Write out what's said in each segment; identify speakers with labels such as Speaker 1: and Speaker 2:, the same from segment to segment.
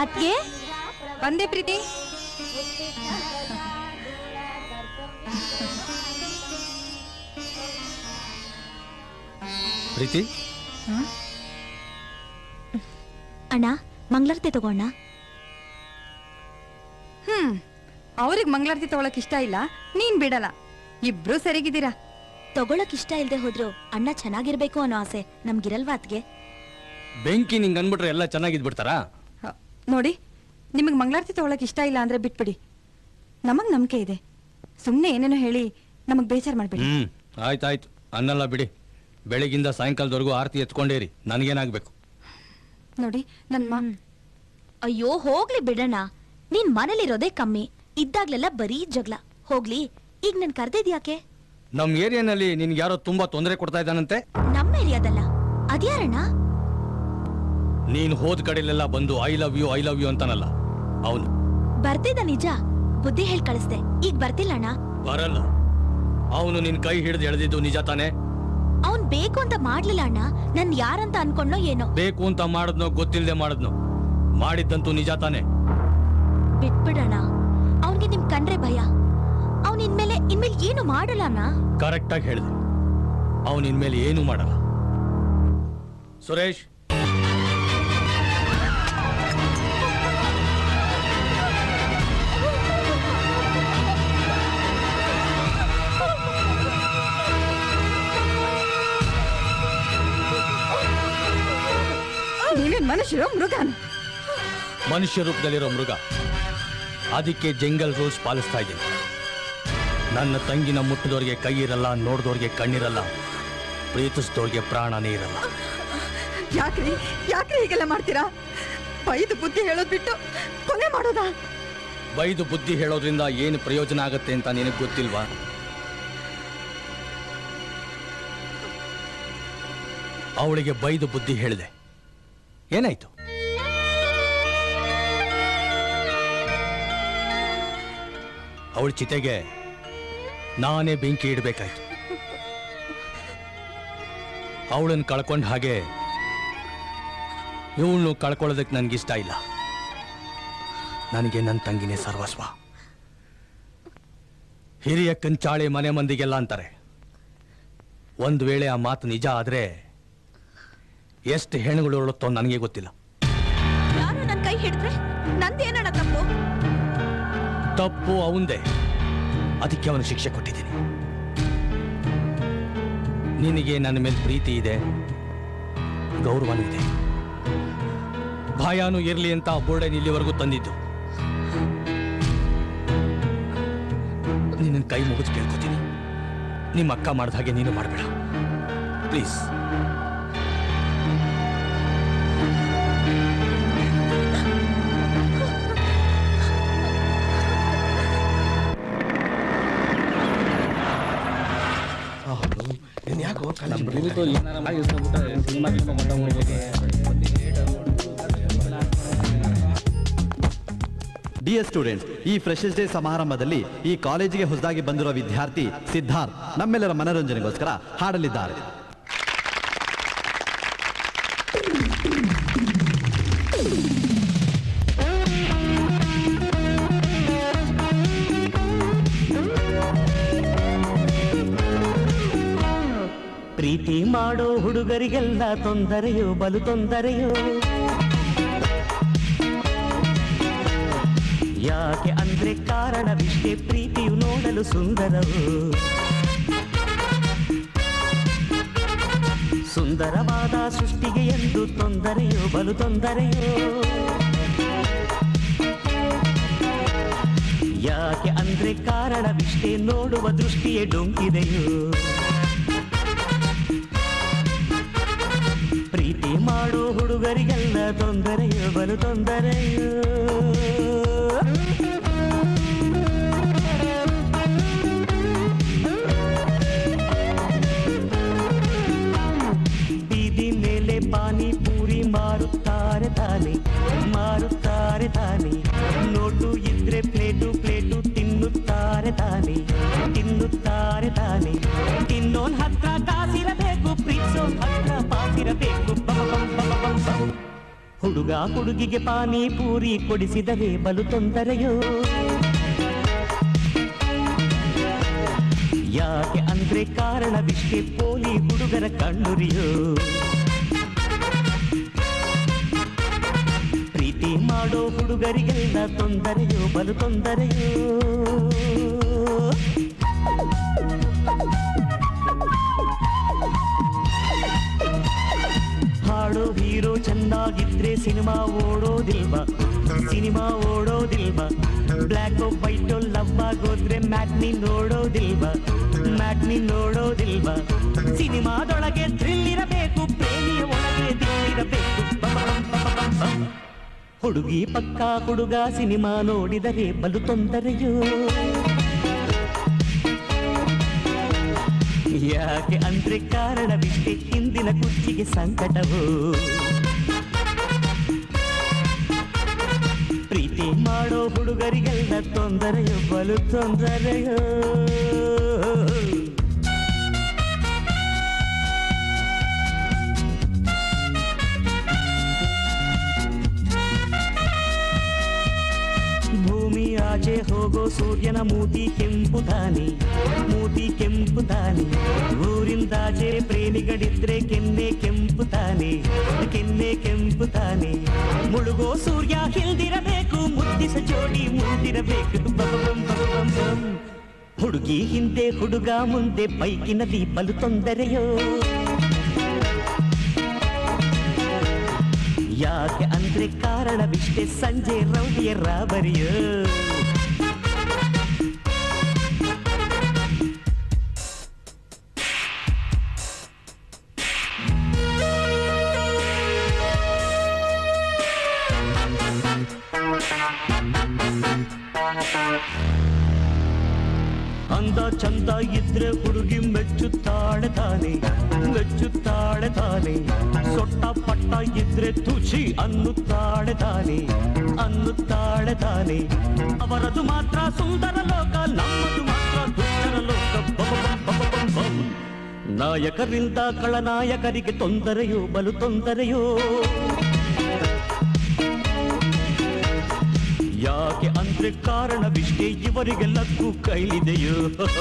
Speaker 1: ಅದ್ಗೆ
Speaker 2: ಬಂದೆ ಪ್ರೀತಿ
Speaker 3: ಪ್ರೀತಿ
Speaker 1: ಅಣ್ಣ ಮಂಗಳಾರತಿ ತಗೋಣ
Speaker 2: ಹ್ಮ್ ಅವ್ರಿಗೆ ಮಂಗಳಾರತಿ ತಗೊಳಕ್ ಇಷ್ಟ ಇಲ್ಲ ನೀನ್ ಬಿಡಲ್ಲ ಇಬ್ರು ಸರಿಗಿದ್ದೀರಾ
Speaker 1: ತಗೊಳಕ್ ಇಷ್ಟ ಇಲ್ದೆ ಹೋದ್ರು ಅಣ್ಣ ಚೆನ್ನಾಗಿರ್ಬೇಕು ಅನ್ನೋ ಆಸೆ ನಮ್ಗಿರಲ್ವಾ ಅದ್ಗೆ
Speaker 3: ಬೆಂಕಿ ನಿಂಗೆ ಅನ್ಬಿಟ್ರೆ ಎಲ್ಲ ಚೆನ್ನಾಗಿದ್ಬಿಡ್ತಾರಾ
Speaker 2: ಹ, ನೋಡಿ ನಿಮಗೆ ಮಂಗಳಾರತಿ ತಗೊಳಕ್ ಇಷ್ಟ ಇಲ್ಲ ಅಂದ್ರೆ ಬಿಟ್ಬಿಡಿ ನಮಗ್ ನಂಬಿಕೆ ಇದೆ ಸುಮ್ಮನೆ ಏನೇನೋ ಹೇಳಿ ನಮಗ್ ಬೇಜಾರ್ ಮಾಡ್ಬೇಡಿ
Speaker 3: ಹ್ಮ್ ಆಯ್ತಾಯ್ತು ಅನ್ನಲ್ಲ ಬಿಡಿ ಬೆಳಗಿಂದ ಸಾಯಂಕಾಲದವರೆಗೂ ಆರತಿ ಎತ್ಕೊಂಡೇರಿ ನನಗೇನಾಗ್ಬೇಕು
Speaker 2: ನೋಡಿ ನನ್ ಮಾ
Speaker 1: ಅಯ್ಯೋ ಹೋಗ್ಲಿ ಬಿಡಣ್ಣ ನೀನ್ ಮನೇಲಿರೋದೇ ಕಮ್ಮಿ ಇದ್ದಾಗ್ಲೆಲ್ಲ ಬರೀ ಜಗಳ ಹೋಗ್ಲಿ ಈಗ ನನ್ ಕರ್ದಿದ್ಯಾಕೆ
Speaker 3: ನಮ್ ಏರಿಯಾನಲ್ಲಿ ನಿನ್ಗೆ ಯಾರೋ ತುಂಬಾ ತೊಂದರೆ ಕೊಡ್ತಾ ಇದ್ದಾನಂತೆ
Speaker 1: ನಮ್ಮ ಏರಿಯಾದಲ್ಲ ಅದ್ಯಾರಣ್ಣ
Speaker 3: ನೀನ್ ಹೋದ್ ಕಡೆಲೆಲ್ಲ ಬಂದು I love you I love you ಅಂತಾನಲ್ಲ ಅವನು
Speaker 1: ಬರ್ತಿದ್ದ ನಿಜ ಬುದ್ಧಿ ಹೇಳ್ ಕಳಿಸ್ದೆ ಈಗ ಬರ್ತಿಲ್ಲ ಅಣ್ಣ
Speaker 3: ಬರಲ್ಲ ಅವನು ನಿನ್ ಕೈ ಹಿಡಿದು ಎಳೆದಿದ್ದು ನಿಜ ತಾನೆ
Speaker 1: ಅವ್ನ್ ಬೇಕು ಅಂತ ಮಾಡ್ಲಿಲ್ಲ ಅಣ್ಣ ನನ್ ಯಾರಂತ ಅನ್ಕೊಂಡೋ ಏನೋ
Speaker 3: ಬೇಕು ಅಂತ ಮಾಡದ್ನೋ ಗೊತ್ತಿಲ್ಲದೆ ಮಾಡದ್ನೋ ಮಾಡಿದ್ದಂತೂ ನಿಜ ತಾನೆ
Speaker 1: ಬಿಟ್ಬಿಡಣ ಅವನ್ಗೆ ನಿಮ್ ಕಂಡ್ರೆ ಭಯ ಅವ್ನ್ ಇನ್ಮೇಲೆ ಇನ್ಮೇಲೆ ಏನು ಮಾಡಲ್ಲ ಅಣ್ಣ
Speaker 3: ಕರೆಕ್ಟ್ ಆಗಿ ಹೇಳಿದೆ ಅವನು ಇನ್ಮೇಲೆ ಏನು ಮಾಡಲ್ಲ ಸುರೇಶ್
Speaker 2: ನೀವೇನ್ ಮನುಷ್ಯರು ಮೃಗನ
Speaker 3: ಮನುಷ್ಯ ರೂಪದಲ್ಲಿರೋ ಮೃಗ ಅದಕ್ಕೆ ಜಂಗಲ್ ರೂಲ್ಸ್ ಪಾಲಿಸ್ತಾ ಇದ್ದೀನಿ ನನ್ನ ತಂಗಿನ ಮುಟ್ಟಿದವ್ರಿಗೆ ಕೈ ಇರಲ್ಲ ನೋಡಿದವ್ರಿಗೆ ಕಣ್ಣಿರಲ್ಲ ಪ್ರೀತಿಸಿದವ್ರಿಗೆ ಪ್ರಾಣನೇ ಇರಲ್ಲ
Speaker 2: ಯಾಕ್ರಿ ಯಾಕ್ರಿ ಹೀಗೆಲ್ಲ ಮಾಡ್ತೀರಾ ಬೈದು ಬುದ್ಧಿ ಹೇಳೋದ್ ಬಿಟ್ಟು ಕೊಲೆ ಮಾಡೋದಾ
Speaker 3: ಬೈದು ಬುದ್ಧಿ ಹೇಳೋದ್ರಿಂದ ಏನು ಪ್ರಯೋಜನ ಆಗತ್ತೆ ಅಂತ ನಿನಗೆ ಗೊತ್ತಿಲ್ವಾ ಅವಳಿಗೆ ಬೈದು ಬುದ್ಧಿ ಹೇಳಿದೆ ಏನಾಯ್ತು ಅವಳ ಚಿತೆಗೆ ನಾನೇ ಬೆಂಕಿ ಇಡಬೇಕಾಯ್ತು ಅವಳನ್ನು ಕಳ್ಕೊಂಡ ಹಾಗೆ ಇವಳನ್ನು ಕಳ್ಕೊಳ್ಳೋದಕ್ಕೆ ನನಗಿಷ್ಟ ಇಲ್ಲ ನನಗೆ ನನ್ನ ತಂಗಿನೇ ಸರ್ವಸ್ವ ಹಿರಿಯ ಕಂಚಾಳೆ ಮನೆ ಮಂದಿಗೆಲ್ಲ ಅಂತಾರೆ ಒಂದು ವೇಳೆ ಆ ಮಾತು ನಿಜ ಆದ್ರೆ ಎಷ್ಟು ಹೆಣ್ಣುಗಳು ಉರುಳುತ್ತೋ ನನಗೆ ಗೊತ್ತಿಲ್ಲ
Speaker 1: ಯಾರು ನನ್ ಕೈ ಹಿಡಿದ್ರೆ ನಂದೇನಣ್ಣ ತಪ್ಪು
Speaker 3: ತಪ್ಪು ಅವಂದೇ ಅದಕ್ಕೆ ಅವನು ಶಿಕ್ಷೆ ಕೊಟ್ಟಿದ್ದೀನಿ ನಿನಗೆ ನನ್ನ ಮೇಲೆ ಪ್ರೀತಿ ಇದೆ ಗೌರವನೂ ಇದೆ ಭಯನೂ ಇರಲಿ ಅಂತ ಆ ಬೋರ್ಡನ್ ಇಲ್ಲಿವರೆಗೂ ತಂದಿದ್ದು ನಿನ್ನ ಕೈ ಮುಗಿದು ಕೇಳ್ಕೊತೀನಿ ನಿಮ್ಮ ಅಕ್ಕ ಮಾಡಿದ ಹಾಗೆ ನೀನು ಮಾಡಬೇಡ ಪ್ಲೀಸ್
Speaker 4: ಡಿಯರ್ ಸ್ಟೂಡೆಂಟ್ಸ್ ಈ ಫ್ರೆಶರ್ಸ್ ಡೇ ಸಮಾರಂಭದಲ್ಲಿ ಈ ಕಾಲೇಜಿಗೆ ಹೊಸದಾಗಿ ಬಂದಿರುವ ವಿದ್ಯಾರ್ಥಿ ಸಿದ್ಧಾರ್ಥ್ ನಮ್ಮೆಲ್ಲರ ಮನರಂಜನೆಗೋಸ್ಕರ ಹಾಡಲಿದ್ದಾರೆ
Speaker 5: ಪ್ರೀತಿ ಮಾಡೋ ಹುಡುಗರಿಗೆಲ್ಲ ತೊಂದರೆಯೋ ಬಲು ತೊಂದರೆಯೋ ಯಾಕೆ ಅಂದ್ರೆ ಕಾರಣವಿಷ್ಟೇ ಪ್ರೀತಿಯು ನೋಡಲು ಸುಂದರವು ಸುಂದರವಾದ ಸೃಷ್ಟಿಗೆ ಎಂದು ತೊಂದರೆಯೋ ಬಲು ತೊಂದರೆಯೋ ಯಾಕೆ ಅಂದ್ರೆ ಕಾರಣವಿಷ್ಟೇ ನೋಡುವ ದೃಷ್ಟಿಯೇ ಡೊಂಕಿದೆಯೋ ಪ್ರೀತಿ ಮಾಡೋ ಹುಡುಗರಿಗೆಲ್ಲ ತೊಂದರೆಯೋ ಬಲು ತೊಂದರೆಯೋ ಬೀದಿ ಮೇಲೆ ಪಾನಿಪೂರಿ ಮಾರುತ್ತಾರೆ ತಾನೆ ಮಾರುತ್ತಾರೆ ತಾನೆ ನೋಟು ಇದ್ರೆ ಪ್ಲೇಟು ಪ್ಲೇಟು ತಿನ್ನುತ್ತಾರೆ ತಾನೆ ತಿನ್ನುತ್ತಾರೆ ತಾನೆ ತಿನ್ನೋನ್ ಹತ್ರ ಕಾಸಿರಬೇಕು ಪ್ರೀತಿಸೋನ್ ಹತ್ರ ಪಾಸಿರಬೇಕು ಬಬ ಬಂ ಬಬ ಬಂ ಬಂ. ಹುಡುಗ ಹುಡುಗಿಗೆ ಪಾನಿ ಪೂರಿ ಕೊಡಿಸಿದರೆ ಬಲು ತೊಂದರೆಯೋ ಯಾಕೆ ಅಂದ್ರೆ ಕಾರಣವಿಷ್ಟೇ ಪೋಲಿ ಹುಡುಗರ ಕಣ್ಣುರಿಯೋ ಪ್ರೀತಿ ಮಾಡೋ ಹುಡುಗರಿಗೆಲ್ಲ ತೊಂದರೆಯೋ ಬಲು ತೊಂದರೆಯೋ ಹಾಡೋ ಹೀರೋ ಚೆನ್ನಾಗಿದ್ರೆ ಸಿನಿಮಾ ಓಡೋದಿಲ್ವಾ ಸಿನಿಮಾ ಓಡೋದಿಲ್ವಾ ಬ್ಲ್ಯಾಕ್ ವೈಟ್ ಲವ್ ಆಗೋದ್ರೆ ಮ್ಯಾಟ್ನಿ ನೋಡೋದಿಲ್ವಾ ಮ್ಯಾಟ್ನಿ ನೋಡೋದಿಲ್ವಾ ಸಿನಿಮಾದೊಳಗೆ ಥ್ರಿಲ್ ಇರಬೇಕು ಪ್ರೇಮಿಯ ಒಳಗೆ ದಿಲ್ಲಿರಬೇಕು ಹುಡುಗಿ ಪಕ್ಕ ಹುಡುಗ ಸಿನಿಮಾ ನೋಡಿದರೆ ಬಲು ತೊಂದರೆಯೋ ಯಾಕೆ ಅಂದ್ರೆ ಕಾರಣವಿಷ್ಟೇ ಹಿಂದಿನ ಕುರ್ಚಿಗೆ ಸಂಕಟವು ಪ್ರೀತಿ ಮಾಡೋ ಹುಡುಗರಿಗೆಲ್ಲ ತೊಂದರೆಯೋ ಬಲು ತೊಂದರೆಯೋ ಭೂಮಿ ಆಚೆ ಹೋಗೋ ಸೂರ್ಯನ ಮೂತಿ ಕೆಂಪು ತಾನೆ ಮೂತಿ ಕೆಂಪು ತಾನೆ ಊರಿಂದಾಚೆ ಪ್ರೇಮಿಗಳಿದ್ರೆ ಕೆನ್ನೆ ಕೆಂಪು ತಾನೆ ಕೆನ್ನೆ ಕೆಂಪು ತಾನೆ ಮುಳುಗೋ ಸೂರ್ಯ ಹಿಲ್ದಿರಬೇಕು ಮುದ್ದಿಸ ಜೋಡಿ ಮುಂದಿರಬೇಕು ಬಬಬಂ ಬಬಬಂ ಬಂ. ಹುಡುಗಿ ಹಿಂದೆ ಹುಡುಗ ಮುಂದೆ ಬೈಕಿನಲ್ಲಿ ಬಲು ತೊಂದರೆಯೋ ಯಾಕೆ ಅಂದ್ರೆ ಕಾರಣವಿಷ್ಟೇ ಸಂಜೆ ರೌಡಿಯ ರಾಬರಿಯೋ ಅಂದ ಚಂದ ಇದ್ರೆ ಹುಡುಗಿ ಮೆಚ್ಚುತ್ತಾಳೆ ತಾನೆ ಮೆಚ್ಚುತ್ತಾಳೆ ತಾನೆ ಸೊಟ್ಟ ಪಟ್ಟ ಇದ್ರೆ ತುಚಿ ಅನ್ನುತ್ತಾಳೆ ತಾನೆ ಅನ್ನುತ್ತಾಳೆ ತಾನೆ ಅವರದು ಮಾತ್ರ ಸುಂದರ ಲೋಕ ನಮ್ಮದು ಮಾತ್ರ ದುಷ್ಟರ ಲೋಕ ಬಬಬಂ ಬಬಬಂ ಬಂ. ನಾಯಕರಿಂದ ಕಳನಾಯಕರಿಗೆ ತೊಂದರೆಯೋ ಬಲು ತೊಂದರೆಯೋ ಯಾಕೆ ಅಂದ್ರೆ ಕಾರಣವಿಷ್ಟೇ ಇವರಿಗೆಲ್ಲಕ್ಕೂ ಕೈಲಿದೆಯೋ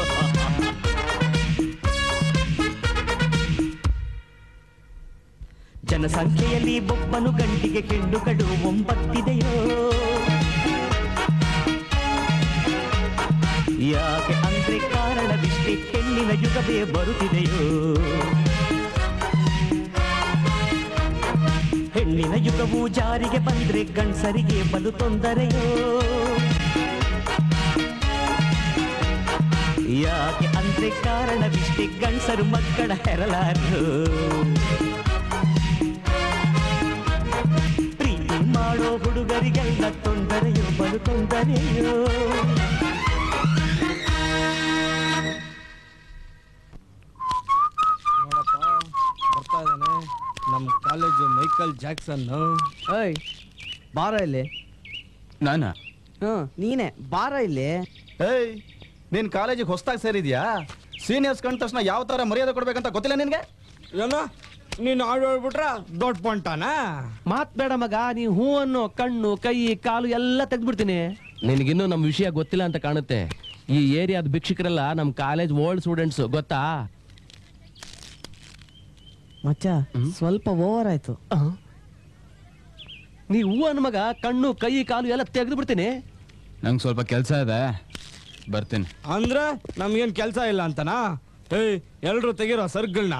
Speaker 5: ಜನಸಂಖ್ಯೆಯಲ್ಲಿ ಒಬ್ಬನು ಗಂಟಿಗೆ ಕೆಂಡುಗಳು ಒಂಬತ್ತಿದೆಯೋ ಯಾಕೆ ಅಂದ್ರೆ ಕಾರಣವಿಷ್ಟೇ ಹೆಣ್ಣಿನ ಯುಗವೇ ಬರುತ್ತಿದೆಯೋ ಹೆಣ್ಣಿನ ಯುಗವು ಜಾರಿಗೆ ಬಂದ್ರೆ ಗಂಡಸರಿಗೆ ಬಲು ತೊಂದರೆಯೋ ಯಾಕೆ ಅಂದ್ರೆ ಕಾರಣವಿಷ್ಟೇ ಗಂಡಸರು ಮಕ್ಕಳ ಹೆರಲಾರು ಪ್ರೀತಿ ಮಾಡೋ ಹುಡುಗರಿಗೆಲ್ಲ ತೊಂದರೆಯೋ ಬಲು ತೊಂದರೆಯೋ
Speaker 6: ನೋಡಪ್ಪ ಬರ್ತಾ ಇದ್ದಾನೆ ನಮ್ಮ ಕಾಲೇಜು ಮೈಕಲ್ ಜಾಕ್ಸನ್
Speaker 7: ಏಯ್ ಬಾರ ಇಲ್ಲಿ
Speaker 3: ನಾನಾ
Speaker 7: ಹ್ಮ್ ನೀನೆ ಬಾರ ಇಲ್ಲಿ
Speaker 4: ಏಯ್ ನೀನ್ ಕಾಲೇಜಿಗೆ ಹೊಸ್ದಾಗಿ ಸೇರಿದ್ಯಾ ಸೀನಿಯರ್ಸ್ ಕಂಡ ತಕ್ಷಣ ಯಾವ ತರ ಮರ್ಯಾದೆ ಕೊಡ್ಬೇಕಂತ ಗೊತ್ತಿಲ್ಲ ನಿನ್ಗೆ
Speaker 6: ಏನೋ ನೀನು ಆಡೋಡ್ಬಿಟ್ರ ದೊಡ್ಡ ಪೊಂಟಾನ
Speaker 8: ಮಾತ್ ಬೇಡ ಮಗ ನೀ ಹೂ ಅನ್ನೋ ಕಣ್ಣು ಕೈ ಕಾಲು ಎಲ್ಲ ತೆಗ್ದ್ಬಿಡ್ತೀನಿ ನಿನಗಿನ್ನೂ ನಮ್ಮ ವಿಷಯ ಗೊತ್ತಿಲ್ಲ ಅಂತ ಕಾಣುತ್ತೆ ಈ ಏರಿಯಾದ ಭಿಕ್ಷುಕರೆಲ್ಲ ನಮ್ಮ ಕಾಲೇಜ್ ಓಲ್ಡ್ ಸ್ಟೂಡೆಂಟ್ಸ್ ಗೊತ್ತಾ
Speaker 7: ಮಚ್ಚ ಸ್ವಲ್ಪ ಓವರ್ ಆಯ್ತು
Speaker 8: ಅಹ್. ನೀ ಹೂ ಅನ್ ಮಗ ಕಣ್ಣು ಕೈ ಕಾಲು ಎಲ್ಲ ತೆಗೆದು ಬಿಡ್ತೀನಿ
Speaker 3: ನಂಗೆ ಸ್ವಲ್ಪ ಕೆಲಸ ಇದೆ ಬರ್ತೀನಿ
Speaker 6: ಅಂದ್ರೆ ನಮ್ಗೇನ್ ಕೆಲಸ ಇಲ್ಲ ಅಂತನಾ ಏಯ್ ಎಲ್ರು ತೆಗಿರೋ ಸರ್ಗಳನ್ನ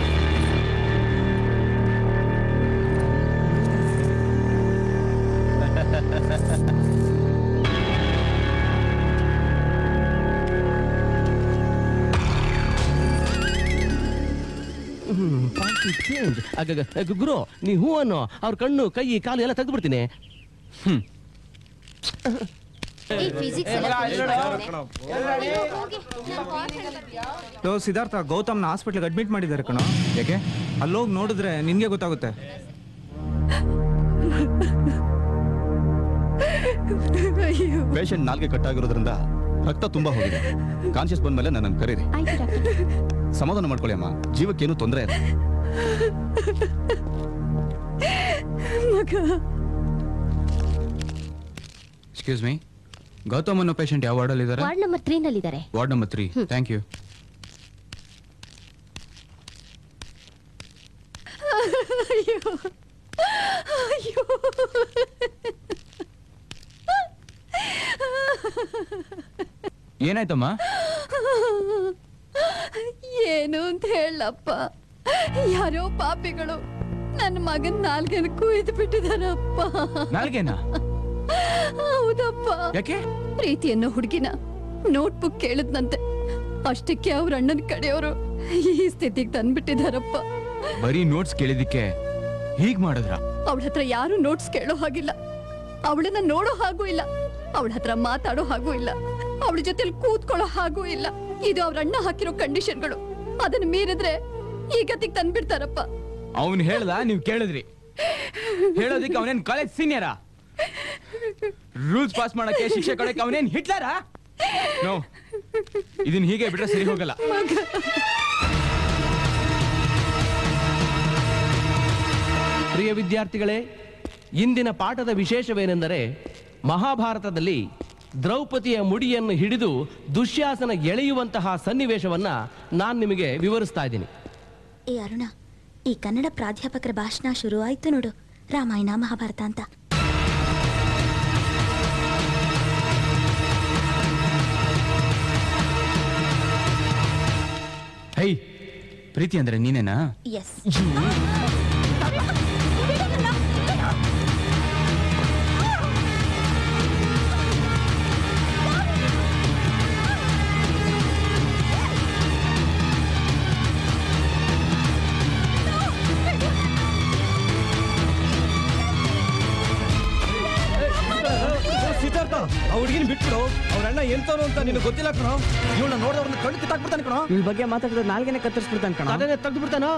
Speaker 8: ಚೇಂಜ್ ಗುರು ನೀ ಹೂ ಅನ್ನೋ ಅವ್ರ ಕಣ್ಣು ಕೈ ಕಾಲು ಎಲ್ಲ ತೆಗೆದು ಬಿಡ್ತೀನಿ
Speaker 9: ಲೋ ಸಿದ್ಧಾರ್ಥ ಗೌತಮ್ನ ಹಾಸ್ಪಿಟ್ಲಿಗೆ ಅಡ್ಮಿಟ್ ಮಾಡಿದ್ದಾರೆ ಕಣೋ ಯಾಕೆ ಅಲ್ಲೋಗಿ ನೋಡಿದ್ರೆ ನಿನ್ಗೆ ಗೊತ್ತಾಗುತ್ತೆ
Speaker 4: ಪೇಷಂಟ್ ನಾಲ್ಗೆ ಕಟ್ಟಾಗಿರೋದ್ರಿಂದ ರಕ್ತ ತುಂಬಾ ಹೋಗಿದೆ ಕಾನ್ಶಿಯಸ್ ಬಂದ್ಮೇಲೆ ನನ್ನನ್ನು ಕರೀರಿ ಸಮಾಧಾನ ಮಾಡ್ಕೊಳ್ಳಿ ಅಮ್ಮ ಜೀವಕ್ಕೇನು ತೊಂದರೆ ಇಲ್ಲ
Speaker 2: ಮಗ
Speaker 9: ಎಕ್ಸ್ಕ್ಯೂಸ್ ಮೀ ಗೌತಮ್ ಅನ್ನೋ ಪೇಷಂಟ್ ಯಾವ ವಾರ್ಡಲ್ಲಿ ಇದ್ದಾರೆ
Speaker 10: ವಾರ್ಡ್ ನಂಬರ್ ತ್ರೀ ನಲ್ಲಿದ್ದಾರೆ
Speaker 9: ward number three thank you
Speaker 2: ಅಯ್ಯೋ ಅಯ್ಯೋ
Speaker 9: ಏನಾಯ್ತಮ್ಮ
Speaker 2: ಏನು ಅಂತ ಹೇಳಪ್ಪ ಯಾರೋ ಪಾಪಿಗಳು ನನ್ನ ಮಗನ್ ನಾಲ್ಗೆನ ಕುಯ್ದು ಬಿಟ್ಟಿದಾರಪ್ಪ
Speaker 9: ನಾಲ್ಗೇನಾ
Speaker 2: ಹೌದಪ್ಪ
Speaker 9: ಯಾಕೆ
Speaker 2: ಪ್ರೀತಿ ಅನ್ನೋ ಹುಡುಗಿನ ನೋಟ್ಬುಕ್ ಕೇಳಿದ್ನಂತೆ ಅಷ್ಟಕ್ಕೆ ಅವ್ರ ಅಣ್ಣನ ಕಡೆಯವರು ಈ ಸ್ಥಿತಿಗೆ ತಂದ್ಬಿಟ್ಟಿದಾರಪ್ಪ
Speaker 9: ಬರೀ ನೋಟ್ಸ್ ಕೇಳಿದಿಕ್ಕೆ ಹೀಗ್ ಮಾಡಿದ್ರ
Speaker 2: ಅವಳ ಹತ್ರ ಯಾರು ನೋಟ್ಸ್ ಕೇಳೋ ಹಾಗಿಲ್ಲ ಅವಳನ್ನ ನೋಡೋ ಹಾಗೂ ಇಲ್ಲ ಅವಳ ಹತ್ರ ಮಾತಾಡೋ ಹಾಗೂ ಇಲ್ಲ ಅವಳ ಜೊತೆಲಿ ಕೂತ್ಕೊಳ್ಳೋ ಹಾಗೂ ಇಲ್ಲ ಇದು ಅವ್ರ ಅಣ್ಣ ಹಾಕಿರೋ ಕಂಡೀಷನ್ಗಳು ಅದನ್ನ ಮೀರಿದ್ರೆ ಈ ಗತಿಗೆ ತಂದ್ಬಿಡ್ತಾರಪ್ಪ
Speaker 9: ಅವನ್ ಹೇಳ್ದ ನೀವ್ ಕೇಳಿದ್ರಿ ಹೇಳೋದಿಕ್ಕೆ ಅವನೇನ್ ಕಾಲೇಜ್ ಸೀನಿಯರಾ ರೂಲ್ಸ್ ಪಾಸ್ ಮಾಡಕ್ಕೆ ಶಿಕ್ಷೆ ಕೊಡಕ್ಕೆ ಅವನೇನ್ ಹಿಟ್ಲರಾ ನೋ ಇದನ್ ಹೀಗೆ ಬಿಟ್ರೆ ಸರಿ ಹೋಗಲ್ಲ
Speaker 8: ಪ್ರಿಯ ವಿದ್ಯಾರ್ಥಿಗಳೇ ಇಂದಿನ ಪಾಠದ ವಿಶೇಷವೇನೆಂದರೆ ಮಹಾಭಾರತದಲ್ಲಿ ದ್ರೌಪದಿಯ ಮುಡಿಯನ್ನು ಹಿಡಿದು ದುಶ್ಯಾಸನ ಎಳೆಯುವಂತಹ ಸನ್ನಿವೇಶವನ್ನ ನಾನು ನಿಮಗೆ ವಿವರಿಸ್ತಾ ಇದ್ದೀನಿ
Speaker 1: ಏ ಅರುಣ ಈ ಕನ್ನಡ ಪ್ರಾಧ್ಯಾಪಕರ ಭಾಷಣ ಶುರು ಆಯ್ತು ನೋಡು ರಾಮಾಯಣ ಮಹಾಭಾರತ ಅಂತ
Speaker 9: ಹೈ ಪ್ರೀತಿ ಅಂದ್ರೆ ನೀನೇನಾ
Speaker 1: ಎಸ್
Speaker 6: ಸಿದ್ಧಾರ್ಥ ಆ ಹುಡುಗಿನ ಬಿಟ್ಬಿಡು ಅವ್ರ ಅಣ್ಣ ಎಂತವನು ಅಂತ ನಿನಗೆ ಗೊತ್ತಿಲ್ಲ ಕಣೋ ಇವಳನ್ನ ನೋಡಿದವ್ರನ್ನ ಕಣ್ಣು ಕಿತ್ತಾಕ್ಬಿಡ್ತಾನೆ ಕಣೋ
Speaker 7: ಇವ್ಳ ಬಗ್ಗೆ ಮಾತಾಡಿದ್ರೆ ನಾಲ್ಗೆನೆ ಕತ್ತರಿಸ್ಬಿಡ್ತಾನೆ ಕಣ
Speaker 8: ಅದನ್ನೇ ತೆಗೆದು ಬಿಡ್ತಾನೋ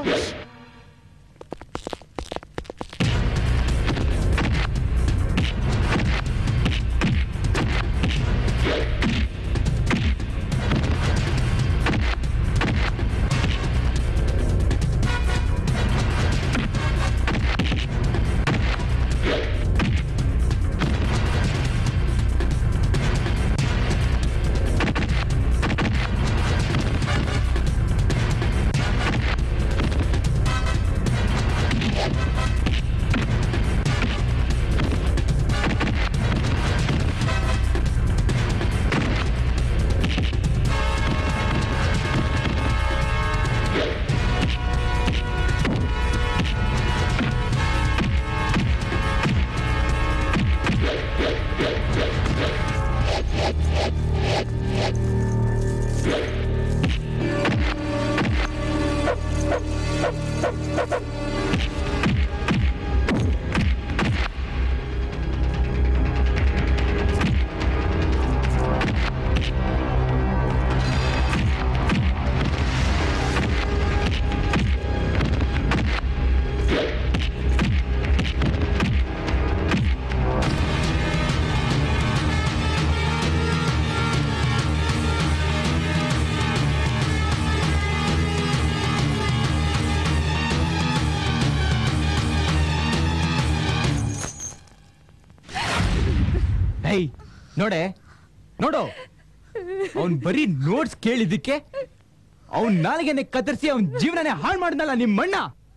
Speaker 9: ಹೈ ನೋಡೆ ನೋಡು ಅವನ್ ಬರೀ ನೋಟ್ಸ್ ಕೇಳಿದ್ದಕ್ಕೆ ಅವನ್ ನಾಲ್ಗೆನೆ ಕತ್ತರಿಸಿ ಅವನ್ ಜೀವನನೇ ಹಾಳು ಮಾಡಿದ್ನಲ್ಲ ನಿಮ್ಮಣ್ಣ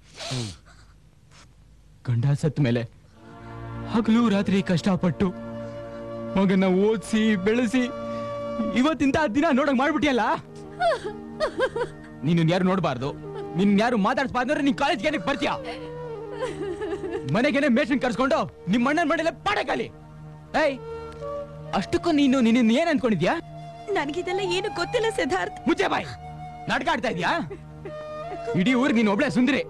Speaker 9: ಗಂಡ ಸತ್ ಮೇಲೆ ಹಗಲು ರಾತ್ರಿ ಕಷ್ಟಪಟ್ಟು ಮಗನ ಓದಿಸಿ ಬೆಳೆಸಿ ಇವತ್ತಿಂದ ಆ ದಿನ ನೋಡಕ್ ಮಾಡ್ಬಿಟ್ಟಿಯಲ್ಲ ನೀನು ಯಾರು ನೋಡಬಾರ್ದು ನಿನ್ ಯಾರು ಮಾತಾಡ್ಸ್ಬಾರ್ದು ಅಂದ್ರೆ ನೀನ್ ಕಾಲೇಜ್ಗೆ ಏನಕ್ಕೆ ಬರ್ತೀಯ ಮನೆಗೇನೆ ಮೇಷನ್ ಕರ್ಸ್ಕೊಂಡು ನಿಮ್ಮ ಅಣ್ಣನ ಮನೆಯಲ್ಲೇ ಪಾಡಕಾಲಿ ಏಯ್ ಅಷ್ಟಕ್ಕೂ ನೀನು ನಿನ್ನ ಏನ್ ಅನ್ಕೊಂಡಿದ್ಯಾ
Speaker 2: ನನಗಿದೆಲ್ಲ ಏನು ಗೊತ್ತಿಲ್ಲ ಸಿದ್ಧಾರ್ಥ್
Speaker 9: ಮುಚ್ಚೆ ಬಾಯ್ ನಾಟಕ ಆಡ್ತಾ ಇದ್ಯಾ ಇಡೀ ಊರಿಗೆ ನೀನು ಒಬ್ಳೆ ಸುಂದರಿ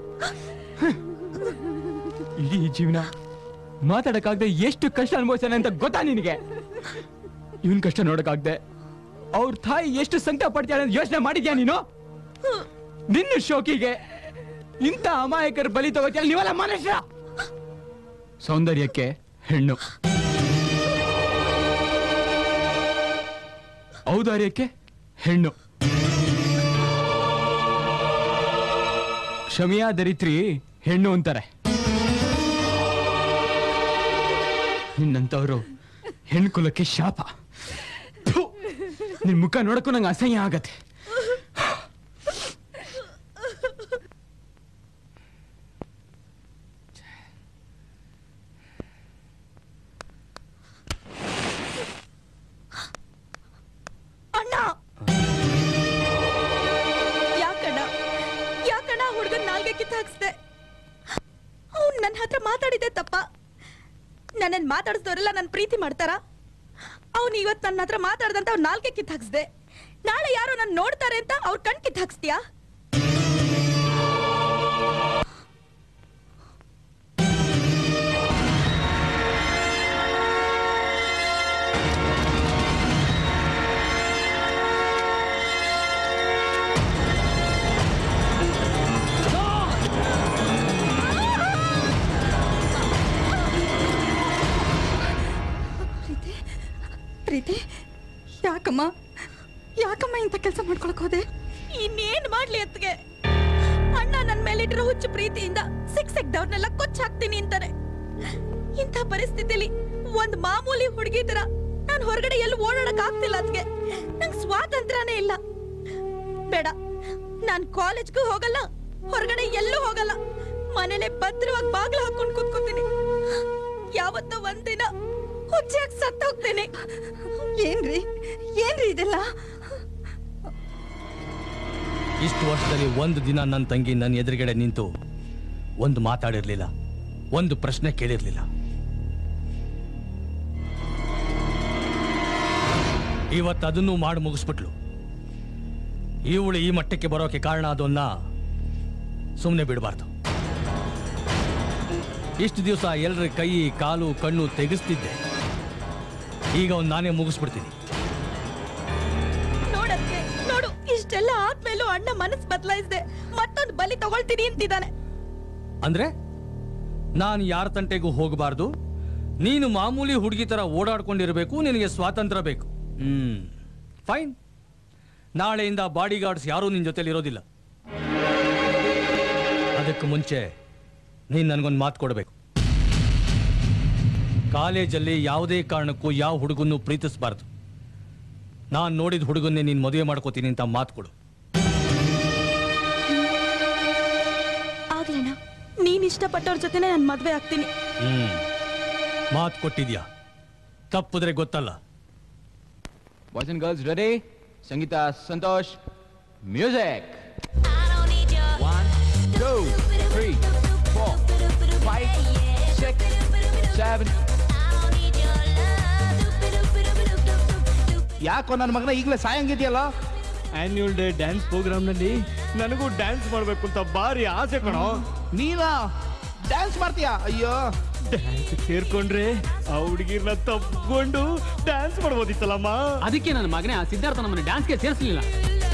Speaker 9: ಇಡೀ ಜೀವನ ಮಾತಾಡಕ್ಕಾಗದೆ ಎಷ್ಟು ಕಷ್ಟ ಅನುಭವಿಸ್ತಾನೆ ಅಂತ ಗೊತ್ತಾ ನಿನಗೆ ಇವನ್ ಕಷ್ಟ ನೋಡಕ್ಕಾಗ್ದೆ ಅವ್ರ ತಾಯಿ ಎಷ್ಟು ಸಂಕಟ ಪಡ್ತಾಳೆ ಅಂತ ಯೋಚನೆ ಮಾಡಿದ್ಯಾ ನೀನು ನಿನ್ನ ಶೋಕಿಗೆ ಇಂಥ ಅಮಾಯಕರ ಬಲಿ ತಗೋತಿಯಲ್ಲ ನೀವೆಲ್ಲ ಮನುಷ್ಯ ಸೌಂದರ್ಯಕ್ಕೆ ಹೆಣ್ಣು ಔದಾರ್ಯಕ್ಕೆ ಹೆಣ್ಣು ಕ್ಷಮಿಯಾ ದರಿತ್ರಿ ಹೆಣ್ಣು ಅಂತಾರೆ ನಿನ್ನಂತವ್ರು ಹೆಣ್ಕುಲಕ್ಕೆ ಶಾಪ ಥು! ನಿನ್ ಮುಖ ನೋಡಕ್ಕೂ ನಂಗೆ ಅಸಹ್ಯ ಆಗತ್ತೆ
Speaker 1: ಅಣ್ಣ ಯಾಕಣ್ಣ ಯಾಕಣ್ಣ ಹುಡುಗನ್ ನಾಲ್ಗೆ ಕಿತ್ತು ಹಾಕ್ಸ್ದೆ ಅವ್ನು ನನ್ನ ಹತ್ರ ಮಾತಾಡಿದೆ ತಪ್ಪ ನನ್ನನ್ನು ಮಾತಾಡಿಸ್ದವರೆಲ್ಲ ನನ್ನ ಪ್ರೀತಿ ಮಾಡ್ತಾರ ಅವ್ನು ಇವತ್ತು ನನ್ನ ಹತ್ರ ಮಾತಾಡ್ದಂತ ಅವ್ನು ನಾಲ್ಗೆ ಕಿತ್ತು ಹಾಕ್ಸ್ದೆ ನಾಳೆ ಯಾರೋ ನನ್ನ ನೋಡ್ತಾರೆ ಅಂತ ಅವ್ರ ಕಣ್ ಕಿತ್ತು ಹಾಕ್ಸ್ತೀಯಾ
Speaker 2: ಪ್ರೀತಿ ಯಾಕಮ್ಮ ಯಾಕಮ್ಮ ಇಂಥ ಕೆಲಸ ಮಾಡ್ಕೊಳಕ್ ಹೋದೆ
Speaker 1: ಇನ್ನೇನ್ ಮಾಡ್ಲಿ ಅತ್ಗೆ ಅಣ್ಣ ನನ್ ಮೇಲಿಟ್ಟಿರೋ ಹುಚ್ಚು ಪ್ರೀತಿಯಿಂದ ಸಿಕ್ ಸಿಕ್ದವ್ರನ್ನೆಲ್ಲ ಕೊಚ್ಚ ಹಾಕ್ತೀನಿ ಅಂತಾರೆ ಇಂಥ ಪರಿಸ್ಥಿತಿಲಿ ಒಂದ್ ಮಾಮೂಲಿ ಹುಡುಗಿ ತರ ನಾನ್ ಹೊರಗಡೆ ಎಲ್ಲಿ ಓಡಾಡಕ್ ಆಗ್ತಿಲ್ಲ ಅದ್ಗೆ ನಂಗ್ ಸ್ವಾತಂತ್ರ್ಯನೇ ಇಲ್ಲ ಬೇಡ ನಾನ್ ಕಾಲೇಜ್ಗೂ ಹೋಗಲ್ಲ ಹೊರಗಡೆ ಎಲ್ಲೂ ಹೋಗಲ್ಲ ಮನೇಲೆ ಭದ್ರವಾಗಿ ಬಾಗ್ಲು ಹಾಕೊಂಡ್ ಕೂತ್ಕೋತೀನಿ ಯಾವತ್ತೋ ಒಂದಿನ ಹುಚ್ಚಾಗಿ ಸತ್ತ ಹೋಗ್ತೇನೆ
Speaker 2: ಏನ್ರಿ ಏನ್ರಿ ಇದೆಲ್ಲ
Speaker 3: ಇಷ್ಟು ವರ್ಷದಲ್ಲಿ ಒಂದು ದಿನ ನನ್ನ ತಂಗಿ ನನ್ನ ಎದುರುಗಡೆ ನಿಂತು ಒಂದು ಮಾತಾಡಿರ್ಲಿಲ್ಲ ಒಂದು ಪ್ರಶ್ನೆ ಕೇಳಿರ್ಲಿಲ್ಲ ಇವತ್ತು ಅದನ್ನು ಮಾಡಿ ಮುಗಿಸ್ಬಿಟ್ಲು ಇವಳು ಈ ಮಟ್ಟಕ್ಕೆ ಬರೋಕೆ ಕಾರಣ ಅದನ್ನ ಸುಮ್ಮನೆ ಬಿಡಬಾರ್ದು ಇಷ್ಟು ದಿವಸ ಎಲ್ಲರ ಕೈ ಕಾಲು ಕಣ್ಣು ತೆಗೆಸ್ತಿದ್ದೆ ಈಗ ಒಂದು ನಾನೇ ಮುಗಿಸ್ಬಿಡ್ತೀನಿ
Speaker 1: ನೋಡಕ್ಕೆ ನೋಡು ಇಷ್ಟೆಲ್ಲ ಆದ್ಮೇಲೂ ಅಣ್ಣ ಮನಸ್ ಬದಲಾಯಿಸ್ದೆ ಮತ್ತೊಂದು ಬಲಿ ತಗೊಳ್ತೀನಿ ಅಂತಿದ್ದಾನೆ
Speaker 3: ಅಂದ್ರೆ ನಾನು ಯಾರ ತಂಟೆಗೂ ಹೋಗಬಾರ್ದು ನೀನು ಮಾಮೂಲಿ ಹುಡುಗಿ ತರ ಓಡಾಡ್ಕೊಂಡಿರ್ಬೇಕು ನಿನಗೆ ಸ್ವಾತಂತ್ರ್ಯ ಬೇಕು ಹ್ಮ್ ಫೈನ್ ನಾಳೆಯಿಂದ ಬಾಡಿ ಗಾರ್ಡ್ಸ್ ಯಾರೂ ನಿನ್ ಜೊತೆಲಿ ಇರೋದಿಲ್ಲ ಅದಕ್ಕೆ ಮುಂಚೆ ನೀನ್ ನನಗೊಂದು ಮಾತು ಕೊಡಬೇಕು ಕಾಲೇಜಲ್ಲಿ ಯಾವುದೇ ಕಾರಣಕ್ಕೂ ಯಾವ ಹುಡುಗನ್ನು ಪ್ರೀತಿಸಬಾರ್ದು ನಾನು ನೋಡಿದ ಹುಡುಗನ್ನೇ ನೀನು ಮದುವೆ ಮಾಡ್ಕೋತೀನಿ ಅಂತ ಮಾತು ಕೊಡು
Speaker 1: ಆಗ್ಲಣ್ಣ ನೀನ್ ಇಷ್ಟಪಟ್ಟವ್ರ ಜೊತೆನೆ ನಾನು ಮದ್ವೆ ಆಗ್ತೀನಿ
Speaker 3: ಹ್ಮ್ ಮಾತು ಕೊಟ್ಟಿದ್ಯಾ ತಪ್ಪಿದ್ರೆ ಗೊತ್ತಲ್ಲ
Speaker 9: boys and girls ready Sangeetha Santosh music one two three four five six seven
Speaker 6: ಯಾಕೋ ನನ್ನ ಮಗನ ಈಗಲೇ ಸಾಯಂಗಿದೆಯಲ್ಲ
Speaker 10: ಆನ್ಯುವಲ್ ಡೇ ಡ್ಯಾನ್ಸ್ ಪ್ರೋಗ್ರಾಮ್ ನಲ್ಲಿ ನನಗೂ ಡ್ಯಾನ್ಸ್ ಮಾಡ್ಬೇಕು ಅಂತ ಭಾರಿ ಆಸೆ ಕಣೋ
Speaker 6: ನೀನಾ ಡ್ಯಾನ್ಸ್ ಮಾಡ್ತೀಯಾ ಅಯ್ಯೋ
Speaker 10: ಡ್ಯಾನ್ಸ್ ಸೇರ್ಕೊಂಡ್ರೆ ಆ ಹುಡುಗಿರ್ನ ತಪ್ಕೊಂಡು ಡ್ಯಾನ್ಸ್ ಮಾಡ್ಬೋದಿತ್ತಲ್ಲಮ್ಮ
Speaker 11: ಅದಕ್ಕೆ ನನ್ನ ಮಗನೇ ಆ ಸಿದ್ಧಾರ್ಥ ನಮ್ಮನ್ನ ಡ್ಯಾನ್ಸ್ಗೆ ಸೇರಿಸಲಿಲ್ಲ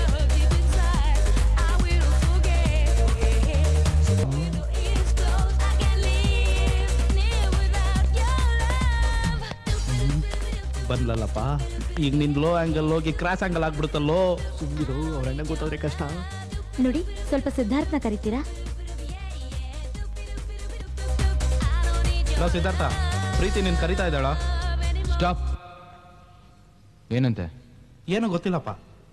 Speaker 6: ಬಂದ್ಲಲ್ಲಪ್ಪ ಈಗ ನಿನ್ ಲೋ ಆಂಗಲ್ ಹೋಗಿ ಕ್ರಾಸ್ ಆಂಗಲ್ ಆಗ್ಬಿಡುತ್ತಲ್ಲೋ
Speaker 10: ಸುಮ್ಮಿರು ಅವ್ರ ಅಣ್ಣ ಗೊತ್ತಾದ್ರೆ ಕಷ್ಟ
Speaker 1: ನೋಡಿ ಸ್ವಲ್ಪ ಸಿದ್ಧಾರ್ಥನ ಕರಿತೀರಾ
Speaker 6: ಹಲೋ ಸಿದ್ಧಾರ್ಥ ಪ್ರೀತಿ ನೀನ್ ಕರಿತಾ ಇದ್ದಾಳ
Speaker 9: ಸ್ಟಾಪ್ ಏನಂತೆ
Speaker 6: ಏನೋ ಗೊತ್ತಿಲ್ಲಪ್ಪ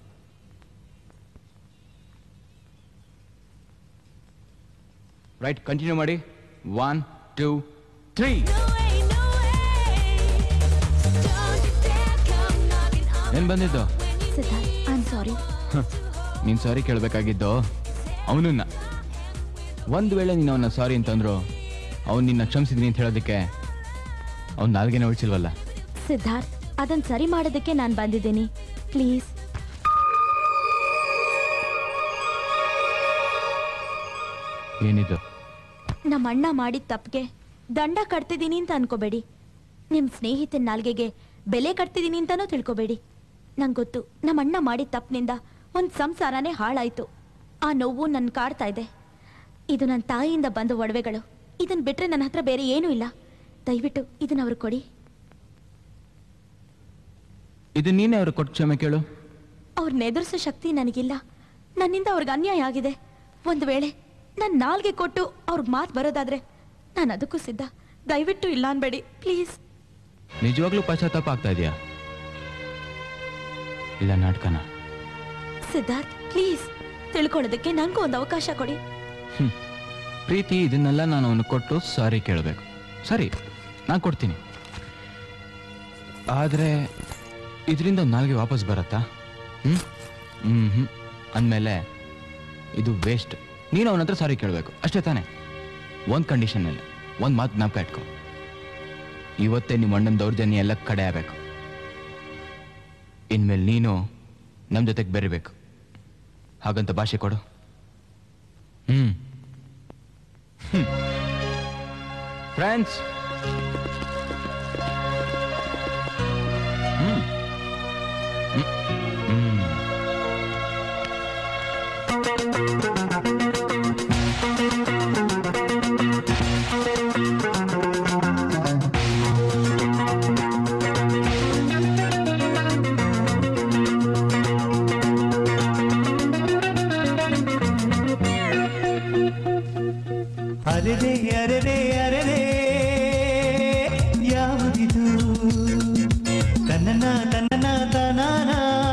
Speaker 9: ರೈಟ್ ಕಂಟಿನ್ಯೂ ಮಾಡಿ ಒನ್ ಟೂ ತ್ರೀ ಏನ್ ಬಂದಿದ್ದು
Speaker 1: ಸಿದ್ಧಾರ್ಥ್ ಐ ಆಮ್ ಸಾರಿ
Speaker 9: ನೀನ್ ಸಾರಿ ಕೇಳಬೇಕಾಗಿದ್ದು ಅವನನ್ನ ಒಂದ್ ವೇಳೆ ನೀನು ಅವನ್ನ ಸಾರಿ ಅಂತಂದ್ರು ಅವ್ನು ನಿನ್ನ ಕ್ಷಮಿಸಿದೀನಿ ಅಂತ ಹೇಳೋದಕ್ಕೆ ಅವ್ನ ನಾಲ್ಗೆನೆ ಉಳಿಸಿಲ್ವಲ್ಲ
Speaker 1: ಸಿದ್ಧಾರ್ಥ್ ಅದನ್ ಸರಿ ಮಾಡೋದಕ್ಕೆ ನಾನು ಬಂದಿದ್ದೀನಿ ಪ್ಲೀಸ್
Speaker 9: ಏನಿದು
Speaker 1: ನಮ್ಮ ಅಣ್ಣ ಮಾಡಿದ ತಪ್ಪಿಗೆ ದಂಡ ಕಟ್ತಿದ್ದೀನಿ ಅಂತ ಅನ್ಕೋಬೇಡಿ ನಿಮ್ ಸ್ನೇಹಿತನ ನಾಲ್ಗೆಗೆ ಬೆಲೆ ಕಟ್ತಿದ್ದೀನಿ ಅಂತಾನೂ ತಿಳ್ಕೊಬೇಡಿ ನಂಗೆ ಗೊತ್ತು ನಮ್ಮ ಅಣ್ಣ ಮಾಡಿದ ತಪ್ಪಿನಿಂದ ಒಂದು ಸಂಸಾರನೇ ಹಾಳಾಯ್ತು ಆ ನೋವು ನನ್ನ ಕಾಡ್ತಾ ಇದೆ ಇದು ನನ್ನ ತಾಯಿಯಿಂದ ಬಂದ ಒಡವೆಗಳು ಇದನ್ನ ಬಿಟ್ರೆ ನನ್ನ ಹತ್ರ ಬೇರೆ ಏನೂ ಇಲ್ಲ ದಯವಿಟ್ಟು ಇದನ್ನ ಅವ್ರಿಗೆ ಕೊಡಿ
Speaker 9: ಇದು ನೀನೇ ಅವ್ರಿಗೆ ಕೊಟ್ಟು ಕ್ಷಮೆ ಕೇಳು
Speaker 1: ಅವ್ರನ್ನ ಎದುರಿಸೋ ಶಕ್ತಿ ನನಗಿಲ್ಲ ನನ್ನಿಂದ ಅವ್ರಿಗೆ ಅನ್ಯಾಯ ಆಗಿದೆ ಒಂದು ವೇಳೆ ನನ್ನ ನಾಲ್ಗೆ ಕೊಟ್ಟು ಅವ್ರಿಗೆ ಮಾತು ಬರೋದಾದ್ರೆ ನಾನು ಅದಕ್ಕೂ ಸಿದ್ಧ ದಯವಿಟ್ಟು ಇಲ್ಲ ಅನ್ಬೇಡಿ ಪ್ಲೀಸ್
Speaker 9: ನಿಜವಾಗ್ಲೂ ಪಶ್ಚಾತ್ತಾಪ ಆಗ್ತಾ ಇದೆಯಾ ಇಲ್ಲ ನಾಟಕನ
Speaker 1: ಸಿದ್ಧಾರ್ಥ್ ಪ್ಲೀಸ್ ತಿಳ್ಕೊಳ್ಳೋದಕ್ಕೆ ನಂಗೂ ಒಂದು ಅವಕಾಶ ಕೊಡಿ
Speaker 9: ಪ್ರೀತಿ ಇದನ್ನೆಲ್ಲ ನಾನು ಅವನು ಕೊಟ್ಟು ಸಾರಿ ಕೇಳಬೇಕು ಸರಿ ನಾನು ಕೊಡ್ತೀನಿ ಆದರೆ ಇದರಿಂದ ನಾಲ್ಗೆ ವಾಪಸ್ ಬರತ್ತಾ ಹ್ಞೂ ಹ್ಞೂ ಹ್ಞೂ ಅಂದಮೇಲೆ ಇದು ವೇಸ್ಟ್ ನೀನು ಅವನ ಹತ್ರ ಸಾರಿ ಕೇಳಬೇಕು ಅಷ್ಟೇ ತಾನೇ ಒಂದು ಕಂಡೀಷನ್ ಮೇಲೆ ಒಂದು ಮಾತು ಜ್ಞಾಪಕ ಇಟ್ಕೊ ಇವತ್ತೇ ನಿಮ್ಮ ಅಣ್ಣನ ದೌರ್ಜನ್ಯ ಎಲ್ಲ ಕಡೆ ಆಗಬೇಕು ಇನ್ಮೇಲೆ ನೀನು ನಮ್ಮ ಜೊತೆಗೆ ಬೆರಿಬೇಕು ಹಾಗಂತ ಭಾಷೆ ಕೊಡು ಹ್ಞೂ ಫ್ರೆಂಡ್ಸ್
Speaker 5: ಅರೆರೆ ಅರೆರೆ ಅರೆರೆ ಯಾವುದಿದು ತನ್ನನ ತನ್ನನ ತನಾನ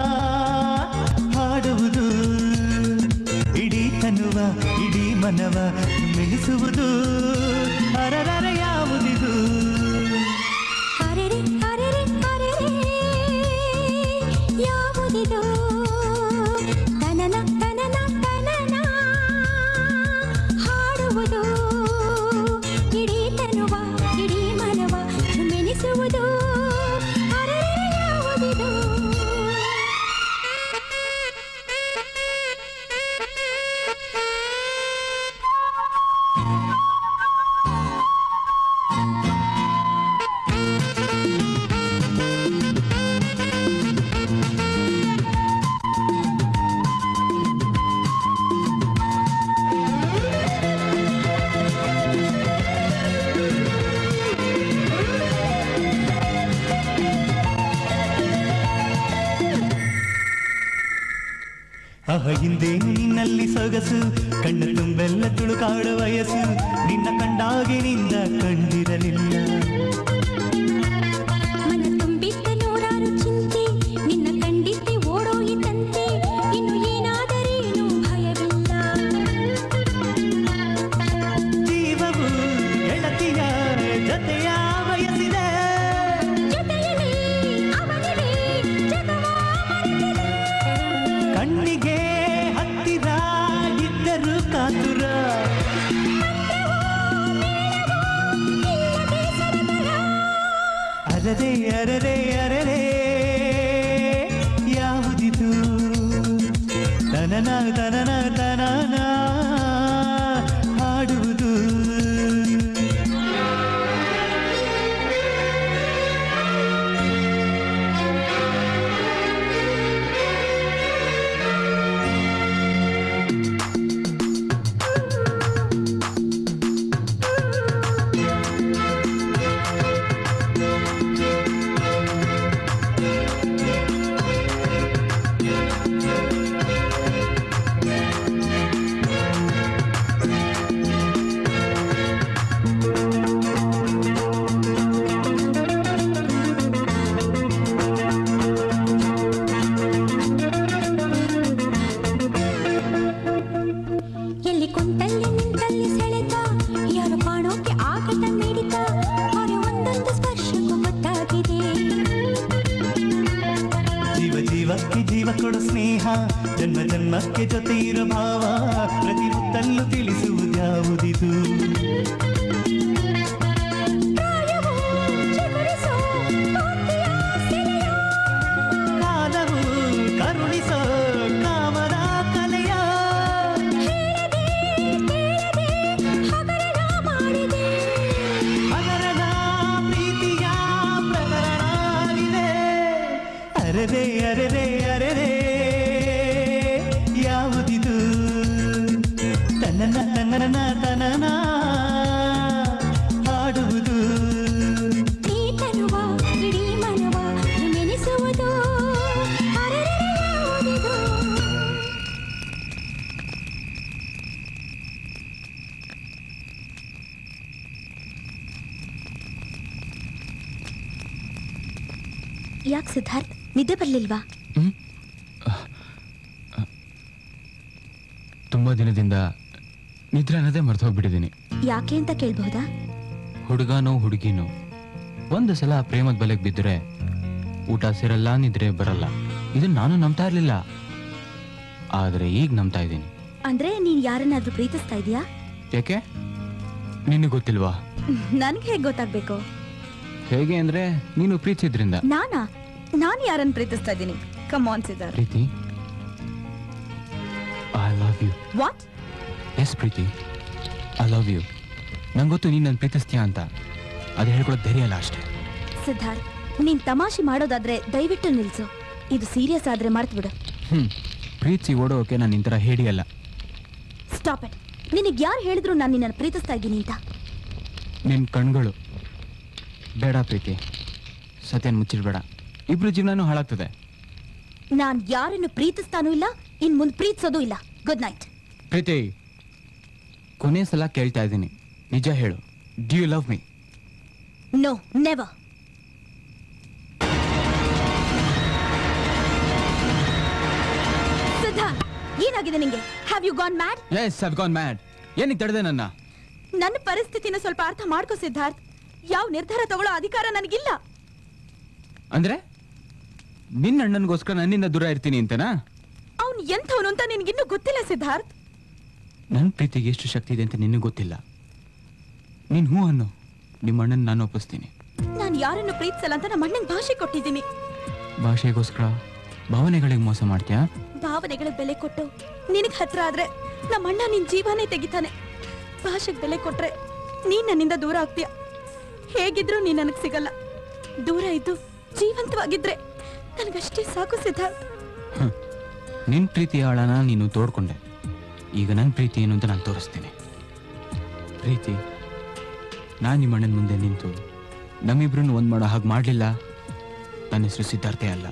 Speaker 5: ಹಾಡುವುದು ಇಡೀ ತನುವ ಇಡೀ ಮನವ ಮೆಲಿಸುವುದು ಅರರರ ಯಾವುದಿದು
Speaker 12: ಅರೆರೆ ಅರೆರೆ ಅರೆರೆ ಯಾವುದಿದು ತನನ ತನನ ತನನ ಹಾಡುವುದು ಇಡೀ ತನುವ ಇಡೀ ಮನವ ಮೆನಿಸುವುದು ಅರೆರೆ ಯಾವುದಿದು
Speaker 5: ಅಹ ಹಿಂದೆ ನಿನ್ನಲ್ಲಿ ಸೊಗಸು ಕಣ್ಣ ತುಂಬೆಲ್ಲ ತುಳುಕಾಡ ವಯಸ್ಸು ನಿನ್ನ ಕಂಡಾಗೆ ನಿಂದ ಕಂಡಿರಲಿಲ್ಲ
Speaker 12: ಮನ ತುಂಬಿದ್ದ ನೂರಾರು ಚಿಂತೆ ನಿನ್ನ ಕಂಡಿದ್ದೆ ಓಡೋಯಿತಂತೆ ಇನ್ನು ಏನಾದರೇನು ಭಯವಿಲ್ಲ
Speaker 5: ಜೀವವು ಗೆಳತಿಯ ಜೊತೆಯ ವಯಸ್ಸಿದೆ
Speaker 12: ಜೊತೆಯಲ್ಲಿ ಅವನಿಗೆ ಜಗವ
Speaker 5: ಕಣ್ಣಿಗೆ ಹತ್ತಿರ ಇದ್ದರು ಕಾತುರ ಅರರೆ ಅರರೆ ಅರರೆ ಯಾವುದಿದು ತನನ ತನನ ತನನ ಹಾಡುವುದು
Speaker 12: ಎಲ್ಲಿ ಕುಂತಲ್ಲಿ ನಿಂತಲ್ಲಿ ಸೆಳೆತ ಯಾರು ಕಾಣೋಕೆ ಆಗದ ಮಿಡಿತ ಅವರ ಒಂದೊಂದು ಸ್ಪರ್ಶಕ್ಕೂ ಗೊತ್ತಾಗಿದೆ
Speaker 5: ಜೀವ ಜೀವಕ್ಕೆ ಜೀವ ಕೊಡು ಸ್ನೇಹ ಜನ್ಮ ಜನ್ಮಕ್ಕೆ ಜೊತೆ ಇರೋ ಭಾವ ಪ್ರತಿ ಮುತ್ತಲ್ಲೂ ತಿಳಿಸುವುದ್ಯಾವುದಿದು
Speaker 12: ಪ್ರಾಯವು ಚಿಗುರಿಸೋ ಭಕ್ತಿಯ ಸೆಲೆಯೋ
Speaker 5: ಕಾಲವು ಕರುಣಿಸೋ ಕಾಮನ ಕಲೆಯ
Speaker 12: ಹೇಳದೆ ಕೇಳದೆ ಹಗರಣ ಮಾಡಿದೆ
Speaker 5: ಹಗರಣ ಪ್ರೀತಿಯ ಪ್ರಕರಣವಿದೆ ಅರೆರೆ ಅರೆರೆ ಅರೆರೆ ಯಾವುದಿದು ತನ್ನನ ತನ್ನನ ತನನ ಹಾಡುವುದು
Speaker 12: ಈ ತನುವ ಇಡೀ ಮನವ ನೆನೆಸುವುದು ಅರೆರೆ ಯಾವುದಿದು
Speaker 1: ಯಾಕೆ ಸಿದ್ಧಾರ್ಥ್ ನಿದ್ದೆ ಬರ್ಲಿಲ್ವಾ
Speaker 9: ತುಂಬಾ ದಿನದಿಂದ ನಿದ್ರೆ ಅನ್ನೋದೇ ಮರ್ತು ಹೋಗ್ಬಿಟ್ಟಿದ್ದೀನಿ
Speaker 1: ಯಾಕೆ ಅಂತ ಕೇಳ್ಬಹುದಾ
Speaker 9: ಹುಡುಗನೋ ಹುಡುಗಿನೋ ಒಂದು ಸಲ ಪ್ರೇಮದ ಬಲೆಗೆ ಬಿದ್ದರೆ ಊಟ ಸೇರಲ್ಲ ನಿದ್ರೆ ಬರಲ್ಲ ಇದನ್ನ ನಾನು ನಂಬ್ತಾ ಇರ್ಲಿಲ್ಲ ಆದ್ರೆ ಈಗ ನಂಬ್ತಾ ಇದ್ದೀನಿ
Speaker 1: ಅಂದ್ರೆ ನೀನ್ ಯಾರನ್ನಾದ್ರೂ ಪ್ರೀತಿಸ್ತಾ ಇದೀಯಾ
Speaker 9: ಯಾಕೆ ನಿನಗೆ ಗೊತ್ತಿಲ್ವಾ
Speaker 1: ನನ್ಗೆ ಹೇಗ್ ಗೊತ್ತಾಗ್ಬೇಕು
Speaker 9: ಹೇಗೆ ಅಂದ್ರೆ ನೀನು ಪ್ರೀತಿಸಿದ್ರಿಂದ
Speaker 1: ನಾನಾ ನಾನ್ ಯಾರನ್ನ ಪ್ರೀತಿಸ್ತಾ ಇದ್ದೀನಿ come on Siddharth
Speaker 9: Preethi I love you
Speaker 1: what
Speaker 9: yes Preethi I love you ನಂಗೆ ಗೊತ್ತು ನೀನು ನನ್ನ ಪ್ರೀತಿಸ್ತೀಯ ಅಂತ ಅದು ಹೇಳ್ಕೊಳಕ್ ಧೈರ್ಯ ಅಲ್ಲ ಅಷ್ಟೇ
Speaker 1: ಸಿದ್ಧಾರ್ಥ್ ನೀನ್ ತಮಾಷೆ ಮಾಡೋದಾದ್ರೆ ದಯವಿಟ್ಟು ನಿಲ್ಸು ಇದು ಸೀರಿಯಸ್ ಆದ್ರೆ ಮರ್ತ್ ಬಿಡು
Speaker 9: ಹ್ಮ್ ಪ್ರೀತಿ ಓಡೋಕೆ ನಾನು ಇಂತರ ಹೇಳಿ ಅಲ್ಲ
Speaker 1: ಸ್ಟಾಪ್ ಇಟ್ ನಿನಗ್ ಯಾರು ಹೇಳಿದ್ರು ನಾನು ನಿನ್ನ ಪ್ರೀತಿಸ್ತಾ ಇದ್ದೀನಿ ಅಂತ
Speaker 9: ನಿನ್ನ ಕಣ್ಗಳು ಬೇಡ ಪ್ರೀತಿ ಸತ್ಯನ್ ಮುಚ್ಚಿಡ್ಬೇಡ ಇಬ್ರು ಜೀವನನೂ ಹಾಳಾಗ್ತದೆ
Speaker 1: ನಾನ್ ಯಾರನ್ನು ಪ್ರೀತಿಸ್ತಾನೂ ಇಲ್ಲ ಇನ್ ಮುಂದ್ ಪ್ರೀತಿಸೋದು ಇಲ್ಲ ಗುಡ್ ನೈಟ್
Speaker 9: ಪ್ರೀತಿ ಕೊನೆ ಸಲ ಕೇಳ್ತಾ ಇದ್ದೀನಿ ನಿಜ ಹೇಳು do you love me
Speaker 1: no never Siddharth ಏನಾಗಿದೆ ನಿಂಗೆ have you gone mad
Speaker 9: yes I've gone mad ಏನಕ್ಕೆ ತಡೆದೆ ನನ್ನ
Speaker 1: ನನ್ನ ಪರಿಸ್ಥಿತಿನ ಸ್ವಲ್ಪ ಅರ್ಥ ಮಾಡ್ಕೋ ಸಿದ್ಧಾರ್ಥ್ ಯಾವ ನಿರ್ಧಾರ ತಗೊಳ್ಳೋ ಅಧಿಕಾರ ನನಗಿಲ್ಲ
Speaker 9: ಅಂದ್ರೆ ನಿನ್ನ ಅಣ್ಣನಿಗೋಸ್ಕರ ನನ್ನಿಂದ ದೂರ ಇರ್ತೀನಿ ಅಂತನಾ
Speaker 1: ಅವ್ನು ಎಂಥವನು ಅಂತ ನಿನ್ಗಿನ್ನೂ ಗೊತ್ತಿಲ್ಲ ಸಿದ್ಧಾರ್ಥ್
Speaker 9: ನನ್ನ ಪ್ರೀತಿಗೆ ಎಷ್ಟು ಶಕ್ತಿ ಇದೆ ಅಂತ ನಿನಗೆ ಗೊತ್ತಿಲ್ಲ ನೀನು ಹ್ಞೂ ಅನ್ನು ನಿಮ್ಮ ಅಣ್ಣನ ನಾನು ಒಪ್ಪಿಸ್ತೀನಿ
Speaker 1: ನಾನು ಯಾರನ್ನು ಪ್ರೀತಿಸಲ್ಲ ಅಂತ ನಮ್ಮ ಅಣ್ಣಂಗ್ ಭಾಷೆ ಕೊಟ್ಟಿದ್ದೀನಿ
Speaker 9: ಭಾಷೆಗೋಸ್ಕರ ಭಾವನೆಗಳಿಗೆ ಮೋಸ ಮಾಡ್ತೀಯಾ
Speaker 1: ಭಾವನೆಗಳಿಗೆ ಬೆಲೆ ಕೊಟ್ಟು ನಿನಗ್ ಹತ್ರ ಆದ್ರೆ ನಮ್ಮ ಅಣ್ಣ ನಿನ್ ಜೀವನೇ ತೆಗಿತಾನೆ ಭಾಷೆಗೆ ಬೆಲೆ ಕೊಟ್ರೆ ನೀನ್ ನನ್ನಿಂದ ದೂರ ಆಗ್ತೀಯ ಹೇಗಿದ್ರು ನೀನ್ ನನಗ್ ಸಿಗಲ್ಲ ದೂರ ಇದ್ದು ಜೀವಂತವಾಗಿದ್ರೆ ನನಗಷ್ಟೇ ಸಾಕು ಸಿದ್ಧಾರ್ಥ್
Speaker 9: ನಿನ್ನ ಪ್ರೀತಿಯ ಆಳನ ನೀನು ತೋಡ್ಕೊಂಡೆ ಈಗ ನನ್ನ ಪ್ರೀತಿ ಏನು ಅಂತ ನಾನು ತೋರಿಸ್ತೀನಿ ಪ್ರೀತಿ ನಾನು ನಿಮ್ಮ ಅಣ್ಣನ ಮುಂದೆ ನಿಂತು ನಮ್ಮಿಬ್ರನ್ನ ಒಂದು ಮಾಡೋ ಹಾಗೆ ಮಾಡಲಿಲ್ಲ ನನ್ನ ಹೆಸರು ಸಿದ್ಧಾರ್ಥೆ ಅಲ್ಲ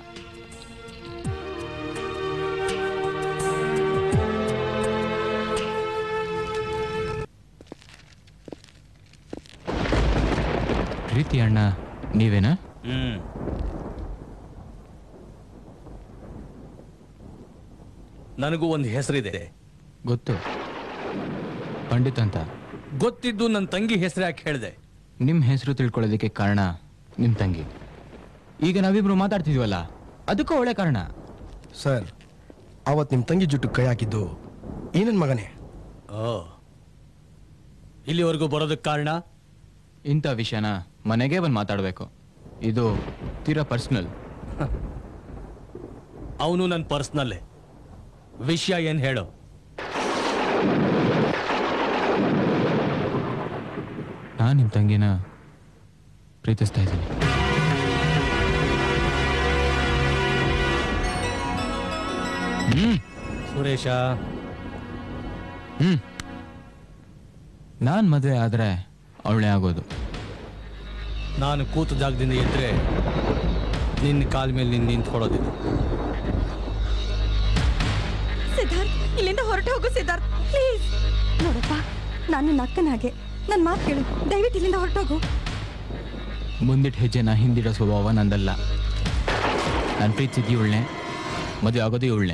Speaker 9: ಪ್ರೀತಿ ಅಣ್ಣ ನೀವೇನಾ
Speaker 3: ಹ್ಮ್ ನನಗೂ ಒಂದು ಹೆಸರಿದೆ
Speaker 9: ಗೊತ್ತು ಪಂಡಿತ್ ಅಂತ
Speaker 3: ಗೊತ್ತಿದ್ದು ನನ್ನ ತಂಗಿ ಹೆಸರು ಯಾಕೆ ಹೇಳಿದೆ
Speaker 9: ನಿಮ್ಮ ಹೆಸರು ತಿಳ್ಕೊಳ್ಳೋದಕ್ಕೆ ಕಾರಣ ನಿಮ್ಮ ತಂಗಿ ಈಗ ನಾವಿಬ್ರು ಮಾತಾಡ್ತಿದ್ವಲ್ಲ ಅದಕ್ಕೂ ಒಳ್ಳೆ ಕಾರಣ
Speaker 13: ಸರ್ ಅವತ್ ನಿಮ್ ತಂಗಿ ಜುಟ್ಟು ಕೈ ಹಾಕಿದ್ದು ಈ ನನ್ ಮಗನೇ
Speaker 3: ಓ ಇಲ್ಲಿವರೆಗೂ ಬರೋದಕ್ಕೆ ಕಾರಣ
Speaker 9: ಇಂಥ ವಿಷಯನ ಮನೆಗೆ ಬಂದು ಮಾತಾಡಬೇಕು ಇದು ತೀರಾ ಪರ್ಸ್ನಲ್
Speaker 3: ಅವನು ನನ್ನ ಪರ್ಸ್ನಲ್ಲೇ ವಿಷಯ ಏನ್ ಹೇಳು
Speaker 9: ನಾನು ನಿಮ್ಮ ತಂಗಿನ ಪ್ರೀತಿಸ್ತಾ ಇದ್ದೀನಿ ಹ್ಮ್
Speaker 3: ಸುರೇಶ
Speaker 9: ಹ್ಮ್ ನಾನು ಮದುವೆ ಆದ್ರೆ ಅವಳೇ ಆಗೋದು
Speaker 3: ನಾನು ಕೂತ ಜಾಗದಿಂದ ಎದ್ರೆ ನಿನ್ನ ಕಾಲ ಮೇಲೆ ನಿನ್ನ ನಿಂತ್ಕೊಳ್ಳೋದಿಲ್ಲ
Speaker 1: ಸಿದ್ಧಾರ್ಥ್ ಇಲ್ಲಿಂದ ಹೊರಟು ಹೋಗು ಸಿದ್ಧಾರ್ಥ್ ಪ್ಲೀಸ್ ನೋಡಪ್ಪ ನಾನು ನನ್ನ ಅಕ್ಕನಾಗೆ ನನ್ನ ಮಾತು ಕೇಳು ದಯವಿಟ್ಟು ಇಲ್ಲಿಂದ ಹೊರಟೋಗು
Speaker 9: ಮುಂದಿಟ್ಟು ಹೆಜ್ಜೆನ ಹಿಂದಿಡೋ ಸ್ವಭಾವ ನಂದಲ್ಲ ನಾನು ಪ್ರೀತಿಸಿದ್ದು ಇವಳನ್ನೇ ಮದುವೆ ಆಗೋದು ಇವಳನ್ನೇ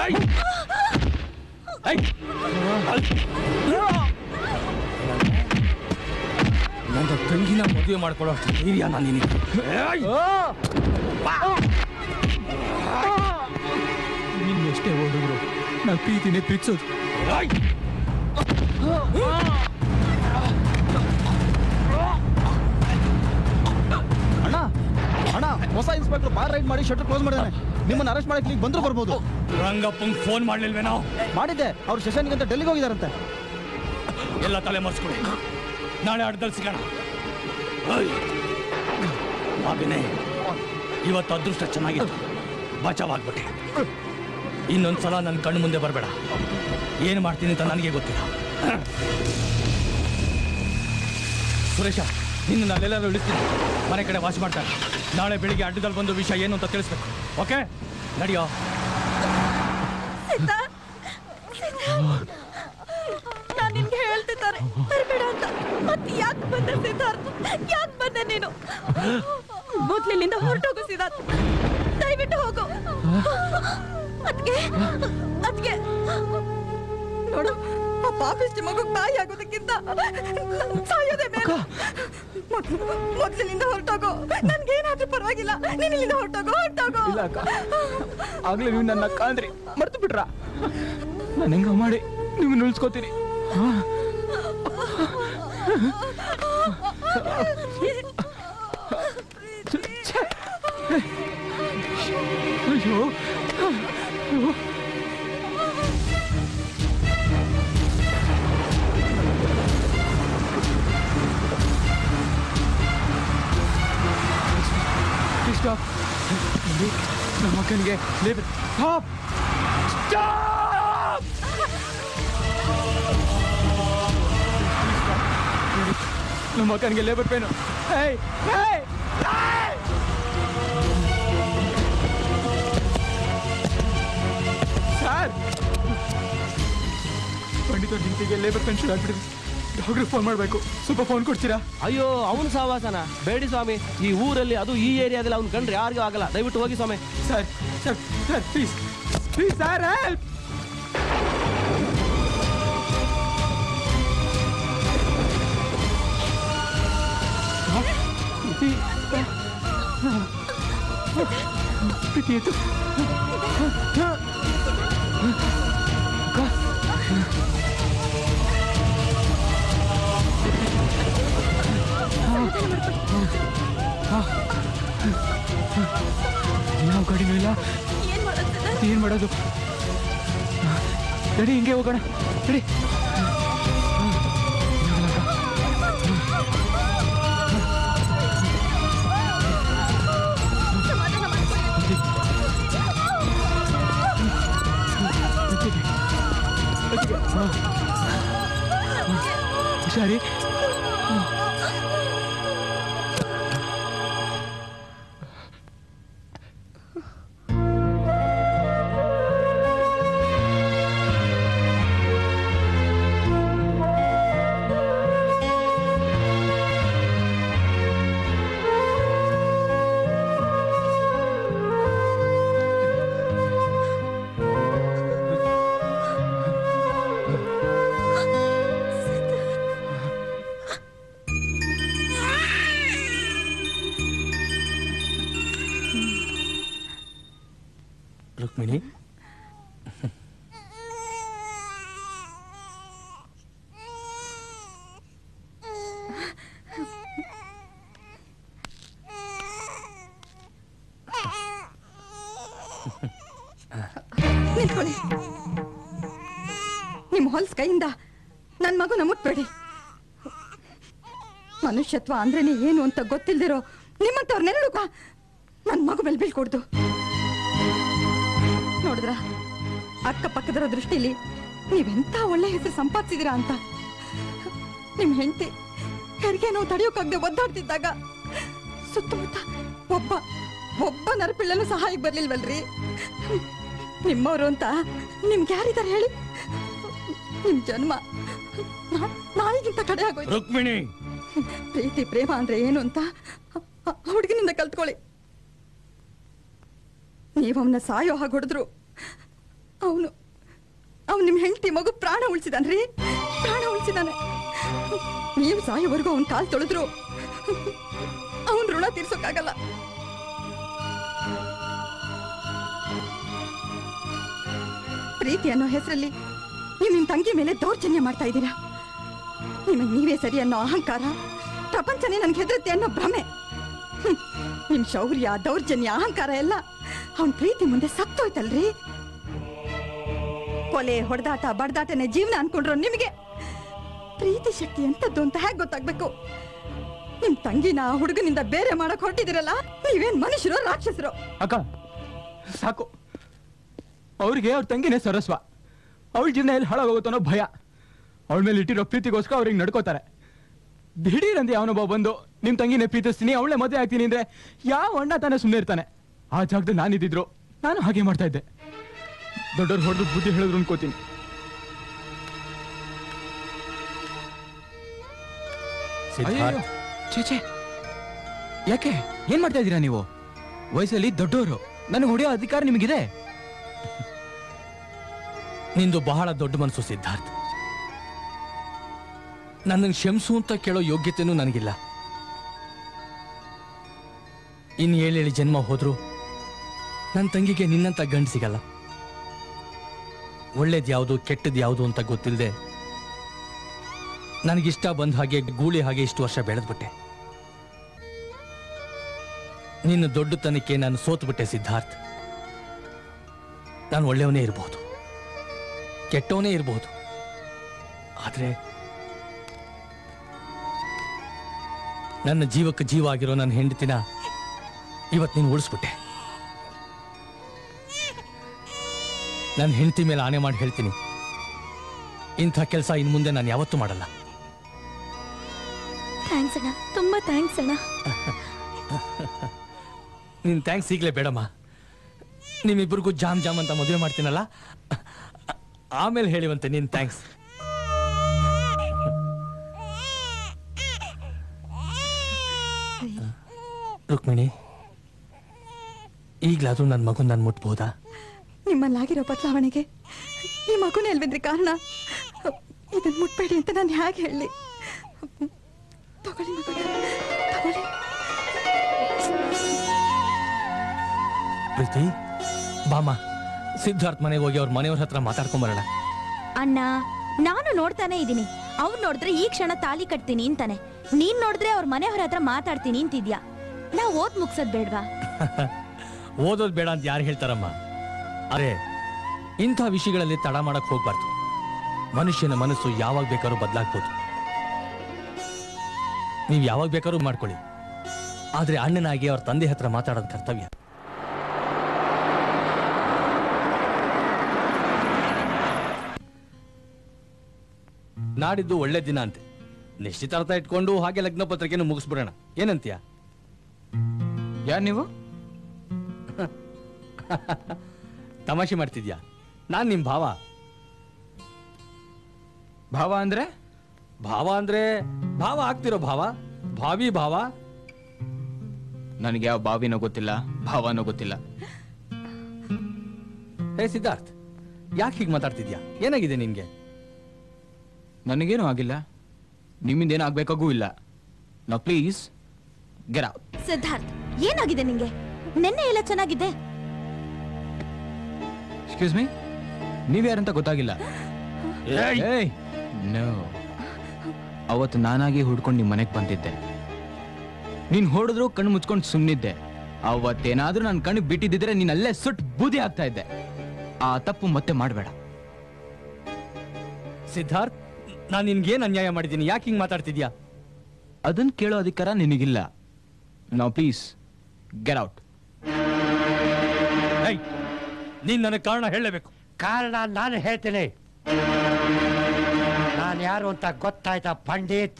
Speaker 3: ನನ್ನ ತಂಗಿನ ಮದುವೆ ಮಾಡ್ಕೊಳ್ಳೋ ಅಷ್ಟು ಧೈರ್ಯ ನಾನು ನಿನಗೆ
Speaker 9: ನಿನ್ನ ಎಷ್ಟೇ ಓಡಿದ್ರು ನಾನು ಪ್ರೀತಿನೇ ಪ್ರೀತಿಸೋದು
Speaker 4: ಅಣ್ಣ ಅಣ್ಣ ಹೊಸ ಇನ್ಸ್ಪೆಕ್ಟರ್ ಬಾರ್ ರೈಡ್ ಮಾಡಿ ಶಟರ್ ಕ್ಲೋಸ್ ಮಾಡಿದಾನೆ ನಿಮ್ಮನ್ನ ಅರೆಸ್ಟ್ ಮಾಡಕ್ಕೆ ಈಗ ಬಂದ್ರು ಬರ್ಬೋದು
Speaker 3: ರಂಗಪ್ಪಂಗ್ ಫೋನ್ ಮಾಡ್ಲಿಲ್ವೇನೋ
Speaker 4: ಮಾಡಿದ್ದೆ ಅವ್ರು ಸೆಷನ್ಗೆ ಅಂತ ಡೆಲ್ಲಿಗೆ ಹೋಗಿದಾರಂತೆ
Speaker 3: ಎಲ್ಲ ತಲೆ ಮರ್ಸ್ಕೊಳ್ಳಿ ನಾಳೆ ಅಡ್ಡದಲ್ಲಿ ಸಿಗೋಣ ಅಭಿನಯ್ ಇವತ್ತು ಅದೃಷ್ಟ ಚೆನ್ನಾಗಿತ್ತು ಬಚಾವಾಗ್ಬಿಟ್ಟೆ ಇನ್ನೊಂದ್ಸಲ ನನ್ನ ಕಣ್ಣು ಮುಂದೆ ಬರಬೇಡ ಏನು ಮಾಡ್ತೀನಿ ಅಂತ ನನಗೆ ಗೊತ್ತಿಲ್ಲ ಸುರೇಶ ನಿನ್ನ ನಾನೆಲ್ಲರೂ ಇಳಿಸ್ತೀನಿ ಮನೆ ಕಡೆ ವಾಚ್ ಮಾಡ್ತಾರೆ ನಾಳೆ ಬೆಳಿಗ್ಗೆ ಅಡ್ಡದಲ್ಲಿ ಬಂದು ವಿಷಯ ಏನು ಅಂತ ತಿಳಿಸ್ಬೇಕು ಓಕೆ ನಡಿಯೋ
Speaker 1: ನಾನು ನಿನ್ಗೆ ಹೇಳ್ತಿದ್ದಾರೆ ಬರಬೇಡ ಅಂತ ಮತ್ತೆ ಯಾಕೆ ಬಂದೆ ಸಿದ್ಧಾರ್ಥ್ ಯಾಕೆ ಬಂದೆ ನೀನು ಮೊದ್ಲಿಲ್ಲಿಂದ ಹೊರಟೋಗು ಸಿದ್ಧಾರ್ಥ್ ದಯವಿಟ್ಟು ಹೋಗು ಅದ್ಕೆ ಅದ್ಕೆ ನೋಡು ಆ ಪಾಪಿಷ್ಟಿ ಮಗು ತಾಯಿ ಆಗೋದಕ್ಕಿಂತ ಸಾಯೋದೇ ಬೇಡ ಮೊದ್ಲು ಮೊದ್ಲಿನಿಂದ ಹೊರಟೋಗು ನನ್ಗೇನಾದ್ರೂ ಪರವಾಗಿಲ್ಲ ನೀನ್ ಇಲ್ಲಿಂದ ಹೊರಟೋಗು ಹೊರಟೋಗು
Speaker 9: ಇಲ್ಲ ಅಕ್ಕ ಆಗ್ಲೇ ನೀವು ನನ್ನ ಅಕ್ಕ ಅಂದ್ರಿ ಮರ್ತು ಬಿಟ್ರ ನಾನು ಹೆಂಗ ಮಾಡಿ ನೀವು ಉಳಿಸ್ಕೋತೀರಿ ಅಯ್ಯೋ ಅಯ್ಯೋ ಸ್ಟಾಪ್ ನಮ್ಮ ಅಕ್ಕನಿಗೆ ಲೇಬರ್ ಸ್ಟಾಪ್ ಸ್ಟಾಪ್ ನಮ್ಮ ಅಕ್ಕನಿಗೆ labour pain hey hey sir Pandita ನಿಂತಿಗೆ ಲೇಬರ್ ಪೆನ್ಷನ್ ಆಗ್ಬಿಟ್ಟಿದೆ ಡಾಕ್ಟ್ರಿಗೆ ಫೋನ್ ಮಾಡಬೇಕು ಸ್ವಲ್ಪ ಫೋನ್ ಕೊಡ್ತೀರಾ
Speaker 8: ಅಯ್ಯೋ ಅವನು ಸಹವಾಸನ ಬೇಡಿ ಸ್ವಾಮಿ ಈ ಊರಲ್ಲಿ ಅದು ಈ ಏರಿಯಾದಲ್ಲಿ ಅವ್ನು ಕಂಡ್ರೆ ಯಾರಿಗೂ ಆಗಲ್ಲ ದಯವಿಟ್ಟು ಹೋಗಿ ಸ್ವಾಮಿ
Speaker 9: sir sir sir please please sir help ಪ್ರೀತಿ ಇತ್ತು ಯಾವ ಗಾಡಿನೂ ಇಲ್ಲ
Speaker 1: ಏನ್ ಮಾಡೋದು
Speaker 9: ಏನ್ ಮಾಡೋದು ರೆಡಿ ಹಿಂಗೆ ಹೋಗೋಣ ರೆಡಿ ಹುಷಾರಿ
Speaker 3: ರುಕ್ಮಿಣಿ
Speaker 1: ನಿಂತ್ಕೊಳ್ಳಿ ನಿಮ್ ಹೊಲ್ಸ್ ಕೈಯಿಂದ ನನ್ ಮಗುನ ಮುಟ್ಬೇಡಿ ಮನುಷ್ಯತ್ವ ಅಂದ್ರೇನೆ ಏನು ಅಂತ ಗೊತ್ತಿಲ್ದಿರೋ ನಿಮ್ಮಂತವ್ರ ನೆರಳು ನನ್ ಮಗು ಮೇಲೆ ಬೀಳ್ಕೊಡ್ದು ನೋಡಿದ್ರ ಅಕ್ಕ ಪಕ್ಕದರ ದೃಷ್ಟಿಲಿ ನೀವೆಂತ ಒಳ್ಳೆ ಹೆಸರು ಸಂಪಾದಿಸಿದಿರಾ ಅಂತ ನಿಮ್ ಹೆಂಡತಿ ಹೆರಿಗೆ ನೋವು ತಡೆಯೋಕಾಗ್ದೆ ಒದ್ದಾಡ್ತಿದ್ದಾಗ ಸುತ್ತಮುತ್ತ ಒಬ್ಬ ಒಬ್ಬ ನರಪಿಳ್ಳನು ಸಹಾಯಕ್ಕೆ ಬರ್ಲಿಲ್ವಲ್ರಿ ನಿಮ್ಮವರು ಅಂತ ನಿಮ್ಗೆ ಯಾರಿದ್ದಾರೆ ಹೇಳಿ ನಿಮ್ ಜನ್ಮ ನಾ- ನಾಯಿಗಿಂತ ಕಡೆ ಆಗೋಯ್ತು
Speaker 3: ರುಕ್ಮಿಣಿ
Speaker 1: ಪ್ರೀತಿ ಪ್ರೇಮ ಅಂದ್ರೆ ಏನು ಅಂತ ಆ ಹುಡುಗನಿಂದ ಕಲ್ತ್ಕೊಳ್ಳಿ ನೀವು ಅವನ ಸಾಯೋ ಹಾಗೆ ಹೊಡೆದ್ರು ಅವನು ಅವನು ನಿಮ್ ಹೆಂಡತಿ ಮಗು ಪ್ರಾಣ ಉಳಿಸಿದಾನ್ರಿ ಪ್ರಾಣ ಉಳಿಸಿದಾನೆ ನೀವು ಸಾಯೋವರೆಗೂ ಅವನ್ ಕಾಲ್ ತೊಳೆದ್ರು ಅವನ್ ಋಣ ತೀರ್ಸೋಕ್ಕಾಗಲ್ಲ ಪ್ರೀತಿ ಅನ್ನೋ ಹೆಸರಲ್ಲಿ ನೀವು ನಿಮ್ ತಂಗಿ ಮೇಲೆ ದೌರ್ಜನ್ಯ ಮಾಡ್ತಾ ಇದ್ದೀರಾ ನಿಮಗೆ ನೀವೇ ಸರಿ ಅನ್ನೋ ಅಹಂಕಾರ ಪ್ರಪಂಚನೇ ನನ್ಗೆ ಹೆದರುತ್ತೆ ಅನ್ನೋ ಭ್ರಮೆ ಹ್ಮ್. ನಿಮ್ ಶೌರ್ಯ ದೌರ್ಜನ್ಯ ಅಹಂಕಾರ ಎಲ್ಲ ಅವನ್ ಪ್ರೀತಿ ಮುಂದೆ ಸತ್ತೋಯ್ತಲ್ರಿ ಕೊಲೆ ಹೊಡೆದಾಟ ಬಡದಾಟನೆ ಜೀವನ ಅನ್ಕೊಂಡ್ರು ನಿಮಗೆ ಪ್ರೀತಿ ಶಕ್ತಿ ಎಂತದ್ದು ಅಂತ ಹೇಗೆ ಗೊತ್ತಾಗ್ಬೇಕು ನಿಮ್ ತಂಗಿನ ಆ ಹುಡುಗನಿಂದ ಬೇರೆ ಮಾಡಕ್ ಹೊರಟಿದಿರಲ್ಲ ನೀವೇನ್ ಮನುಷ್ಯರು ರಾಕ್ಷಸರು
Speaker 9: ಅಕ್ಕ ಸಾಕು ಅವ್ರಿಗೆ ಅವ್ರ ತಂಗಿನೇ ಸರಸ್ವ ಅವಳ ಜೀವನ ಎಲ್ಲಿ ಹಾಳಾಗೋಗುತ್ತೋ ಅನ್ನೋ ಭಯ ಅವಳ ಮೇಲೆ ಇಟ್ಟಿರೋ ಪ್ರೀತಿಗೋಸ್ಕರ ಅವ್ರಿಗೆ ನಡ್ಕೋತಾರೆ ದಿಢೀರಂತ ಅವನೊಬ್ಬ ಬಂದು ನಿಮ್ ತಂಗಿನೇ ಪ್ರೀತಿಸ್ತೀನಿ ಅವಳೇ ಮದುವೆ ಆಗ್ತೀನಿ ಅಂದ್ರೆ ಯಾವ ಅಣ್ಣ ತಾನೇ ಸುಮ್ಮನೆ ಇರ್ತಾನೆ ಆ ಜಾಗದಲ್ಲಿ ನಾನಿದ್ದಿದ್ರು ನಾನು ಹಾಗೆ ಮಾಡ್ತಾ ಇದ್ದೆ ದೊಡ್ಡವ್ರು ಹೊಡೆದು ಬುದ್ಧಿ ಹೇಳಿದ್ರು ಅನ್ಕೋತೀನಿ
Speaker 3: ಸಿದ್ಧಾರ್ಥ್
Speaker 9: ಛೇ ಛೇ ಯಾಕೆ ಏನ್ ಮಾಡ್ತಾ ಇದ್ದೀರಾ ನೀವು ವಯಸ್ಸಲ್ಲಿ ದೊಡ್ಡವರು ನನಗೆ ಹೊಡೆಯೋ ಅಧಿಕಾರ ನಿಮಗಿದೆ
Speaker 3: ನಿಂದು ಬಹಳ ದೊಡ್ಡ ಮನಸ್ಸು ಸಿದ್ಧಾರ್ಥ್ ನನ್ನನ್ನು ಕ್ಷಮಿಸು ಅಂತ ಕೇಳೋ ಯೋಗ್ಯತೆನೂ ನನಗಿಲ್ಲ ಇನ್ ಏಳೇಳು ಜನ್ಮ ಹೋದ್ರು ನನ್ನ ತಂಗಿಗೆ ನಿನ್ನಂತ ಗಂಡು ಸಿಗಲ್ಲ ಒಳ್ಳೇದು ಯಾವುದು ಕೆಟ್ಟದ್ದು ಯಾವುದು ಅಂತ ಗೊತ್ತಿಲ್ಲದೆ ನನಗಿಷ್ಟ ಬಂದ ಹಾಗೆ ಗೂಳಿ ಹಾಗೆ ಇಷ್ಟು ವರ್ಷ ಬೆಳೆದ್ಬಿಟ್ಟೆ ನಿನ್ನ ದೊಡ್ಡತನಕ್ಕೆ ನಾನು ಸೋತ್ಬಿಟ್ಟೆ ಸಿದ್ಧಾರ್ಥ್ ನಾನು ಒಳ್ಳೆಯವನೇ ಇರಬಹುದು ಕೆಟ್ಟವನೇ ಇರಬಹುದು ಆದ್ರೆ ನನ್ನ ಜೀವಕ್ಕೆ ಜೀವ ಆಗಿರೋ ನನ್ನ ಹೆಂಡತಿನ ಇವತ್ತು ನೀನು ಉಳಿಸ್ಬಿಟ್ಟೆ ನನ್ನ ಹೆಂಡತಿ ಮೇಲೆ ಆಣೆ ಮಾಡಿ ಹೇಳ್ತೀನಿ ಇಂಥ ಕೆಲಸ ಇನ್ನು ಮುಂದೆ ನಾನು ಯಾವತ್ತೂ ಮಾಡಲ್ಲ
Speaker 1: ಥ್ಯಾಂಕ್ಸ್ ಅಣ್ಣ ತುಂಬಾ ಥ್ಯಾಂಕ್ಸ್ ಅಣ್ಣ
Speaker 3: ನಿನ್ ಥ್ಯಾಂಕ್ಸ್ ಈಗಲೇ ಬೇಡಮ್ಮ ನಿಮ್ಮಿಬ್ಬರಿಗೂ ಜಾಮ್ ಜಾಮ್ ಅಂತ ಮದುವೆ ಮಾಡ್ತೀನಲ್ಲ ಆಮೇಲೆ ಹೇಳಿವಂತೆ ನಿನ್ ಥ್ಯಾಂಕ್ಸ್ ರುಕ್ಮಿಣಿ ಈಗ್ಲಾದ್ರೂ ನನ್ನ ಮಗನ್ ನಾನು ಮುಟ್ಬೋದಾ
Speaker 2: ನಿಮ್ಮಲ್ಲಾಗಿರೋ ಬದಲಾವಣೆಗೆ ಈ ಮಗುನೇ ಅಲ್ವೇನ್ರಿ ಕಾರಣ ಇದನ್ನ ಮುಟ್ಬೇಡಿ ಅಂತ ನಾನು ಹೇಗೆ ಹೇಳಿ ತಗೊಳ್ಳಿ ಮಗುನ ತಗೊಳ್ಳಿ
Speaker 3: ಪ್ರೀತಿ ಬಾಮ ಸಿದ್ಧಾರ್ಥ್ ಮನೆಗೆ ಹೋಗಿ ಅವ್ರ ಮನೆಯವ್ರ ಹತ್ರ ಮಾತಾಡ್ಕೊಂಬರೋಣ
Speaker 1: ಅಣ್ಣ ನಾನು ನೋಡ್ತಾನೆ ಇದ್ದೀನಿ ಅವ್ರು ನೋಡಿದ್ರೆ ಈ ಕ್ಷಣ ತಾಲಿ ಕಟ್ತೀನಿ ಅಂತಾನೆ ನೀನ್ ನೋಡಿದ್ರೆ ಅವ್ರ ಮನೆಯವ್ರ ಹತ್ರ ಮಾತಾಡ್ತೀನಿ ಅಂತಿದ್ಯಾ ನಾ ಓದ್ ಮುಗ್ಸದ್ ಬೇಡ್ವಾ
Speaker 3: ಓದೋದ್ ಬೇಡ ಅಂತ ಯಾರು ಹೇಳ್ತಾರಮ್ಮ ಅರೆ ಇಂಥ ವಿಷಯಗಳಲ್ಲಿ ತಡ ಮಾಡಕ್ ಹೋಗ್ಬಾರ್ದು ಮನುಷ್ಯನ ಮನಸ್ಸು ಯಾವಾಗ ಬೇಕಾದ್ರೂ ಬದಲಾಗ್ಬೋದು ನೀವು ಯಾವಾಗ ಬೇಕಾದ್ರೂ ಮಾಡ್ಕೊಳ್ಳಿ ಆದ್ರೆ ಅಣ್ಣನಾಗಿ ಅವ್ರ ತಂದೆ ಹತ್ರ ಮಾತಾಡೋದು ಕರ್ತವ್ಯ ನಾಡಿದ್ದು ಒಳ್ಳೆ ದಿನ ಅಂತೆ ನಿಶ್ಚಿತಾರ್ಥ ಇಟ್ಕೊಂಡು ಹಾಗೆ ಲಗ್ನ ಪತ್ರಿಕೆಯನ್ನು ಮುಗಿಸ್ಬಿಡೋಣ ಏನಂತೀಯ
Speaker 9: ಯಾರು ನೀವು
Speaker 3: ತಮಾಷೆ ಮಾಡ್ತಿದ್ಯಾ ನಾನ್ ನಿಮ್ ಭಾವ
Speaker 9: ಭಾವ ಅಂದ್ರೆ
Speaker 3: ಭಾವ ಅಂದ್ರೆ ಭಾವ ಆಗ್ತಿರೋ ಭಾವ ಭಾವಿ ಭಾವ
Speaker 9: ನನಗೆ ಯಾವ ಬಾವಿನೋ ಗೊತ್ತಿಲ್ಲ ಭಾವನೋ ಗೊತ್ತಿಲ್ಲ
Speaker 3: ಹೇ ಸಿದ್ಧಾರ್ಥ್ ಯಾಕೆ ಹೀಗೆ ಮಾತಾಡ್ತಿದ್ಯಾ ಏನಾಗಿದೆ ನಿನ್ಗೆ
Speaker 9: ನನಗೇನು ಆಗಿಲ್ಲ ನಿಮ್ಮಿಂದ ಏನು ಆಗ್ಬೇಕಾಗೂ ಇಲ್ಲ ನಾ ಪ್ಲೀಸ್ ಗೆರ
Speaker 1: ಸಿದ್ಧಾರ್ಥ್ ಏನಾಗಿದೆ ನಿಂಗೆ ನಿನ್ನೆ ಎಲ್ಲ ಚೆನ್ನಾಗಿದೆ
Speaker 9: ಎಕ್ಸ್ಕ್ಯೂಸ್ ಮೀ ನೀವ್ ಯಾರಂತ ಗೊತ್ತಾಗಿಲ್ಲ ಏಯ್ ನೋ ಅವತ್ತು ನಾನಾಗಿ ಹುಡ್ಕೊಂಡು ನಿಮ್ಮ ಮನೆಗೆ ಬಂದಿದ್ದೆ ನೀನ್ ಹೊಡೆದ್ರು ಕಣ್ಣು ಮುಚ್ಕೊಂಡು ಸುಮ್ಮನಿದ್ದೆ ಅವತ್ತೇನಾದ್ರೂ ನನ್ನ ಕಣ್ಣು ಬಿಟ್ಟಿದ್ದಿದ್ರೆ ನೀನ್ ಅಲ್ಲೇ ಸುಟ್ಟು ಬೂದಿ ಆಗ್ತಾ ಇದ್ದೆ ಆ ತಪ್ಪು ಮತ್ತೆ ಮಾಡಬೇಡ
Speaker 3: ಸಿದ್ಧಾರ್ಥ್ ನಾನು ನಿನ್ಗೇನ್ ಅನ್ಯಾಯ ಮಾಡಿದ್ದೀನಿ ಯಾಕೆ ಹಿಂಗ್ ಮಾತಾಡ್ತಿದ್ಯಾ
Speaker 9: ಅದನ್ನ ಕೇಳೋ ಅಧಿಕಾರ ನಿನಗಿಲ್ಲ ನಾವು ಪ್ಲೀಸ್ ಗೆಟ್ ಔಟ್
Speaker 3: ನೀನ್ ನನಗೆ ಕಾರಣ ಹೇಳಲೇಬೇಕು
Speaker 14: ಕಾರಣ ನಾನು ಹೇಳ್ತೇನೆ ನಾನು ಯಾರು ಅಂತ ಗೊತ್ತಾಯ್ತಾ ಪಂಡಿತ್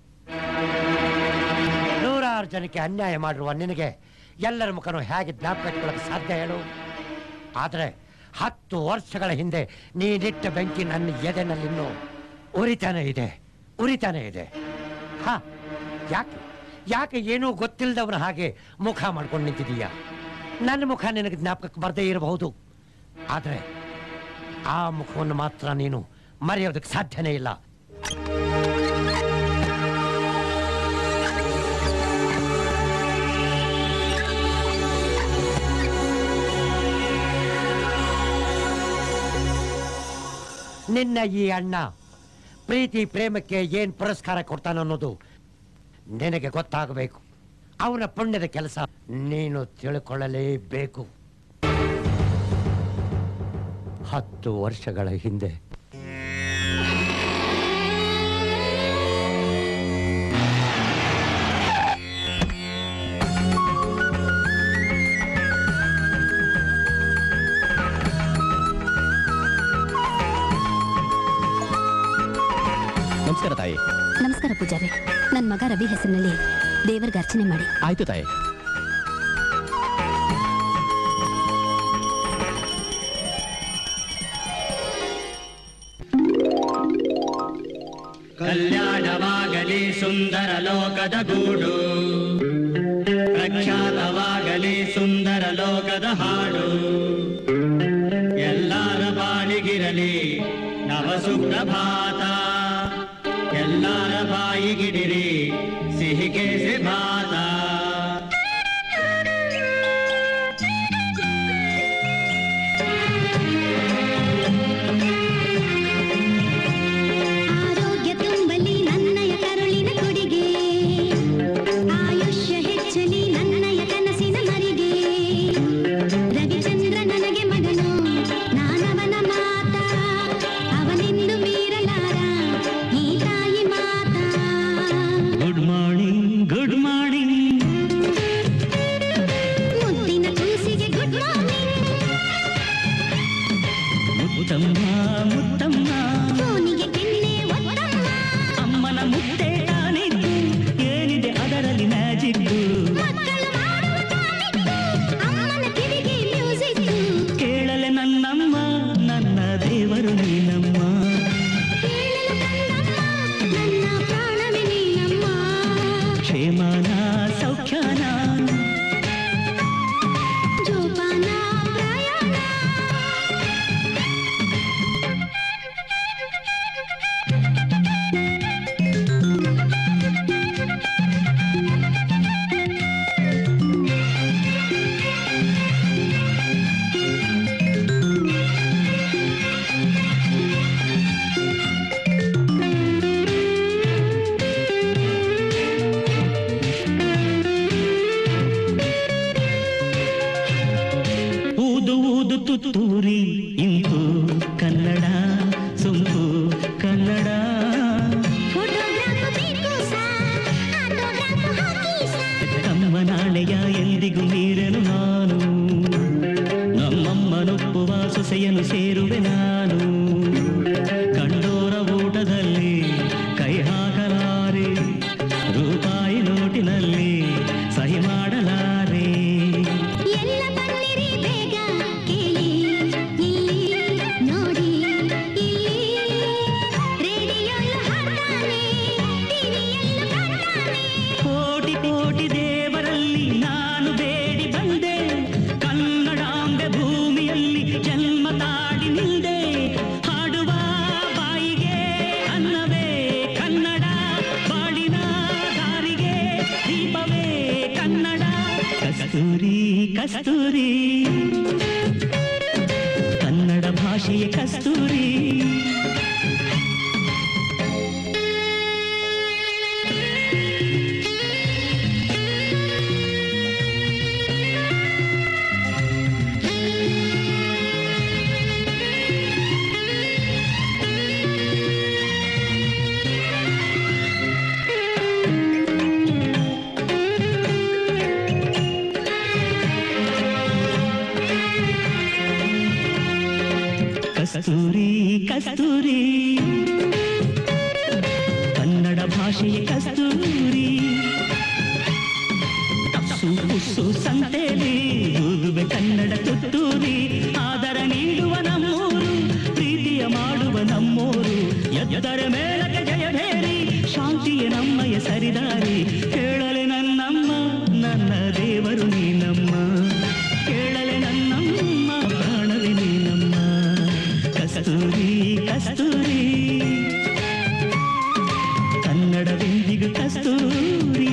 Speaker 14: ನೂರಾರು ಜನಕ್ಕೆ ಅನ್ಯಾಯ ಮಾಡಿರುವ ನಿನಗೆ ಎಲ್ಲರ ಮುಖನೂ ಹೇಗೆ ಜ್ಞಾಪಕ ಇಟ್ಕೊಳ್ಳೋಕೆ ಸಾಧ್ಯ ಹೇಳು ಆದರೆ ಹತ್ತು ವರ್ಷಗಳ ಹಿಂದೆ ನೀನಿಟ್ಟ ಬೆಂಕಿ ನನ್ನ ಎದೆನಲ್ಲಿನ್ನೂ ಉರಿತಾನೆ ಇದೆ ಉರಿತಾನೆ ಇದೆ ಹಾ ಯಾಕೆ ಯಾಕೆ ಏನೂ ಗೊತ್ತಿಲ್ಲದವನ ಹಾಗೆ ಮುಖ ಮಾಡ್ಕೊಂಡು ನಿಂತಿದೀಯ ನನ್ನ ಮುಖ ನಿನಗೆ ಜ್ಞಾಪಕಕ್ಕೆ ಬರದೇ ಇರಬಹುದು ಆದರೆ ಆ ಮುಖವನ್ನು ಮಾತ್ರ ನೀನು ಮರೆಯೋದಕ್ಕೆ ಸಾಧ್ಯನೇ ಇಲ್ಲ ನಿನ್ನ ಈ ಅಣ್ಣ ಪ್ರೀತಿ ಪ್ರೇಮಕ್ಕೆ ಏನ್ ಪುರಸ್ಕಾರ ಕೊಡ್ತಾನನ್ನೋದು ನಿನಗೆ ಗೊತ್ತಾಗಬೇಕು ಅವನ ಪುಣ್ಯದ ಕೆಲಸ ನೀನು ತಿಳ್ಕೊಳ್ಳಲೇಬೇಕು ಹತ್ತು ವರ್ಷಗಳ ಹಿಂದೆ
Speaker 4: ನಮಸ್ಕಾರ ತಾಯಿ
Speaker 15: ನಮಸ್ಕಾರ ಪೂಜಾರಿ ನನ್ನ ಮಗ ರವಿ ಹೆಸರಿನಲ್ಲಿ ದೇವರಿಗೆ ಅರ್ಚನೆ ಮಾಡಿ
Speaker 4: ಆಯ್ತು ತಾಯಿ
Speaker 5: ಕಲ್ಯಾಣವಾಗಲಿ ಸುಂದರ ಲೋಕದ ಗೂಡು
Speaker 16: ಸುಖದ ಹಾಡು ಎಲ್ಲರ ಬಾಳಿಗಿರಲಿ ನವ ಸುಪ್ರಭಾತ ಎಲ್ಲರ ಬಾಯಿಗಿಡಿರಿ ಸಿಹಿ ಕೇಸರಿ ಭಾತ
Speaker 12: ಆರೋಗ್ಯ ತುಂಬಲಿ ನನ್ನಯ ಕರುಳಿನ ಕೊಡಿಗೆ ಆಯುಷ್ಯ ಹೆಚ್ಚಲಿ ನನ್ನಯ ಕನಸಿನ ಮರಿಗೆ ರವಿಚಂದ್ರ ನನಗೆ ಮಗನು ನಾನವನ ಮಾತ ಅವನೆಂದು ಮೀರಲಾರ ಈ ತಾಯಿ ಮಾತಾ
Speaker 16: ಗುಡ್ ಮಾರ್ನಿಂಗ್ ಗುಡ್ ಮಾರ್ನಿಂಗ್
Speaker 12: ಮುದ್ದಿನ ಕೂಸಿಗೆ ಗುಡ್ ಮಾರ್ನಿಂಗ್
Speaker 16: ಮುತ್ತಮ್ಮ ಮುತ್ತಮ್ಮ
Speaker 12: ಫೋನಿಗೆ ಕೆನ್ನೆ ಒತ್ತಮ್ಮ
Speaker 16: ಅಮ್ಮನ ಮುದ್ದೆ ತಾನಿದ್ದು ಏನಿದೆ ಅದರಲ್ಲಿ ಮ್ಯಾಜಿಕ್ಕು
Speaker 12: ಅಮ್ಮನ ಕಿವಿಗೆ ಮ್ಯೂಸಿಕ್
Speaker 16: ಕೇಳಲೆ ನನ್ನಮ್ಮ ನನ್ನ ದೇವರು ನೀನಮ್ಮ
Speaker 12: ನನ್ನ ಪ್ರಾಣವೇ ನೀನಮ್ಮ
Speaker 16: ಕ್ಷೇಮನ ಸೌಖ್ಯನ
Speaker 12: ಜೋಪಾನ ಪ್ರಯಾಣ
Speaker 16: ಊದು ಊದು ತುತ್ತೂರಿ ಇಂಪು ಕನ್ನಡ ಸೊಂಪು ಕನ್ನಡ
Speaker 12: ಫೋಟೋಗ್ರಾಫ್ ಬೇಕು ಸಾ ಆಟೋಗ್ರಾಫ್ ಹಾಕಿ ಸಾ
Speaker 16: ತಮ್ಮ ನಾಳೆಯ ಎಂದಿಗೂ ಮೀರಲು ನಾನು ನಮ್ಮಮ್ಮನೊಪ್ಪುವ ಸೊಸೆಯನ್ನು ಸೇರುವೆ ನಾನು ಕಂಡೋರ ಊಟದಲ್ಲಿ ಕೈ ಹಾಕಲಾರೆ ರೂಪಾಯಿ ನೋಟಿನಲ್ಲಿ ಸಹಿ ಮಾಡಲಾರೆ
Speaker 12: ಎಲ್ಲ ಬನ್ನಿರಿ ಬೇಗ ಕೇಳಿ ಇಲ್ಲಿ ನೋಡಿ ಇಲ್ಲಿ ರೇಡಿಯೋಲು ಹಾಡ್ತಾನೆ ಟಿವಿಯಲ್ಲೂ ಕಾಣ್ತಾನೆ
Speaker 16: ಕೋಟಿ ಕೋಟಿ ದೇವರಲ್ಲಿ ನಾನು ಬೇಡಿ ಬಂದೆ ಕನ್ನಡಾಂಬೆ ಭೂಮಿಯಲ್ಲಿ ಜನ್ಮ ತಾಡಿ ನಿಂದೆ ಹಾಡುವ ಬಾಯಿಗೆ ಅನ್ನವೇ ಕನ್ನಡ ಬಾಳಿನ ದಾರಿಗೆ ದೀಪವೇ ಕನ್ನಡ ಕಸ್ತೂರಿ ಕಸ್ತೂರಿ ಕನ್ನಡ ಭಾಷೆಯ ಕಸ್ತೂರಿ ಕಸ್ತೂರಿ ಕಸ್ತೂರಿ ಕನ್ನಡ ಭಾಷೆಯ ಕಸ್ತೂರಿ ತಪ್ಸು ಪುಸ್ಸು ಸಂತೆಲಿ ಓದುವೆ ಕನ್ನಡ ತುತ್ತೂರಿ ಆದರ ನೀಡುವ ನಮ್ಮೂರು ಪ್ರೀತಿಯ ಮಾಡುವ ನಮ್ಮೂರು ಎದ್ದರ ಮೇಲಕ್ಕೆ ಜಯಭೇರಿ ಶಾಂತಿಯ ನಮ್ಮಯ ಸರಿದಾರಿ ಕೇಳಲೆ ನನ್ನಮ್ಮ ನನ್ನ ದೇವರು ನೀನಮ್ಮ ಕೇಳಲೆ ನನ್ನಮ್ಮ ಪ್ರಾಣವೇ ನೀನಮ್ಮ ಕಸ್ತೂರಿ ಕಸ್ತೂರಿ ಕನ್ನಡವೆಂದಿಗೂ ಕಸ್ತೂರಿ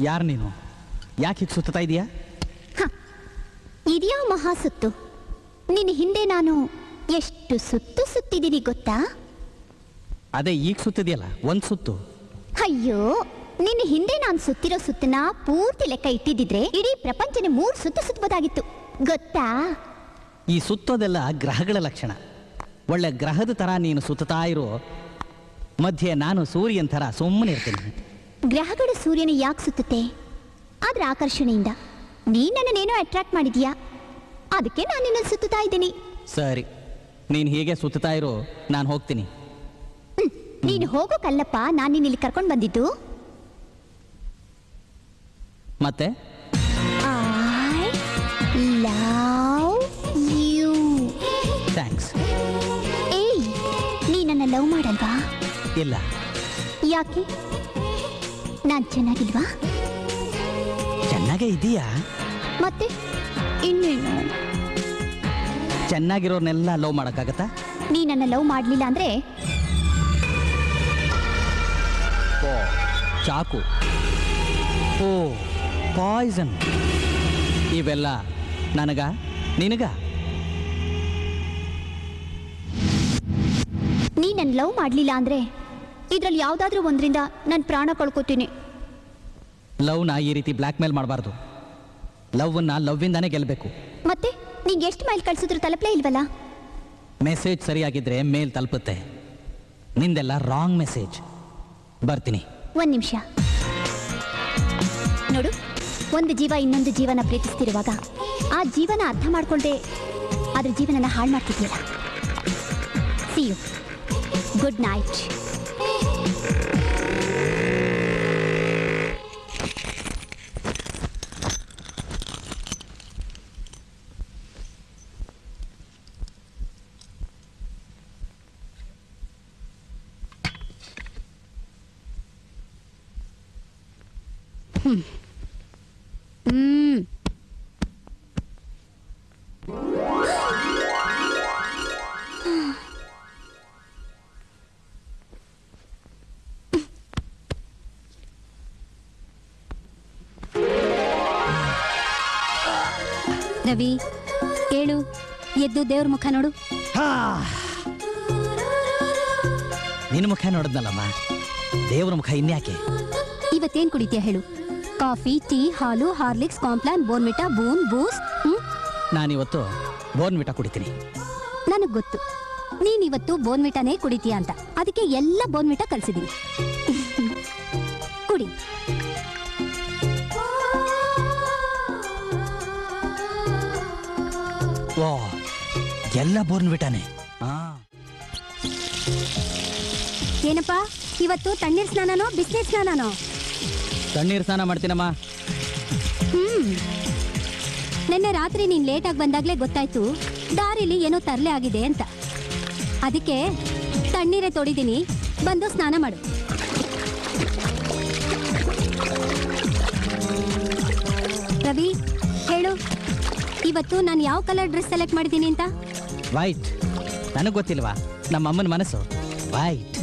Speaker 17: ಯಾರು ನೀನು ಯಾಕೆ ಹೀಗೆ ಸುತ್ತಾ ಇದೀಯಾ
Speaker 15: ಇದ್ಯಾವ ಮಹಾ ಸುತ್ತು ನಿನ್ನ ಹಿಂದೆ ನಾನು ಎಷ್ಟು ಸುತ್ತು ಸುತ್ತಿದ್ದೀನಿ ಗೊತ್ತಾ
Speaker 17: ಅದೇ ಈಗ ಸುತ್ತಿದೆಯಲ್ಲ ಒಂದು ಸುತ್ತು
Speaker 15: ಅಯ್ಯೋ ನಿನ್ನ ಹಿಂದೆ ನಾನು ಸುತ್ತಿರೋ ಸುತ್ತನ ಪೂರ್ತಿ ಲೆಕ್ಕ ಇಟ್ಟಿದ್ದಿದ್ರೆ ಇಡೀ ಪ್ರಪಂಚನೇ ಮೂರು ಸುತ್ತು ಸುತ್ತಬೋದಾಗಿತ್ತು ಗೊತ್ತಾ
Speaker 17: ಈ ಸುತ್ತೋದೆಲ್ಲ ಗ್ರಹಗಳ ಲಕ್ಷಣ ಒಳ್ಳೆ ಗ್ರಹದ ಥರ ನೀನು ಸುತ್ತಾ ಇರೋ ಮಧ್ಯೆ ನಾನು ಸೂರ್ಯನ ಥರ ಸುಮ್ಮನೆ ಇರ್ತೀನಿ
Speaker 15: ಗ್ರಹಗಳು ಸೂರ್ಯನ ಯಾಕೆ ಸುತ್ತುತ್ತೆ ಆದ್ರೆ ಆಕರ್ಷಣೆಯಿಂದ ನೀನ್ ನನ್ನನ್ನೇನೋ ಅಟ್ರಾಕ್ಟ್ ಮಾಡಿದ್ಯಾ ಅದಕ್ಕೆ ನಾನು ನಿನ್ನ ಸುತ್ತುತ್ತಾ ಇದ್ದೀನಿ
Speaker 17: ಸರಿ ನೀನು ಹೀಗೆ ಸುತ್ತಾ ಇರೋ ನಾನು ಹೋಗ್ತೀನಿ
Speaker 15: ನೀನು ಹೋಗೋಕಲ್ಲಪ್ಪ ನಾನು ನಿನ್ನ ಇಲ್ಲಿ ಕರ್ಕೊಂಡು ಬಂದಿದ್ದು
Speaker 17: ಮತ್ತೆ
Speaker 15: ಐ ಲವ್ ಯು
Speaker 17: ಥ್ಯಾಂಕ್ಸ್
Speaker 15: ಏಯ್ ನೀ ನನ್ನ ಲವ್ ಮಾಡಲ್ವಾ
Speaker 17: ಇಲ್ಲ
Speaker 15: ಯಾಕೆ ನಾನ್ ಚೆನ್ನಾಗಿಲ್ವಾ
Speaker 17: ಚೆನ್ನಾಗೇ ಇದೀಯಾ
Speaker 15: ಮತ್ತೆ ಇನ್ನೇನು
Speaker 17: ಚೆನ್ನಾಗಿರೋರ್ನೆಲ್ಲ ಲವ್ ಮಾಡೋಕ್ಕಾಗತ್ತಾ
Speaker 15: ನೀ ನನ್ನ ಲವ್ ಮಾಡ್ಲಿಲ್ಲ ಅಂದ್ರೆ
Speaker 17: ಓ ಚಾಕು ಓ ಪಾಯ್ಸನ್ ಇವೆಲ್ಲ ನನಗ ನಿನಗ
Speaker 15: ನೀ ನನ್ನ ಲವ್ ಮಾಡ್ಲಿಲ್ಲ ಅಂದ್ರೆ ಇದ್ರಲ್ಲಿ ಯಾವ್ದಾದ್ರೂ ಒಂದ್ರಿಂದ ನಾನು ಪ್ರಾಣ ಕಳ್ಕೊತೀನಿ
Speaker 17: ಲವ್ನ ಈ ರೀತಿ ಬ್ಲ್ಯಾಕ್ ಮೇಲ್ ಮಾಡಬಾರ್ದು ಲವ್ನ ಲವ್ವಿಂದಾನೇ ಗೆಲ್ಲಬೇಕು
Speaker 15: ಮತ್ತೆ ನಿಂಗೆ ಎಷ್ಟು ಮೈಲ್ ಕಳ್ಸಿದ್ರು ತಲುಪಲೇ ಇಲ್ವಲ್ಲ
Speaker 17: ಮೆಸೇಜ್ ಸರಿಯಾಗಿದ್ರೆ ಮೇಲ್ ತಲುಪುತ್ತೆ ನಿಂದೆಲ್ಲ ರಾಂಗ್ ಮೆಸೇಜ್ ಬರ್ತೀನಿ
Speaker 15: ಒಂದ್ ನಿಮಿಷ ನೋಡು ಒಂದು ಜೀವ ಇನ್ನೊಂದು ಜೀವನ ಪ್ರೀತಿಸ್ತಿರುವಾಗ ಆ ಜೀವನ ಅರ್ಥ ಮಾಡ್ಕೊಳ್ದೆ ಅದ್ರ ಜೀವನನ ಹಾಳು ಮಾಡ್ತಿದ್ಯಲ್ಲ see you good night
Speaker 2: hmm Ravi ಹೇಳು ಎದ್ದು ದೇವ್ರ ಮುಖ ನೋಡು
Speaker 17: ನಿನ್ನ ಮುಖ ನೋಡಿದ್ನಲ್ಲಮ್ಮ ದೇವ್ರ ಮುಖ ಇನ್ಯಾಕೆ
Speaker 2: ಇವತ್ತೇನ್ ಕುಡಿತೀಯ ಹೇಳು ಕಾಫಿ ಟೀ ಹಾಲು ಹಾರ್ಲಿಕ್ಸ್ ಕಾಂಪ್ಲಾನ್ ಬೋರ್ಮಿಟಾ ಬೂನ್ ಬೂಸ್ ಹ್ಮ್
Speaker 17: ನಾನಿವತ್ತು ಬೋರ್ನ್ವಿಟ ಕುಡಿತೀನಿ
Speaker 2: ನನಗ್ ಗೊತ್ತು ನೀನ್ ಇವತ್ತು ಬೋನ್ಮಿಟಾನೇ ಕುಡಿತೀಯ ಅಂತ ಅದಕ್ಕೆ ಎಲ್ಲ ಬೋನ್ಮಿಟಾ ಕಲ್ಸಿದೀನಿ ಕುಡಿ
Speaker 17: ಓ ಎಲ್ಲ ಬೋರ್ನ್ವಿಟಾನೆ
Speaker 2: ಏನಪ್ಪಾ ಇವತ್ತು ತಣ್ಣೀರ್ ಸ್ನಾನನೋ ಬಿಸಿನೀರ್ ಸ್ನಾನನೋ
Speaker 17: ತಣ್ಣೀರು ಸ್ನಾನ ಮಾಡ್ತೀನಮ್ಮ
Speaker 2: ಹ್ಮ್ ನಿನ್ನೆ ರಾತ್ರಿ ನೀನ್ ಲೇಟಾಗಿ ಬಂದಾಗ್ಲೇ ಗೊತ್ತಾಯ್ತು ದಾರಿಲಿ ಏನೋ ತರ್ಲೆ ಆಗಿದೆ ಅಂತ ಅದಕ್ಕೆ ತಣ್ಣೀರೇ ತೊಡಿದೀನಿ ಬಂದು ಸ್ನಾನ ಮಾಡು ರವಿ ಹೇಳು ಇವತ್ತು ನಾನು ಯಾವ ಕಲರ್ ಡ್ರೆಸ್ ಸೆಲೆಕ್ಟ್ ಮಾಡಿದ್ದೀನಿ ಅಂತ
Speaker 17: ವೈಟ್ ನನಗೆ ಗೊತ್ತಿಲ್ವಾ ನಮ್ಮ ಅಮ್ಮನ ಮನಸ್ಸು ವೈಟ್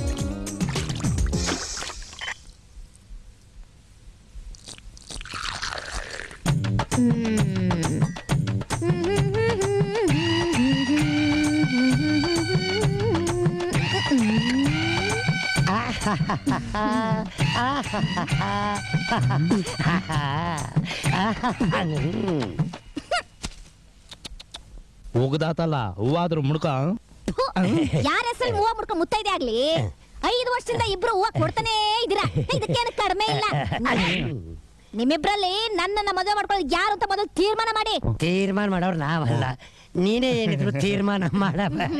Speaker 8: ಹೋಗದಾತಲ್ಲ ಹೂವಾದ್ರೂ ಮುಡ್ಕ
Speaker 15: ಯಾರ ಹೆಸರು ಹೂವ ಮುಡ್ಕೊಂಡು ಮುತ್ತೈದೆ ಆಗ್ಲಿ ಐದು ವರ್ಷದಿಂದ ಇಬ್ರು ಹೂವ ಕೊಡ್ತಾನೇ ಇದೀರಾ ಇದಕ್ಕೇನು ಕಡಿಮೆ ಇಲ್ಲ ನಿಮ್ಮಿಬ್ರಲ್ಲಿ ನನ್ನನ್ನ ಮದುವೆ ಮಾಡ್ಕೊಳ್ಳೋದು ಯಾರು ಅಂತ ಮೊದಲು ತೀರ್ಮಾನ ಮಾಡಿ
Speaker 14: ತೀರ್ಮಾನ ಮಾಡೋರು ನಾವಲ್ಲ ನೀನೇ ಏನಿದ್ರು ತೀರ್ಮಾನ ಮಾಡ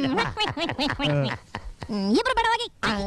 Speaker 15: ಹ್ಮ್, ಇಬ್ರು ಬೇಡವಾಗಿ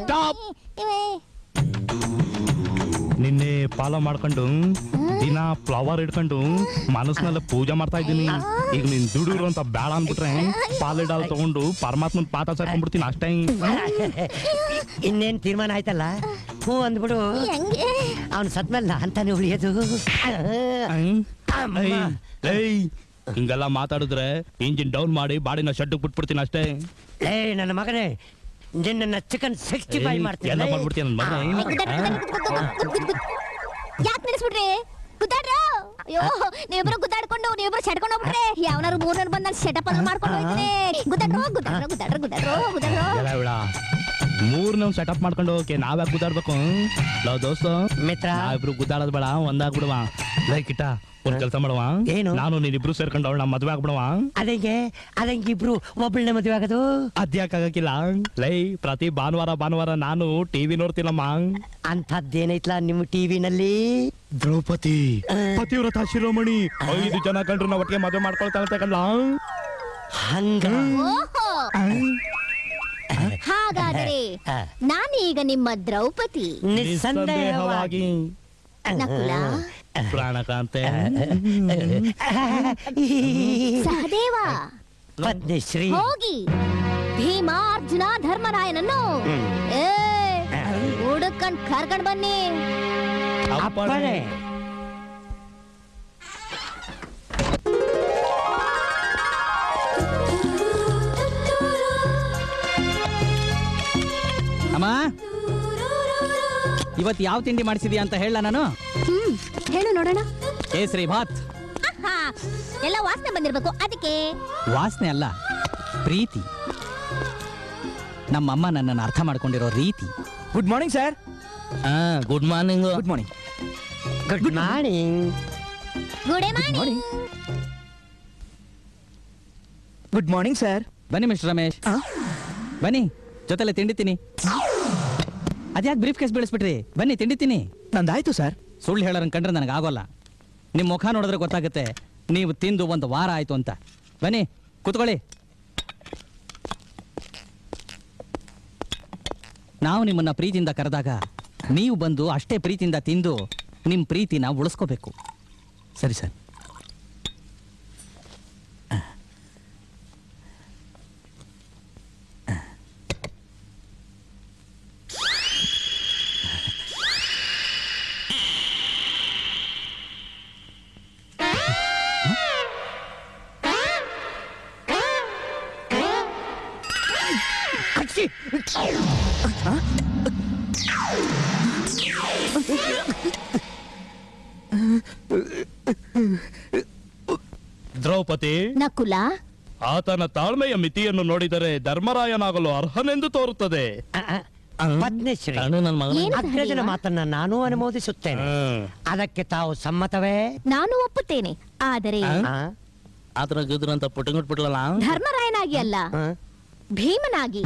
Speaker 10: ನಿನ್ನೆ ಫಾಲೋ ಮಾಡ್ಕೊಂಡು ದಿನ ಫ್ಲವರ್ ಇಟ್ಕೊಂಡು ಮನಸ್ಸಿನೆಲ್ಲ ಪೂಜೆ ಮಾಡ್ತಾ ಇದ್ದೀನಿ ಈಗ ನೀನ್ ದುಡಿರು ಅಂತ ಬೇಡ ಅನ್ಬಿಟ್ರೆ ಪಾಲಿಡಾಲ್ ತಗೊಂಡು ಪರಮಾತ್ಮನ್ ಪಾತ ಸೇರ್ಕೊಂಡ್ಬಿಡ್ತೀನಿ ಅಷ್ಟೇ
Speaker 14: ಇನ್ನೇನ್ ತೀರ್ಮಾನ ಆಯ್ತಲ್ಲ ಹ್ಞೂ ಅಂದ್ಬಿಡು ಅವ್ನು ಸತ್ಮೇಲೆ ನಾನ್ ತಾನೇ ಉಳಿಯೋದು ಅಮ್ಮ.
Speaker 10: ಏಯ್, ಏಯ್ ಹಿಂಗೆಲ್ಲ ಮಾತಾಡಿದ್ರೆ ಇಂಜಿನ್ ಡೌನ್ ಮಾಡಿ ಬಾಡಿನ ಶೆಡ್ ಬಿಟ್ಬಿಡ್ತೀನಿ ಅಷ್ಟೇ
Speaker 14: ಏ ನನ್ನ ಮಗನೇ ನಿನ್ನ ಚಿಕನ್ ಸಿಕ್ಸ್ಟಿ ಫೈವ್
Speaker 10: ಏಯ್,
Speaker 14: ಮಾಡ್ತೀನಿ
Speaker 10: ಎಲ್ಲ ಮಾಡ್ಬಿಡ್ತೀಯ ನನ್ ಮಗನೇ?
Speaker 15: ಯಾಕೆ ನಿಲ್ಲಿಸ್ಬಿಟ್ರಿ ಗುದ್ದಾಡ್ರು ಅಯ್ಯೋ ನೀವಿಬ್ರು ಗುದ್ದಾಡ್ಕೊಂಡು ನೀವಿಬ್ರು ಸೆಟ್ಕೊಂಡು ಹೋಗ್ಬಿಟ್ರೆ ಯಾವನಾರು ಮೂರನೇ ಬಂದ್ ನಾನು ಸೆಟಪ್ ಅನ್ನ ಮಾಡ್ಕೊಂಡು ಹೋಗ್ತೀನಿ ಗುದ್ದಾಡ್ರು ಗುದ್ದಾಡ್ರು ಗುದ್ದಾಡ್ರು ಗುದ್ದಾಡ್ರು ಗುದ್ದಾಡ್ರು
Speaker 10: ಎಲ್ಲ ಇವಳ ಮೂರ್ ನಾವು ಸೆಟಪ್ ಮಾಡ್ಕೊಂಡು ಹೋಗಕ್ಕೆ ನಾವ್ಯಾಕೆ ಗುದ್ದಾಡ್ಬೇಕು ಲವ್ ದೋಸ್ತ
Speaker 14: ಮಿತ್ರ
Speaker 10: ನಾವಿಬ್ರು ಗುದ್ದಾಡೋದ್ ಬೇಡ ಒಂದಾಗ್ಬಿಡುವ ಲೈ ಕಿಟ್ಟ ಒಂದ್ ಕೆಲಸ ಮಾಡುವ
Speaker 14: ಏನು?
Speaker 10: ನಾನು ನೀನಿಬ್ರು ಸೇರ್ಕೊಂಡು ಅವಳ ಮದ್ವೆ ಆಗ್ಬಿಡುವ
Speaker 14: ಅದಂಗೆ ಅದಂಗೆ ಇಬ್ರು ಒಬ್ಬಳನ್ನ ಮದುವೆ ಆಗೋದು
Speaker 10: ಅದ್ಯಾಕಾಗಕ್ಕಿಲ್ಲ ಲೈ ಪ್ರತಿ ಭಾನುವಾರ ಭಾನುವಾರ ನಾನು ಟಿವಿ ನೋಡ್ತೀನಮ್ಮ
Speaker 14: ಅಂಥದ್ದೇನೈತ್ಲ ನಿಮ್ಮ ಟಿವಿನಲ್ಲಿ
Speaker 10: ದ್ರೌಪದಿ ಪತಿವ್ರತ ಶಿರೋಮಣಿ ಐದು ಜನ ಕಂಡ್ರು ನಾವು ಒಟ್ಟಿಗೆ ಮದುವೆ ಮಾಡ್ಕೊಳ್ತಾ ತಗೊಂಡ್ಲ
Speaker 14: ಹಂಗ
Speaker 15: ಓಹೋ ಹಾಗಾದರೆ ನಾನೀಗ ನಿಮ್ಮ ದ್ರೌಪದಿ
Speaker 10: ನಿಸ್ಸಂದೇಹವಾಗಿ
Speaker 15: ನಕುಲ
Speaker 10: ಪ್ರಾಣಕಾಂತೆ
Speaker 15: ಸಹದೇವ
Speaker 14: ಪದ್ಮಶ್ರೀ
Speaker 15: ಹೋಗಿ ಭೀಮ ಅರ್ಜುನ ಧರ್ಮರಾಯನನ್ನು ಏ ಹುಡುಕಂಡ್ ಕರ್ಕೊಂಡ್ ಬನ್ನಿ
Speaker 14: ಅಪ್ಪಣೆ
Speaker 17: ಅಮ್ಮ ಇವತ್ತು ಯಾವ ತಿಂಡಿ ಮಾಡಿಸಿದ್ಯಾ ಅಂತ ಹೇಳ ನಾನು
Speaker 15: ಹ್ಮ್ ಹೇಳು ನೋಡೋಣ
Speaker 17: ಕೇಸರಿ ಭಾತ್
Speaker 15: ಆಹಾ, ಎಲ್ಲ ವಾಸನೆ ಬಂದಿರ್ಬೇಕು ಅದಕ್ಕೆ
Speaker 17: ವಾಸನೆ ಅಲ್ಲ ಪ್ರೀತಿ ನಮ್ಮಮ್ಮ ನನ್ನನ್ನು ಅರ್ಥ ಮಾಡ್ಕೊಂಡಿರೋ ರೀತಿ
Speaker 9: good morning sir
Speaker 10: good morning
Speaker 9: good morning
Speaker 14: good morning
Speaker 15: ಗುಡೆ ಮಾಡಿ
Speaker 9: ಗುಡ್ ಮಾರ್ನಿಂಗ್ ಸರ್
Speaker 17: ಬನ್ನಿ ಮಿಸ್ಟರ್ ರಮೇಶ್ ಬನ್ನಿ ಜೊತೆಲೆ ತಿಂಡಿ ತಿನ್ನಿ ಅದ್ಯಾಕೆ ಬ್ರೀಫ್ ಕೇಸ್ ಬೀಳಿಸ್ಬಿಟ್ರಿ ಬನ್ನಿ ತಿಂಡಿ ತಿನ್ನಿ
Speaker 9: ನಂದಾಯ್ತು ಸರ್
Speaker 17: ಸುಳ್ಳು ಹೇಳೋರನ್ ಕಂಡ್ರೆ ನನಗೆ ಆಗೋಲ್ಲ ನಿಮ್ಮ ಮುಖ ನೋಡಿದ್ರೆ ಗೊತ್ತಾಗುತ್ತೆ ನೀವು ತಿಂದು ಒಂದು ವಾರ ಆಯ್ತು ಅಂತ ಬನ್ನಿ ಕೂತ್ಕೊಳ್ಳಿ ನಾವು ನಿಮ್ಮನ್ನ ಪ್ರೀತಿಯಿಂದ ಕರೆದಾಗ ನೀವು ಬಂದು ಅಷ್ಟೇ ಪ್ರೀತಿಯಿಂದ ತಿಂದು ನಿಮ್ಮ ಪ್ರೀತಿನ ಉಳಿಸ್ಕೋಬೇಕು
Speaker 9: ಸರಿ ಸರ್
Speaker 10: ದ್ರೌಪದಿ
Speaker 15: ನಕುಲ
Speaker 10: ಆತನ ತಾಳ್ಮೆಯ ಮಿತಿಯನ್ನು ನೋಡಿದರೆ ಧರ್ಮರಾಯನಾಗಲು ಅರ್ಹನೆಂದು ತೋರುತ್ತದೆ
Speaker 14: ಪದ್ಮಶ್ರೀ
Speaker 10: ನನ್ನ ಮಗನ
Speaker 15: ಏನು
Speaker 14: ಅಗ್ರಜನ
Speaker 15: ಸಹದೇವ?
Speaker 14: ಮಾತನ್ನ ನಾನು ಅನುಮೋದಿಸುತ್ತೇನೆ ಅದಕ್ಕೆ ತಾವು ಸಮ್ಮತವೇ
Speaker 15: ನಾನು ಒಪ್ಪುತ್ತೇನೆ ಆದರೆ
Speaker 10: ಆತರ ಗಿದ್ರ ಅಂತ ಪುಟ್ಟಂಗಿಟ್ಬಿಟ್ಲಲ್ಲ
Speaker 15: ಧರ್ಮರಾಯನಾಗಿ ಅಲ್ಲ ಭೀಮನಾಗಿ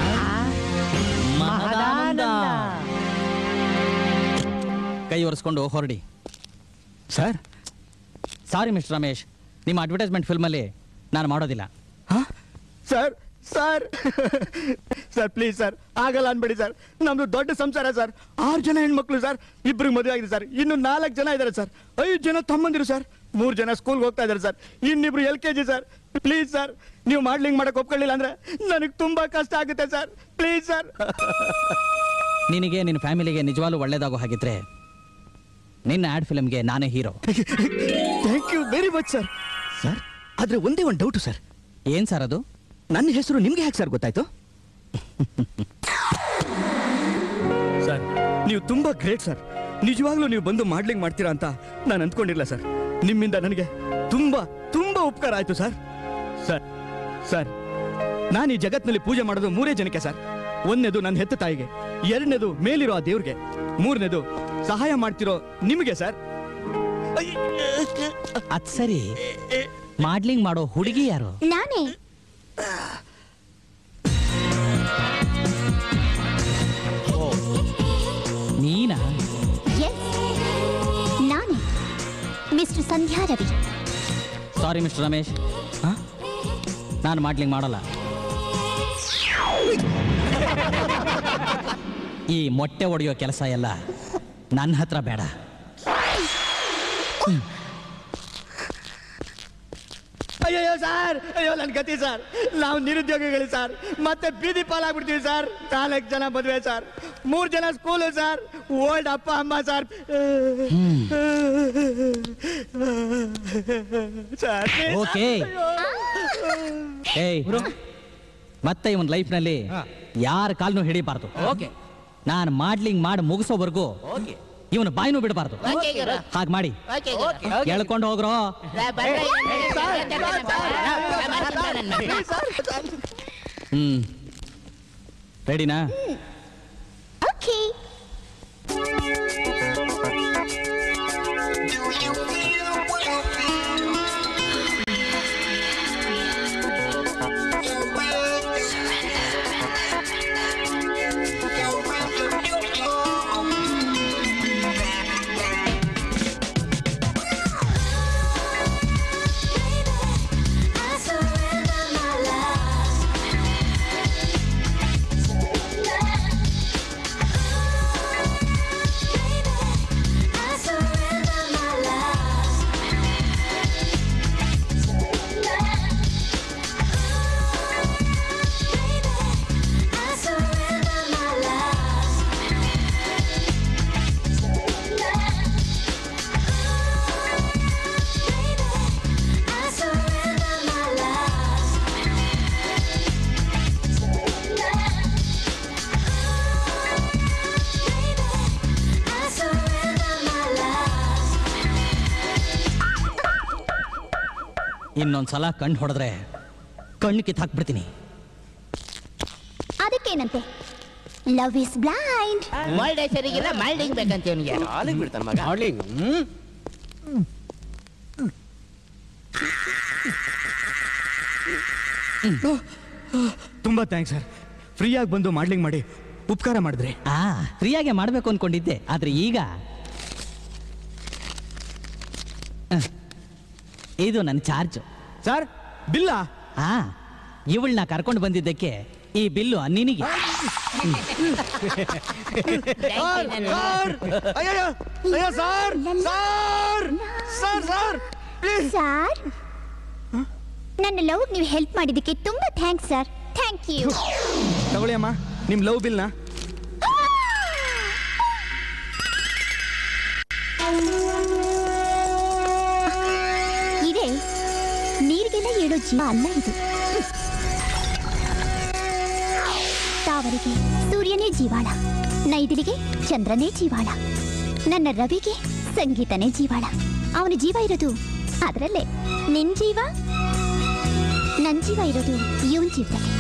Speaker 17: ಕೈ ಒರೆಸ್ಕೊಂಡು ಹೊರಡಿ
Speaker 9: ಸರ್
Speaker 17: ಸಾರಿ ಮಿಸ್ಟರ್ ರಮೇಶ್ ನಿಮ್ಮ ಅಡ್ವರ್ಟೈಸ್ಮೆಂಟ್ ಫಿಲ್ಮಲ್ಲಿ ನಾನು ಮಾಡೋದಿಲ್ಲ
Speaker 9: sir sir sir please sir ಆಗಲ್ಲ ಅನ್ಬೇಡಿ ಸರ್ ನಮ್ದು ದೊಡ್ಡ ಸಂಸಾರ ಸರ್ ಆರು ಜನ ಹೆಣ್ಮಕ್ಳು ಸರ್ ಇಬ್ರಿಗೆ ಮದುವೆ ಆಗಿದೆ ಸರ್ ಇನ್ನು ನಾಲ್ಕು ಜನ ಇದ್ದಾರೆ ಸರ್ ಐದು ಜನ ತಮ್ಮಂದಿರು ಸರ್ ಮೂರು ಜನ ಸ್ಕೂಲ್ಗೆ ಹೋಗ್ತಾ ಇದ್ದಾರೆ ಸರ್ ಇನ್ನಿಬ್ರು L K G sir please sir ನೀವು ಮಾಡ್ಲಿಂಗ್ ಮಾಡಕ್ ಒಪ್ಕೊಳ್ಳಿಲ್ಲ ಅಂದ್ರೆ ನನಗೆ ತುಂಬಾ ಕಷ್ಟ ಆಗುತ್ತೆ ಸರ್ ಪ್ಲೀಸ್ ಸರ್
Speaker 17: ನಿನಗೆ ನಿನ್ನ ಫ್ಯಾಮಿಲಿಗೆ ನಿಜವಾಗ್ಲೂ ಒಳ್ಳೇದಾಗೋ ಹಾಗಿದ್ರೆ ನಿನ್ನ ಆ್ಯಡ್ ಫಿಲ್ಮ್ಗೆ ನಾನೇ hero
Speaker 9: thank you very much sir sir ಆದ್ರೆ ಒಂದೇ ಒಂದು ಡೌಟು ಸರ್
Speaker 17: ಏನ್ ಸರ್ ಅದು
Speaker 9: ನನ್ನ ಹೆಸರು ನಿಮ್ಗೆ ಯಾಕೆ ಸರ್ ಗೊತ್ತಾಯ್ತು ಸರ್ ನೀವು ತುಂಬಾ ಗ್ರೇಟ್ ಸರ್ ನಿಜವಾಗ್ಲೂ ನೀವು ಬಂದು ಮಾಡ್ಲಿಂಗ್ ಮಾಡ್ತೀರಾ ಅಂತ ನಾನು ಅಂದ್ಕೊಂಡಿಲ್ಲ ಸರ್ ನಿಮ್ಮಿಂದ ನನಗೆ ತುಂಬಾ ತುಂಬಾ ಉಪಕಾರ ಆಯ್ತು ಸರ್ ಸರ್ ಸರ್ ನಾನು ಈ ಜಗತ್ನಲ್ಲಿ ಪೂಜೆ ಮಾಡೋದು ಮೂರೇ ಜನಕ್ಕೆ ಸರ್ ಒಂದನೇದು ನನ್ನ ಹೆತ್ತ ತಾಯಿಗೆ ಎರಡನೇದು ಮೇಲಿರೋ ಆ ದೇವ್ರಿಗೆ ಮೂರನೇದು ಸಹಾಯ ಮಾಡ್ತಿರೋ ನಿಮಗೆ ಸರ್
Speaker 17: ಅದ್ ಸರಿ ಮಾಡ್ಲಿಂಗ್ ಮಾಡೋ ಹುಡುಗಿ ಯಾರು
Speaker 15: ನಾನೇ
Speaker 17: ನೀನಾ
Speaker 15: ಎಸ್ ನಾನೇ mister Sandhya Ravi
Speaker 17: sorry mister Ramesh ನಾನು ಮಾಡ್ಲಿಂಗ್ ಮಾಡಲ್ಲ ಈ ಮೊಟ್ಟೆ ಒಡೆಯೋ ಕೆಲಸ ಎಲ್ಲ ನನ್ನ ಹತ್ರ ಬೇಡ
Speaker 9: ಅಯ್ಯೋ ಸರ್ ಅಯ್ಯೋ ನನ್ನ ಗತಿ ಸರ್ ನಾವು ನಿರುದ್ಯೋಗಿಗಳು ಸರ್ ಮತ್ತೆ ಬೀದಿ ಪಾಲಾಗ್ಬಿಡ್ತೀವಿ ಸರ್ ನಾಲ್ಕು ಜನ ಮದುವೆ ಸರ್ ಮೂರು ಜನ ಸ್ಕೂಲು ಸರ್ ಓಲ್ಡ್ ಅಪ್ಪ ಅಮ್ಮ ಸರ್ ಸರ್
Speaker 17: ಓಕೆ ಏಯ್ ಮತ್ತೆ ಇವನ್ ಲೈಫ್ನಲ್ಲಿ ಯಾರ ಕಾಲ್ನು ಹಿಡಿಬಾರ್ದು
Speaker 8: ಓಕೆ
Speaker 17: ನಾನು ಮಾಡ್ಲಿಂಗ್ ಮಾಡಿ ಮುಗಿಸೋವರೆಗೂ ಇವನು ಬಾಯಿನೂ ಬಿಡಬಾರ್ದು
Speaker 18: ಓಕೆ ಗುರು.
Speaker 17: ಹಾಗೆ ಮಾಡಿ
Speaker 18: ಓಕೆ ಗುರು.
Speaker 17: ಕೇಳ್ಕೊಂಡು ಹೋಗ್ರೋ ಹ್ಮ್ ರೆಡಿನಾ
Speaker 15: ಓಕೆ
Speaker 17: ಇನ್ನೊಂದ್ಸಲ ಕಣ್ಣು ಹೊಡೆದ್ರೆ ಕಣ್ಣು ಕಿತ್ತು ಹಾಕ್ಬಿಡ್ತೀನಿ
Speaker 15: ಅದಕ್ಕೇನಂತೆ ಲವ್ ಇಸ್ ಬ್ಲೈಂಡ್
Speaker 18: ಮಲ್ಡೆ ಸರಿಗಿಲ್ಲ ಮಲ್ಡಿಂಗ್ ಬೇಕಂತ ಇವನಿಗೆ
Speaker 6: ಹಾಲಿಗೆ ಬಿಡ್ತಾನೆ ಮಗ ಹಾಲಿಗೆ
Speaker 9: ತುಂಬಾ ಥ್ಯಾಂಕ್ಸ್ ಸರ್ ಫ್ರೀಯಾಗಿ ಬಂದು ಮಾಡ್ಲಿಂಗ್ ಮಾಡಿ ಉಪಕಾರ ಮಾಡಿದ್ರಿ
Speaker 17: ಆ ಫ್ರೀಯಾಗೆ ಮಾಡಬೇಕು ಅನ್ಕೊಂಡಿದ್ದೆ ಆದ್ರೆ ಈಗ ಅಹ್, ಇದು ನನ್ನ ಚಾರ್ಜ್
Speaker 9: ಸರ್ ಬಿಲ್ಲ
Speaker 17: ಆ ಇವಳನ್ನ ಕರ್ಕೊಂಡು ಬಂದಿದ್ದಕ್ಕೆ ಈ ಬಿಲ್ಲು ನಿನಗೆ
Speaker 6: ಅಯ್ಯೋ ಅಯ್ಯೋ sir sir sir sir
Speaker 15: sir ನನ್ನ ಲವ್ ನೀವು ಹೆಲ್ಪ್ ಮಾಡಿದ್ದಕ್ಕೆ ತುಂಬಾ ಥ್ಯಾಂಕ್ಸ್ ಸರ್ ಥ್ಯಾಂಕ್ ಯು
Speaker 9: ತಗೊಳ್ಳಿ ಅಮ್ಮ ನಿಮ್ ಲವ್ ಬಿಲ್ನ
Speaker 15: ಇದೇ ನೀರಿಗೆಲ್ಲ ಹೇಳೋ ಜೀವ ಅಲ್ಲ ಇದು ತಾವರಿಗೆ ಸೂರ್ಯನೇ ಜೀವಾಳ ನೈದಿಲಿಗೆ ಚಂದ್ರನೇ ಜೀವಾಳ ನನ್ನ ರವಿಗೆ ಸಂಗೀತನೇ ಜೀವಾಳ ಅವನ ಜೀವ ಇರೋದು ಅದರಲ್ಲೇ ನಿನ್ ಜೀವ ನನ್ ಜೀವ ಇರೋದು ಇವನ್ ಜೀವದಲ್ಲಿ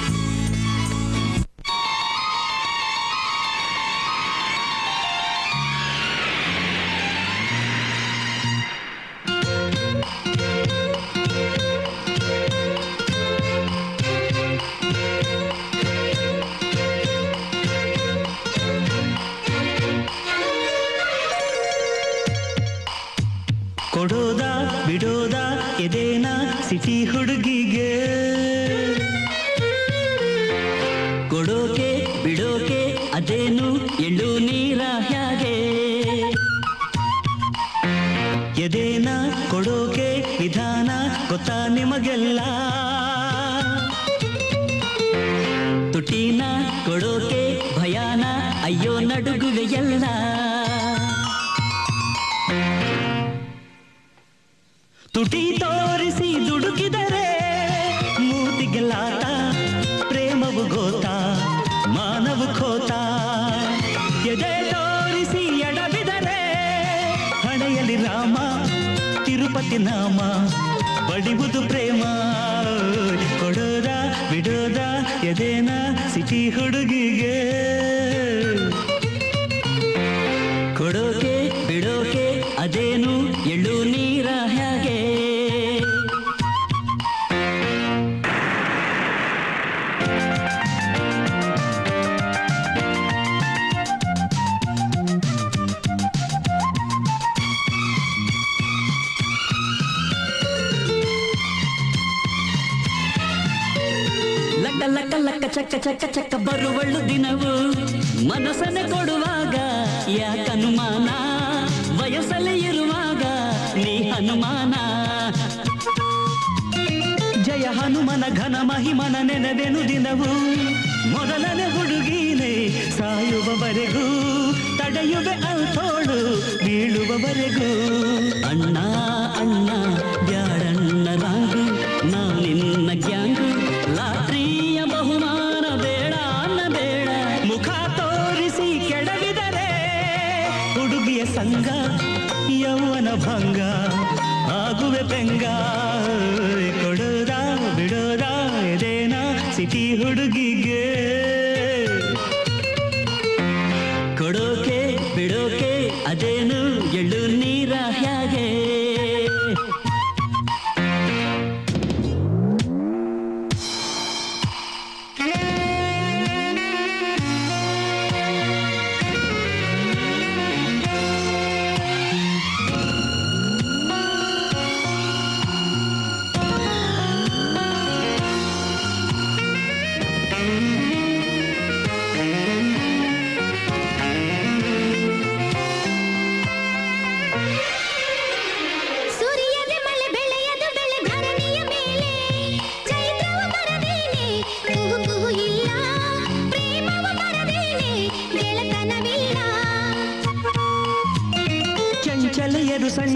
Speaker 16: ಕೊಡೋದ ಬಿಡೋದ ಎದೇನ ಸಿಟಿ ಹುಡುಗಿಗೆ ಕೊಡೋಕೆ ಬಿಡೋಕೆ ಅದೇನು ಎಳ್ಳು ನೀರ ಹ್ಯಾಗೆ ಎದೇನ ಕೊಡೋಕೆ ವಿಧಾನ ಗೊತ್ತಾ ನಿಮಗೆಲ್ಲ ತುಟಿನ ಕೊಡೋಕೆ ಭಯಾನ ಅಯ್ಯೋ ನಡುಗುವೆ ಎಲ್ಲ ತುಟಿ ತೋರಿಸಿ ದುಡುಕಿದರೆ ಮೂತಿಗೆಲ್ಲಾಟ ಪ್ರೇಮವು ಗೋತ ಮಾನವು ಖೋತ ಎದೆ ತೋರಿಸಿ ಎಡಬಿದರೆ ಹಣೆಯಲ್ಲಿ ರಾಮ ತಿರುಪತಿ ನಾಮ ಬಡಿವುದು ಪ್ರೇಮ ಕೊಡೋದ ಬಿಡೋದ ಎದೇನ ಸಿಟಿ ಹುಡುಗಿಗೆ ಕೊಡೋಕೆ ಬಿಡೋಕೆ ಅದೇನು ಎಳ್ಳು ನೀರ ಹೇಗೆ ಲಕ್ಕ ಲಕ್ಕ ಲಕ್ಕ ಚಕ್ಕ ಚಕ್ಕ ಚಕ್ಕ ಬರುವಳ್ಳು ದಿನವು ಮನಸ್ಸನ್ನೇ ಕೊಡುವಾಗ ಯಾಕನುಮಾನ ವಯಸ್ಸಲ್ಲಿ ಇರುವಾಗ ನೀ ಹನುಮಾನ ಜಯ ಹನುಮನ ಘನ ಮಹಿಮನ ನೆನದೆನು ದಿನವು ಮೊದಲನೇ ಹುಡುಗೀನೆ ಸಾಯುವವರೆಗೂ ತಡೆಯುವೆ ಅಲ್ತೋಳು ಬೀಳುವವರೆಗೂ ಅಣ್ಣ ಅಣ್ಣ ಬ್ಯಾಡಣ್ಣ ರಾಂಗು ನಾ ನಿನ್ನ ಗ್ಯಾಂಗು ಲಾಟ್ರಿಯ ಬಹುಮಾನ ಬೇಡ ಅನ್ನ ಬೇಡ ಮುಖ ತೋರಿಸಿ ಕೆಡವಿದರೆ ಹುಡುಗ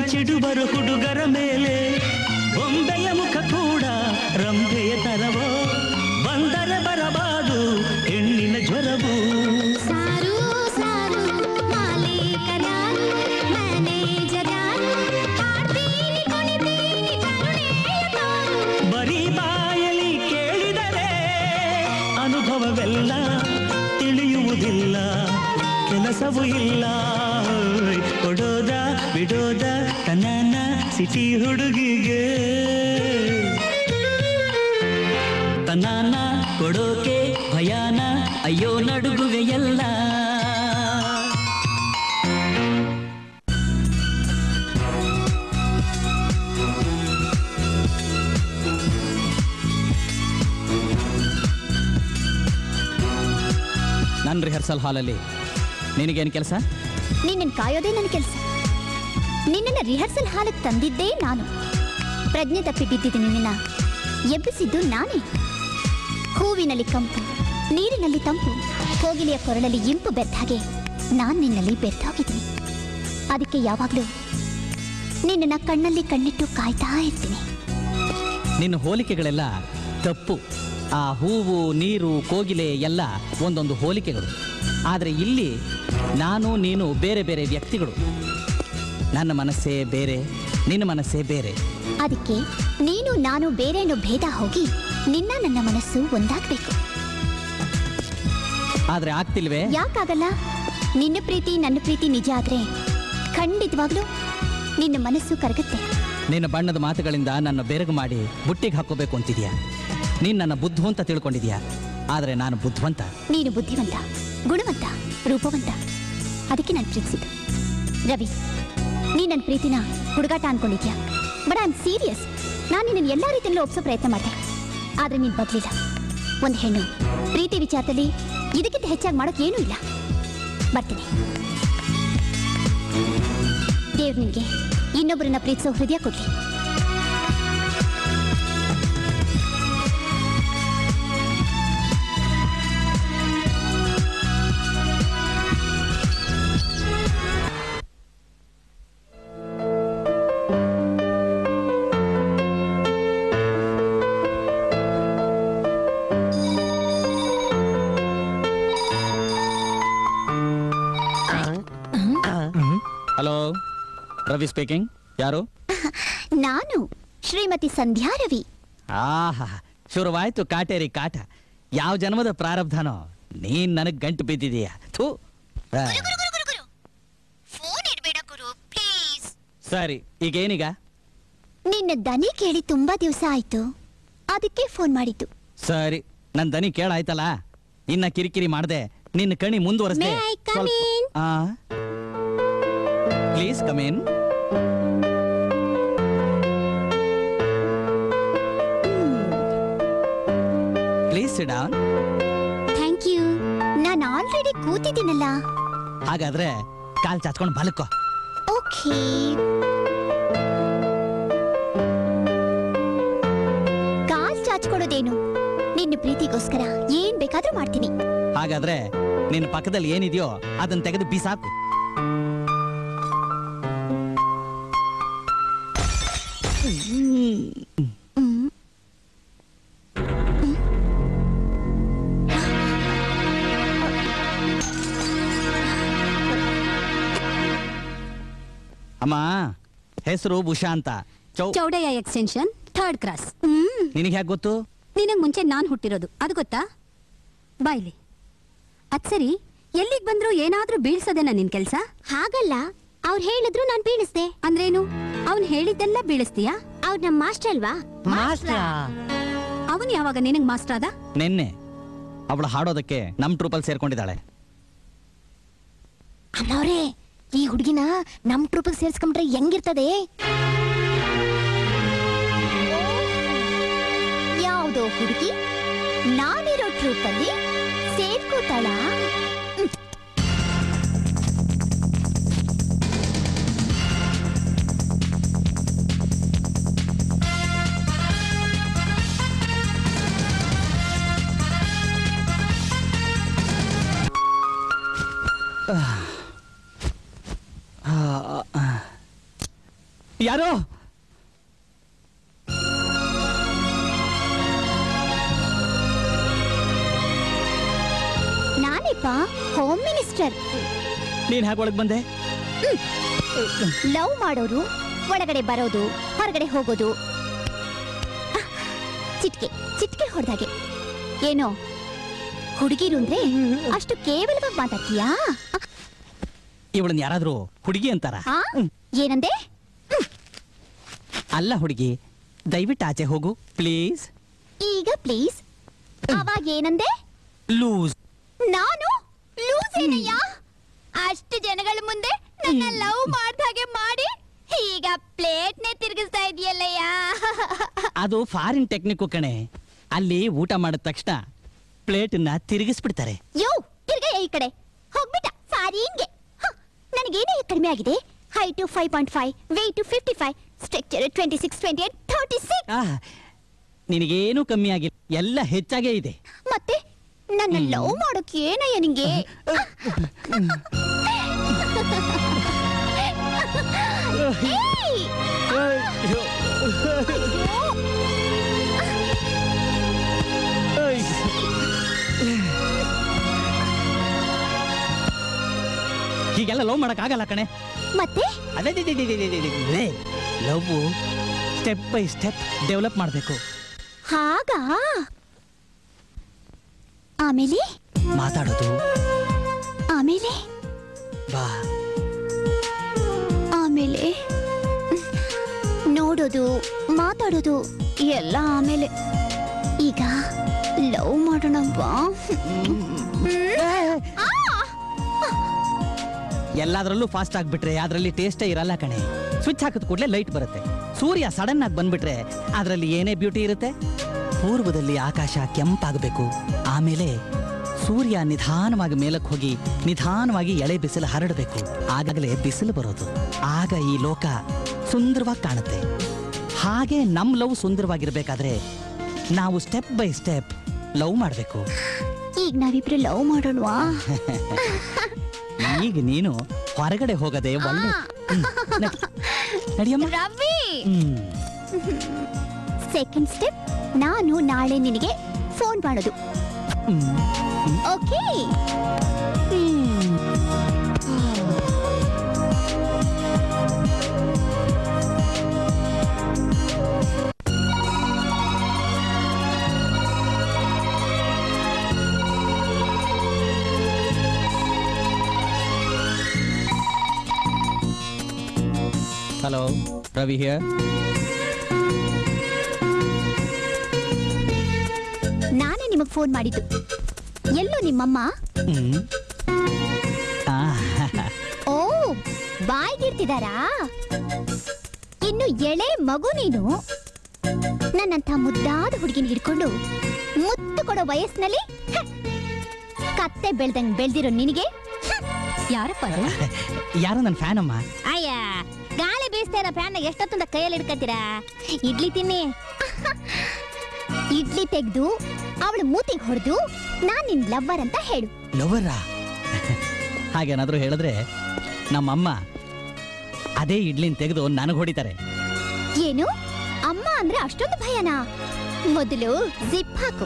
Speaker 16: ಸಂಚಿಡುವರು ಹುಡುಗರ ಮೇಲೆ ಬೊಂಬೆಯ ಮುಖ ಕೂಡ ರಂಭೆಯ ತರವೋ ಬಂದರೆ ಬರಬಾದು ಹೆಣ್ಣಿನ ಜ್ವರವು
Speaker 12: ಸಾರು ಸಾರು ಮಾಲೀಕ ನಾನು ಮ್ಯಾನೇಜರ್ ನಾನು ಹಾಡ್ತೀನಿ ಕುಣಿತೀನಿ ಕರುಣೆಯ ತೋರು
Speaker 16: ಬರೀ ಬಾಯಲಿ ಕೇಳಿದರೆ ಅನುಭವವೆಲ್ಲ ತಿಳಿಯುವುದಿಲ್ಲ ಕೆಲಸವೂ ಇಲ್ಲ ಕೊಡೋದ ಬಿಡೋದ ತನ್ನ ಸಿಟಿ ಹುಡುಗಿಗೆ ತನ್ನಾನ ಕೊಡೋಕೆ ಭಯಾನ ಅಯ್ಯೋ ನಡುಗುವೆ ಎಲ್ಲ
Speaker 17: ನನ್ನ ರಿಹರ್ಸಲ್ ಹಾಲಲ್ಲಿ ನಿನಗೇನು ಕೆಲಸ
Speaker 15: ನಿನ್ನನ್ನು ಕಾಯೋದೇ ನನ್ನ ಕೆಲಸ ನಿನ್ನನ್ನು ರಿಹರ್ಸಲ್ ಹಾಲಕ್ಕೆ ತಂದಿದ್ದೇ ನಾನು ಪ್ರಜ್ಞೆ ತಪ್ಪಿ ಬಿದ್ದಿದ್ದು ನಿನ್ನ ಎಬ್ಬಿಸಿದ್ದು ನಾನೇ ಹೂವಿನಲ್ಲಿ ಕಂಪು ನೀರಿನಲ್ಲಿ ತಂಪು ಕೋಗಿಲೆಯ ಕೊರಳಲ್ಲಿ ಇಂಪು ಬೆದ್ದ ಹಾಗೆ ನಾನು ನಿನ್ನಲ್ಲಿ ಬೆದ್ದೋಗಿದ್ದೀನಿ ಅದಕ್ಕೆ ಯಾವಾಗಲೂ ನಿನ್ನನ್ನು ಕಣ್ಣಲ್ಲಿ ಕಣ್ಣಿಟ್ಟು ಕಾಯ್ತಾ ಇರ್ತೀನಿ
Speaker 17: ನಿನ್ನ ಹೋಲಿಕೆಗಳೆಲ್ಲ ತಪ್ಪು ಆ ಹೂವು ನೀರು ಕೋಗಿಲೆ ಎಲ್ಲ ಒಂದೊಂದು ಹೋಲಿಕೆಗಳು ಆದರೆ ಇಲ್ಲಿ ನಾನು ನೀನು ಬೇರೆ ಬೇರೆ ವ್ಯಕ್ತಿಗಳು ನನ್ನ ಮನಸ್ಸೇ ಬೇರೆ ನಿನ್ನ ಮನಸ್ಸೇ ಬೇರೆ
Speaker 15: ಅದಕ್ಕೆ ನೀನು ನಾನು ಬೇರೆ ಅನ್ನೋ ಭೇದ ಹೋಗಿ ನಿನ್ನ ನನ್ನ ಮನಸ್ಸು ಒಂದಾಗಬೇಕು
Speaker 17: ಆದರೆ ಆಗ್ತಿಲ್ವೇ
Speaker 15: ಯಾಕಾಗಲ್ಲ ನಿನ್ನ ಪ್ರೀತಿ ನನ್ನ ಪ್ರೀತಿ ನಿಜ ಆದ್ರೆ ಖಂಡಿತವಾಗ್ಲೂ ನಿನ್ನ ಮನಸ್ಸು ಕರಗುತ್ತೆ
Speaker 17: ನಿನ್ನ ಬಣ್ಣದ ಮಾತುಗಳಿಂದ ನನ್ನ ಬೆರಗು ಮಾಡಿ ಬುಟ್ಟಿಗೆ ಹಾಕೋಬೇಕು ಅಂತಿದ್ಯಾ ನೀನು ನನ್ನ ಬುದ್ಧು ಅಂತ ತಿಳ್ಕೊಂಡಿದ್ಯಾ ಆದರೆ ನಾನು ಬುದ್ಧಿವಂತ
Speaker 15: ನೀನು ಬುದ್ಧಿವಂತ ಗುಣವಂತ ರೂಪವಂತ ಅದಕ್ಕೆ ನಾನು ಪ್ರೀತಿಸಿದ್ದು ರವಿ ನೀ ನನ್ನ ಪ್ರೀತಿನ ಹುಡುಗಾಟ ಅನ್ಕೊಂಡಿದ್ಯಾ ಬಟ್ ಐ ಆಮ್ ಸೀರಿಯಸ್ ನಾನು ನಿನ್ನ ಎಲ್ಲ ರೀತಿಯಲ್ಲೂ ಒಪ್ಸೋ ಪ್ರಯತ್ನ ಮಾಡಿದೆ ಆದ್ರೆ ನೀನು ಬದಲಿಲ್ಲ ಒಂದು ಹೆಣ್ಣು ಪ್ರೀತಿ ವಿಚಾರದಲ್ಲಿ ಇದಕ್ಕಿಂತ ಹೆಚ್ಚಾಗಿ ಮಾಡೋಕೆ ಏನೂ ಇಲ್ಲ ಬರ್ತೀನಿ ದೇವ್ರು ನಿನಗೆ ಇನ್ನೊಬ್ಬರನ್ನ ಪ್ರೀತಿಸೋ ಹೃದಯ ಕೊಡ್ಲಿ
Speaker 17: ಹಲೋ ರವಿ ಸ್ಪೀಕಿಂಗ್ ಯಾರು
Speaker 15: ನಾನು ಶ್ರೀಮತಿ ಸಂಧ್ಯಾ ರವಿ
Speaker 17: ಆಹಾ ಶುರುವಾಯ್ತು ಕಾಟೇರಿ ಕಾಟ ಯಾವ ಜನ್ಮದ ಪ್ರಾರಬ್ಧನೋ ನೀನ್ ನನಗ್ ಗಂಟು ಬಿದ್ದಿದೀಯ ಥೂ ಆ. ಸರಿ ಈಗೇನೀಗ
Speaker 15: ನಿನ್ನ ದನಿ ಕೇಳಿ ತುಂಬಾ ದಿವಸ ಆಯ್ತು ಅದಕ್ಕೆ ಫೋನ್ ಮಾಡಿದ್ದು
Speaker 17: ಸರಿ ನನ್ ದನಿ ಕೇಳಾಯ್ತಲ್ಲ ಇನ್ನ ಕಿರಿಕಿರಿ ಮಾಡ್ದೆ ನಿನ್ನ ಕಣಿ ಮುಂದುವರೆಸ್ದೆ
Speaker 15: May I come in?
Speaker 17: Please come in please down
Speaker 15: thank you ನಾನು ಆಲ್ರೆಡಿ ಕೂತಿದ್ದೀನಲ್ಲ
Speaker 17: ಹಾಗಾದ್ರೆ ಕಾಲ್ ಚಾಚ್ಕೊಂಡು ಬಲಕೋ
Speaker 15: ಓಕೆ ಕಾಲ್ ಚಾಚ್ಕೊಡೋದೇನು ನಿನ್ನ ಪ್ರೀತಿಗೋಸ್ಕರ ಏನ್ ಬೇಕಾದ್ರೂ ಮಾಡ್ತೀನಿ
Speaker 17: ಹಾಗಾದ್ರೆ ನಿನ್ನ ಪಕ್ಕದಲ್ಲಿ ಏನಿದೆಯೋ ಅದನ್ನ ತೆಗೆದು ಬಿಸಾಕು ಅಮ್ಮ ಹೆಸರು ಭೂಷಾ ಅಂತ ಚೌ
Speaker 19: ಚೌಡಯ್ಯ ಎಕ್ಸ್ಟೆನ್ಷನ್ ಥರ್ಡ್ ಕ್ರಾಸ್
Speaker 17: ನಿನಗೆ ಹೇಗೆ ಗೊತ್ತು
Speaker 19: ನಿನಗ್ ಮುಂಚೆ ನಾನ್ ಹುಟ್ಟಿರೋದು ಅದು ಗೊತ್ತಾ ಬಾಯ್ಲಿ ಅದ್ ಸರಿ ಎಲ್ಲಿಗ್ ಬಂದ್ರು ಏನಾದ್ರೂ ಬೀಳ್ಸೋದೇನ ನಿನ್ ಕೆಲ್ಸ
Speaker 15: ಹಾಗಲ್ಲ ಅವ್ರು ಹೇಳಿದ್ರು ನಾನ್ ಬೀಳಿಸ್ದೆ
Speaker 19: ಅಂದ್ರೇನು ಅವ್ನ್ ಹೇಳಿದ್ದೆಲ್ಲ ಬೀಳಿಸ್ತೀಯಾ
Speaker 15: ಅವ್ರು ನಮ್ಮ ಮಾಸ್ಟರ್ ಅಲ್ವಾ
Speaker 19: ಅವನ್ ಯಾವಾಗ ನಿನಗ್ ಮಾಸ್ಟರ್ ಆದ
Speaker 17: ನಿನ್ನೆ ಅವಳು ಹಾಡೋದಕ್ಕೆ ನಮ್ ಟ್ರೂಪಲ್ಲಿ ಸೇರ್ಕೊಂಡಿದ್ದಾಳೆ
Speaker 15: ಅಮ್ಮವ್ರೆ ಈ ಹುಡುಗಿನ ನಮ್ ಟ್ರೂಪಿಗೆ ಸೇರ್ಸ್ಕೊಂಡ್ರೆ ಹೆಂಗಿರ್ತದೆ ಯಾವ್ದೋ ಹುಡುಗಿ ನಾನಿರೋ ಟ್ರೂಪಲ್ಲಿ ಸೇರ್ಕೋತಾಳ
Speaker 17: ಯಾರೋ
Speaker 15: ನಾನೇಪ್ಪ ಹೋಮ್ ಮಿನಿಸ್ಟರ್
Speaker 17: ನೀನ್ ಹೇಗೆ ಒಳಗೆ ಬಂದೆ
Speaker 15: ಲವ್ ಮಾಡೋರು ಒಳಗಡೆ ಬರೋದು ಹೊರಗಡೆ ಹೋಗೋದು ಅಹ್, ಚಿಟ್ಕೆ ಚಿಟ್ಕೆ ಹೊಡೆದಾಗೆ ಏನೋ ಹುಡುಗಿರು ಅಂದ್ರೆ ಅಷ್ಟು ಕೇವಲವಾಗಿ ಮಾತಾಡ್ತೀಯಾ
Speaker 17: ಇವಳನ್ನ ಯಾರಾದ್ರೂ ಹುಡುಗಿ ಅಂತಾರ
Speaker 15: ಆ? ಏನಂದೆ
Speaker 17: ಅಲ್ಲ ಹುಡುಗಿ ದಯವಿಟ್ಟು ಆಚೆ ಹೋಗು ಪ್ಲೀಸ್
Speaker 15: ಈಗ ಪ್ಲೀಸ್ ಅವಾಗ ಏನಂದೆ
Speaker 17: ಲೂಸ್
Speaker 15: ನಾನು ಲೂಸ್ ಏನಯ್ಯ ಅಷ್ಟು ಜನಗಳ ಮುಂದೆ ನನ್ನ ಲವ್ ಮಾಡ್ದ ಹಾಗೆ ಮಾಡಿ ಈಗ ಪ್ಲೇಟ್ನೇ ತಿರುಗಿಸ್ತಾ ಇದೆಯಲ್ಲಯ್ಯ
Speaker 17: ಅದು ಫಾರಿನ್ ಟೆಕ್ನಿಕ್ಕು ಕಣೆ ಅಲ್ಲಿ ಊಟ ಮಾಡಿದ ತಕ್ಷಣ ಪ್ಲೇಟನ್ನ ತಿರುಗಿಸ್ಬಿಡ್ತಾರೆ
Speaker 15: ಯೋ ತಿರ್ಗಯ್ಯ ಈ ಕಡೆ ಹೋಗ್ಬಿಟ್ಟ ಸಾರಿ ಹಿಂಗೆ ನನಗೇನೇ ಕಡಿಮೆ ಆಗಿದೆ height five point five weight fifty five structure twenty six twenty eight thirty six
Speaker 17: ಆ, ನಿನಗೇನು ಕಮ್ಮಿ ಆಗಿಲ್ಲ ಎಲ್ಲ ಹೆಚ್ಚಾಗೇ ಇದೆ
Speaker 15: ಮತ್ತೆ ನನ್ನ ಲವ್ ಮಾಡೋಕೆ ಏನಯ್ಯ ನಿಂಗೆ ಏಯ್!
Speaker 17: ಹೀಗೆಲ್ಲ ಲವ್ ಮಾಡಕ್ ಆಗಲ್ಲ ಕಣೆ
Speaker 15: ಮತ್ತೆ
Speaker 17: ಅದೇ love step by step develop ಮಾಡಬೇಕು
Speaker 15: ಹಾಗಾ ಆಮೇಲೆ
Speaker 17: ಮಾತಾಡೋದು
Speaker 15: ಆಮೇಲೆ
Speaker 17: ಬಾ
Speaker 15: ಆಮೇಲೆ ನೋಡೋದು ಮಾತಾಡೋದು ಎಲ್ಲ ಆಮೇಲೆ ಈಗ ಲವ್ ಮಾಡೋಣ ಬಾ ಆ!
Speaker 17: ಎಲ್ಲಾದ್ರಲ್ಲೂ ಫಾಸ್ಟ್ ಆಗ್ಬಿಟ್ರೆ ಅದರಲ್ಲಿ ಟೇಸ್ಟೇ ಇರಲ್ಲ ಕಣೆ ಸ್ವಿಚ್ ಹಾಕಿದ ಕೂಡಲೇ ಲೈಟ್ ಬರುತ್ತೆ ಸೂರ್ಯ ಸಡನ್ ಆಗಿ ಬಂದ್ಬಿಟ್ರೆ ಅದರಲ್ಲಿ ಏನೇ ಬ್ಯೂಟಿ ಇರುತ್ತೆ ಪೂರ್ವದಲ್ಲಿ ಆಕಾಶ ಕೆಂಪಾಗಬೇಕು ಆಮೇಲೆ ಸೂರ್ಯ ನಿಧಾನವಾಗಿ ಮೇಲಕ್ಕೆ ಹೋಗಿ ನಿಧಾನವಾಗಿ ಎಳೆ ಬಿಸಿಲು ಹರಡಬೇಕು ಆಗಾಗಲೇ ಬಿಸಿಲು ಬರೋದು ಆಗ ಈ ಲೋಕ ಸುಂದರವಾಗಿ ಕಾಣುತ್ತೆ ಹಾಗೆ ನಮ್ ಲವ್ ಸುಂದರವಾಗಿರ್ಬೇಕಾದ್ರೆ ನಾವು ಸ್ಟೆಪ್ ಬೈ ಸ್ಟೆಪ್ ಲವ್ ಮಾಡಬೇಕು
Speaker 15: ಈಗ ನಾವಿಬ್ರು ಲವ್ ಮಾಡೋಣವಾ
Speaker 17: ಈಗ ನೀನು ಹೊರಗಡೆ ಹೋಗದೆ ಒಳ್ಳೆ ಹ್ಮ್. ನಡಿ. ನಡಿಯಮ್ಮ
Speaker 15: ರವಿ
Speaker 17: ಹ್ಮ್
Speaker 15: ಸೆಕೆಂಡ್ ಸ್ಟೆಪ್ ನಾನು ನಾಳೆ ನಿನಗೆ ಫೋನ್ ಮಾಡೋದು ಓಕೆ
Speaker 17: ಹಲೋ ರವಿ ಹಿಯರ್
Speaker 15: ನಾನೇ ನಿಮಗೆ ಫೋನ್ ಮಾಡಿದ್ದು ಎಲ್ಲೋ ನಿಮ್ಮಮ್ಮ
Speaker 17: ಹ್ಮ್ ಆ,
Speaker 15: ಓ ಬಾಯ್ಗಿಡ್ತಿದಾರಾ ಇನ್ನು ಎಳೆ ಮಗು ನೀನು ನನ್ನಂಥ ಮುದ್ದಾದ ಹುಡುಗಿನ ಹಿಡ್ಕೊಂಡು ಮುತ್ತು ಕೊಡೋ ವಯಸ್ಸಿನಲ್ಲಿ ಹ, ಕತ್ತೆ ಬೆಳ್ದಂಗ್ ಬೆಳ್ದಿರೋ ನಿನಗೆ ಯಾರಪ್ಪ ಅದು
Speaker 17: ಯಾರೋ ನನ್ನ ಫ್ಯಾನ್ ಅಮ್ಮ
Speaker 15: ಅಯ್ಯ ಗಾಳಿ ಬೀಸ್ತಾ ಇರೋ ಫ್ಯಾನ್ ಎಷ್ಟೊತ್ತಂದ ಕೈಯಲ್ಲಿ ಹಿಡ್ಕತ್ತೀರಾ ಇಡ್ಲಿ ತಿನ್ನಿ ಇಡ್ಲಿ ತೆಗ್ದು ಅವಳ ಮೂತಿಗೆ ಹೊಡೆದು ನಾನ್ ನಿನ್ ಲವ್ವರ್ ಅಂತ ಹೇಳು
Speaker 17: ಲವರ ಹಾಗೇನಾದ್ರೂ ಹೇಳಿದ್ರೆ ನಮ್ಮಮ್ಮ ಅದೇ ಇಡ್ಲಿನ ತೆಗೆದು ನನಗೆ ಹೊಡಿತಾರೆ
Speaker 15: ಏನು ಅಮ್ಮ ಅಂದ್ರೆ ಅಷ್ಟೊಂದು ಭಯನಾ ಮೊದಲು ಜಿಪ್ ಹಾಕು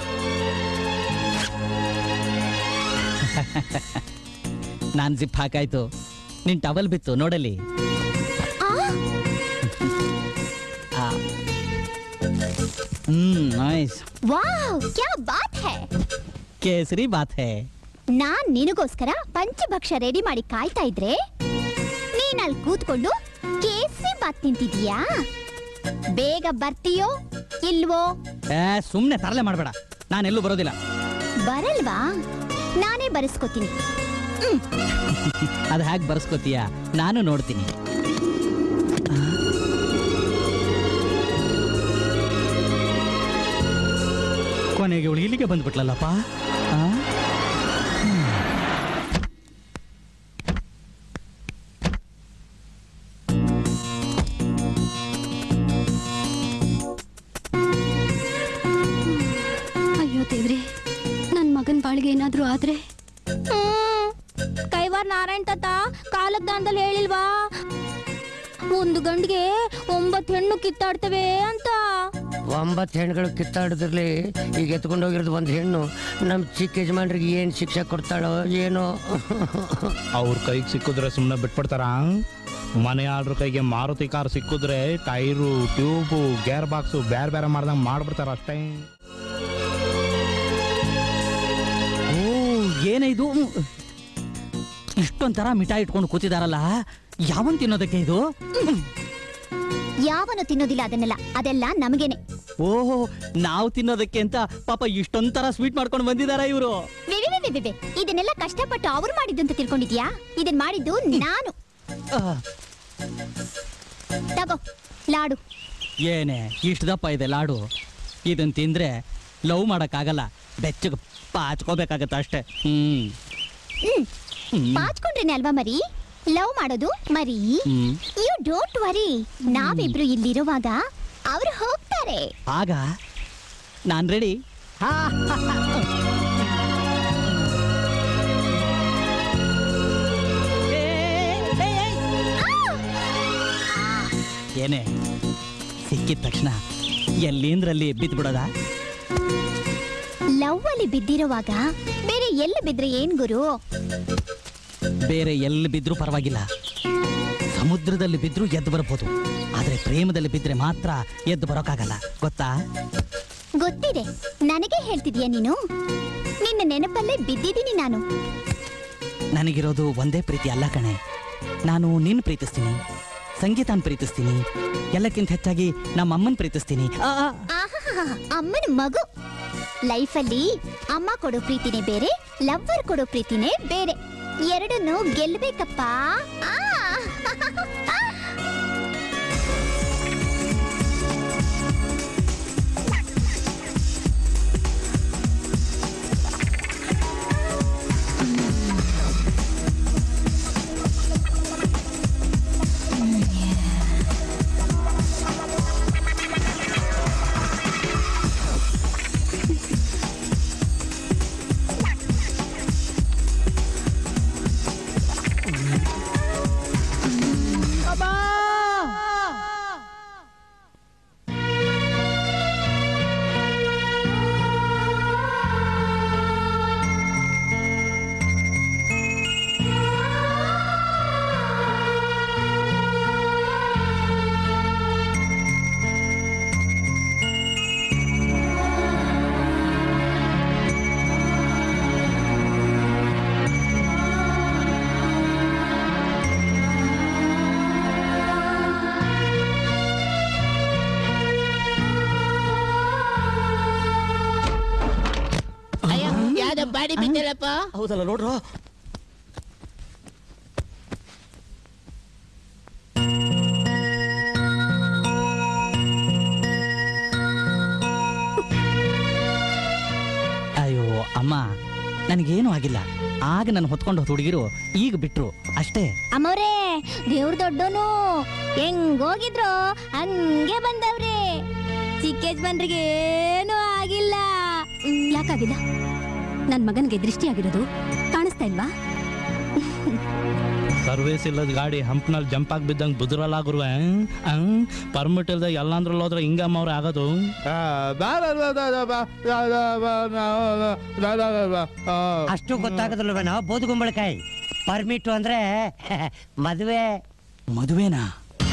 Speaker 17: ನಾನ್ ಜಿಪ್ ಹಾಕಾಯ್ತು ನಿನ್ ಟವಲ್ ಬಿತ್ತು ನೋಡಲಿ
Speaker 15: ಆ,
Speaker 17: ಆ. ಹ್ಮ್ ನೈಸ್
Speaker 15: ವಾವ್ ಕ್ಯಾ ಬಾತ್ ಹೈ
Speaker 17: ಕೇಸರಿ ಬಾತ್ ಹೇ
Speaker 15: ನಾನ್ ನಿನಗೋಸ್ಕರ ಪಂಚಭಕ್ಷ ರೆಡಿ ಮಾಡಿ ಕಾಯ್ತಾ ಇದ್ರೆ ನೀನ್ ಅಲ್ಲಿ ಕೂತ್ಕೊಂಡು ಕೇಸರಿ ಬಾತ್ ತಿಂತಿದೀಯಾ ಬೇಗ ಬರ್ತೀಯೋ ಇಲ್ವೋ
Speaker 17: ಏ ಸುಮ್ನೆ ತರಲೆ ಮಾಡಬೇಡ ನಾನೆಲ್ಲೂ ಬರೋದಿಲ್ಲ
Speaker 15: ಬರಲ್ವಾ ನಾನೇ ಬರೆಸ್ಕೋತೀನಿ
Speaker 17: ಅದು ಹೇಗೆ ಬರ್ಸ್ಕೊತೀಯ ನಾನು ನೋಡ್ತೀನಿ ಕೊನೆಗೆ ಇವಳು ಇಲ್ಲಿಗೆ ಬಂದ್ಬಿಟ್ಲಲ್ಲಪ್ಪ ಆ?
Speaker 2: ಅಯ್ಯೋ ದೇವ್ರೆ ನನ್ ಮಗನ್ ಬಾಳಿಗೆ ಏನಾದ್ರೂ ಆದ್ರೆ
Speaker 15: ಕೈವಾರ್ ನಾರಾಯಣ್ ತಾತ ಕಾಲಕ್ ದಾನದಲ್ಲಿ ಹೇಳಿಲ್ವಾ ಒಂದು ಗಂಡಿಗೆ ಒಂಬತ್ತು ಹೆಣ್ಣು ಕಿತ್ತಾಡ್ತವೆ ಅಂತ
Speaker 14: ಒಂಬತ್ತು ಹೆಣ್ಗಳು ಕಿತ್ತಾಡಿದ್ರಲ್ಲಿ ಈಗ ಎತ್ಕೊಂಡು ಹೋಗಿರೋದು ಒಂದು ಹೆಣ್ಣು ನಮ್ಮ ಚಿಕ್ಕ ಯಜಮಾನ್ರಿಗೆ ಏನು ಶಿಕ್ಷೆ ಕೊಡ್ತಾಳೋ ಏನೋ
Speaker 10: ಅವ್ರ ಕೈಗೆ ಸಿಕ್ಕಿದ್ರೆ ಸುಮ್ಮನೆ ಬಿಟ್ಬಿಡ್ತಾರ ಮನೆ ಆರ್ಡ್ರ್ ಕೈಗೆ ಮಾರುತಿ ಕಾರ್ ಸಿಕ್ಕಿದ್ರೆ ಟೈರು ಟ್ಯೂಬು ಗೇರ್ ಬಾಕ್ಸು ಬೇರೆ ಬೇರೆ ಮಾಡ್ದಂಗೆ ಮಾಡ್ಬಿಡ್ತಾರ ಅಷ್ಟೇ
Speaker 17: ಓ ಏನಿದು ಇಷ್ಟೊಂಥರ ಮಿಠಾಯಿ ಇಟ್ಕೊಂಡು ಕೂತಿದಾರಲ್ಲ ಯಾವನ್ ತಿನ್ನೋದಕ್ಕೆ ಇದು
Speaker 15: ಯಾವನು ತಿನ್ನೋದಿಲ್ಲ ಅದನ್ನೆಲ್ಲ ಅದೆಲ್ಲ ನಮಗೇನೆ
Speaker 17: ಓಹೋ ನಾವು ತಿನ್ನೋದಕ್ಕೆ ಅಂತ ಪಾಪ ಇಷ್ಟೊಂಥರ ಸ್ವೀಟ್ ಮಾಡ್ಕೊಂಡು ಬಂದಿದಾರ ಇವರು
Speaker 15: ವೆ, ವೆ, ವೆ, ವೆ, ವೆ, ವೆ. ಇದನ್ನೆಲ್ಲ ಕಷ್ಟಪಟ್ಟು ಅವ್ರು ಮಾಡಿದ್ದು ಅಂತ ತಿಳ್ಕೊಂಡಿದ್ಯಾ ಇದನ್ ಮಾಡಿದ್ದು ನಾನು ತಗೋ ಲಾಡು
Speaker 17: ಏನೇ ಇಷ್ಟು ದಪ್ಪ ಇದೆ ಲಾಡು ಇದನ್ ತಿಂದ್ರೆ ಲವ್ ಮಾಡಕ್ಕಾಗಲ್ಲ ಬೆಚ್ಚಗೆ ಪಾಚ್ಕೋಬೇಕಾಗತ್ತೆ ಅಷ್ಟೇ ಹ್ಮ್
Speaker 15: ಹ್ಮ್
Speaker 17: ಹ್ಮ್.
Speaker 15: ಪಾಚ್ಕೊಂಡ್ರೇನೆ ಅಲ್ವಾ ಮರಿ ಲವ್ ಮಾಡೋದು ಮರಿ
Speaker 17: ಹ್ಮ್.
Speaker 15: ಯು ಡೋಂಟ್ ವರಿ ನಾವಿಬ್ರು ಇಲ್ಲಿರುವಾಗ ಅವ್ರು ಹೋಗ್ತಾರೆ
Speaker 17: ಆಗ ನಾನ್ ರೆಡಿ ಏನೇ ಸಿಕ್ಕಿದ ತಕ್ಷಣ ಎಲ್ಲಿಂದ್ರಲ್ಲಿ ಬಿದ್ಬಿಡೋದ
Speaker 15: ಲವ್ ಅಲ್ಲಿ ಬಿದ್ದಿರುವಾಗ ಬೇರೆ ಎಲ್ಲಿ ಬಿದ್ರೆ ಏನ್ ಗುರು
Speaker 17: ಬೇರೆ ಎಲ್ಲಿ ಬಿದ್ರೂ ಪರವಾಗಿಲ್ಲ ಸಮುದ್ರದಲ್ಲಿ ಬಿದ್ರೂ ಎದ್ದು ಬರ್ಬೋದು ಆದ್ರೆ ಪ್ರೇಮದಲ್ಲಿ ಬಿದ್ರೆ ಮಾತ್ರ ಎದ್ದು ಬರೋಕ್ಕಾಗಲ್ಲ ಗೊತ್ತಾ
Speaker 15: ಗೊತ್ತಿದೆ ನನಗೆ ಹೇಳ್ತಿದ್ಯಾ ನೀನು ನಿನ್ನ ನೆನಪಲ್ಲೇ ಬಿದ್ದಿದ್ದೀನಿ ನಾನು
Speaker 17: ನನಗಿರೋದು ಒಂದೇ ಪ್ರೀತಿ ಅಲ್ಲ ಕಣೆ ನಾನು ನಿನ್ನ ಪ್ರೀತಿಸ್ತೀನಿ ಸಂಗೀತಾನ್ ಪ್ರೀತಿಸ್ತೀನಿ ಎಲ್ಲಕ್ಕಿಂತ ಹೆಚ್ಚಾಗಿ ನಮ್ಮ ಅಮ್ಮನ್ ಪ್ರೀತಿಸ್ತೀನಿ ಆ, ಆ,
Speaker 15: ಆಹಾಹಾಹಾ, ಅಮ್ಮನ ಮಗು ಲೈಫಲ್ಲಿ ಅಮ್ಮ ಕೊಡೋ ಪ್ರೀತಿನೇ ಬೇರೆ ಲವ್ವರ್ ಕೊಡೋ ಪ್ರೀತಿನೇ ಬೇರೆ ಎರಡನ್ನು ಗೆಲ್ಬೇಕಪ್ಪ ಆ
Speaker 18: ಅಯ್ಯೋ ಯಾವ್ದೋ ಬಾಡಿ ಬಿದ್ದಲ್ಲಪ್ಪ
Speaker 17: ಹೌದಲ್ಲ ನೋಡ್ರು ಅಯ್ಯೋ ಅಮ್ಮ ನನಗೇನು ಆಗಿಲ್ಲ ಆಗ ನಾನು ಹೊತ್ಕೊಂಡು ಹುಡುಗಿರು ಈಗ ಬಿಟ್ರು ಅಷ್ಟೇ
Speaker 15: ಅಮ್ಮವ್ರೇ ದೇವ್ರ ದೊಡ್ಡೋನು ಹೆಂಗ್ ಹೋಗಿದ್ರು ಹಂಗೆ ಬಂದವ್ರೆ ಚಿಕ್ಕ ಯಜಮಾನ್ರಿಗೆ ಏನೂ ಆಗಿಲ್ಲ
Speaker 19: ಯಾಕಾಗಿಲ್ಲ ನನ್ ಮಗನ್ಗೆ ದೃಷ್ಟಿ ಆಗಿರೋದು ಕಾಣಿಸ್ತಾ ಇಲ್ವಾ
Speaker 10: ಸರ್ವಿಸ್ ಇಲ್ಲದ ಗಾಡಿ ಹಂಪ್ನಲ್ಲಿ ಜಂಪ್ ಆಗಿ ಬಿದ್ದಂಗೆ ಬುದ್ರಲ್ಲಾಗುರುವೆ ಪರ್ಮಿಟ್ ಇಲ್ದ ಎಲ್ಲಾಂದ್ರಲ್ಲಿ ಹೋದ್ರೆ ಹಿಂಗಮ್ಮ ಅವ್ರೆ ಆಗೋದು
Speaker 14: ಅಷ್ಟು ಗೊತ್ತಾಗದಲ್ವೇನೋ ಬೋಧಗುಂಬಳಕಾಯಿ ಪರ್ಮಿಟ್ ಅಂದ್ರೆ ಮದುವೆ
Speaker 17: ಮದುವೆನಾ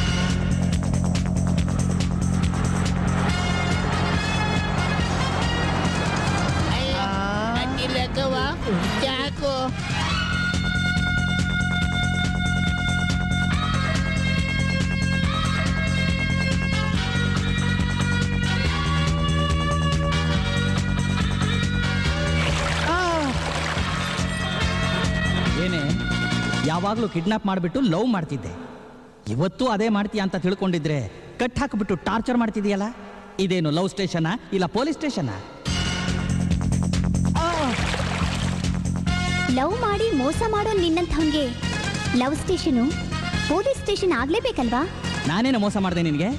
Speaker 18: ಅಯ್ಯೋ ಅಡ್ಡಿಲ್ಲಕ್ಕವ ಯಾಕೋ
Speaker 17: ಏನೇ ಯಾವಾಗಲೂ ಕಿಡ್ನಾಪ್ ಮಾಡಿಬಿಟ್ಟು ಲವ್ ಮಾಡ್ತಿದ್ದೆ ಇವತ್ತು ಅದೇ ಮಾಡ್ತೀಯ ಅಂತ ತಿಳ್ಕೊಂಡಿದ್ರೆ ಕಟ್ ಹಾಕಿಬಿಟ್ಟು ಟಾರ್ಚರ್ ಮಾಡ್ತಿದೀಯಲ್ಲ ಇದೇನು ಲವ್ ಸ್ಟೇಷನಾ ಇಲ್ಲ ಪೊಲೀಸ್ ಸ್ಟೇಷನಾ
Speaker 15: ಲವ್ ಮಾಡಿ ಮೋಸ ಮಾಡೋ ನಿನ್ನಂಥವ್ನ್ಗೆ ಲವ್ ಸ್ಟೇಷನು ಪೊಲೀಸ್ ಸ್ಟೇಷನ್ ಆಗ್ಲೇಬೇಕಲ್ವಾ
Speaker 17: ನಾನೇನು ಮೋಸ ಮಾಡಿದೆ ನಿನಗೆ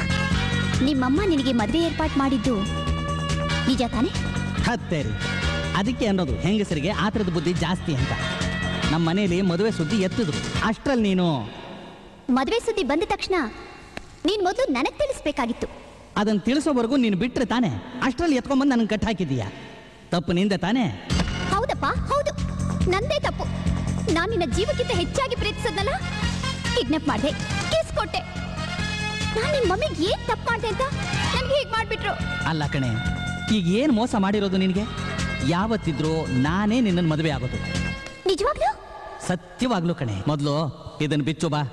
Speaker 15: ನಿಮ್ಮಮ್ಮ ನಿನಗೆ ಮದುವೆ ಏರ್ಪಾಟ್ ಮಾಡಿದ್ದು ನಿಜ ತಾನೆ
Speaker 17: ಹತ್ತೇರಿ ಅದಕ್ಕೆ ಅನ್ನೋದು ಹೆಂಗಸರಿಗೆ ಆತರದ ಬುದ್ಧಿ ಜಾಸ್ತಿ ಅಂತ ನಮ್ಮ ಮನೆಯಲ್ಲಿ ಮದುವೆ ಸುದ್ದಿ ಎತ್ತಿದ್ರು ಅಷ್ಟ್ರಲ್ಲಿ ನೀನು
Speaker 15: ಮದುವೆ ಸುದ್ದಿ ಬಂದ ತಕ್ಷಣ ನೀನ್ ಮೊದಲು ನನಗ್ ತಿಳಿಸ್ಬೇಕಾಗಿತ್ತು
Speaker 17: ಅದನ್ನು ತಿಳಿಸೋವರೆಗೂ ನೀನು ಬಿಟ್ಟರೆ ತಾನೆ ಅಷ್ಟರಲ್ಲಿ ಎತ್ಕೊಂಬಂದು ನನಗೆ ಕಟ್ ಹಾಕಿದೀಯ ತಪ್ಪು ನಿಂದೆ ತಾನೇ
Speaker 15: ಹೌದಪ್ಪ ಹೌದು ನಂದೇ ತಪ್ಪು ನಾನು ನಿನ್ನ ಜೀವಕ್ಕಿಂತ ಹೆಚ್ಚಾಗಿ ಪ್ರೀತಿಸದ್ನಲ್ಲ ಕಿಡ್ನಾಪ್ ಮಾಡಿದೆ ಕೇಸ್ ಕೊಟ್ಟೆ ನಾನು ನಿನ್ ಮಮ್ಮಿಗೆ ಏನ್ ತಪ್ಪು ಮಾಡ್ದೆ ಅಂತ ನನ್ಗೆ ಹೀಗ್ ಮಾಡ್ಬಿಟ್ರು
Speaker 17: ಅಲ್ಲ ಕಣೆ ಈಗ ಏನು ಮೋಸ ಮಾಡಿರೋದು ನಿನಗೆ ಯಾವತ್ತಿದ್ರೂ ನಾನೇ ನಿನ್ನನ್ನು ಮದುವೆ ಆಗೋದು
Speaker 15: ನಿಜವಾಗ್ಲೂ
Speaker 17: ಸತ್ಯವಾಗ್ಲೂ ಕಣೆ ಮೊದಲು ಇದನ್ನು ಬಿಚ್ಚು ಬಾ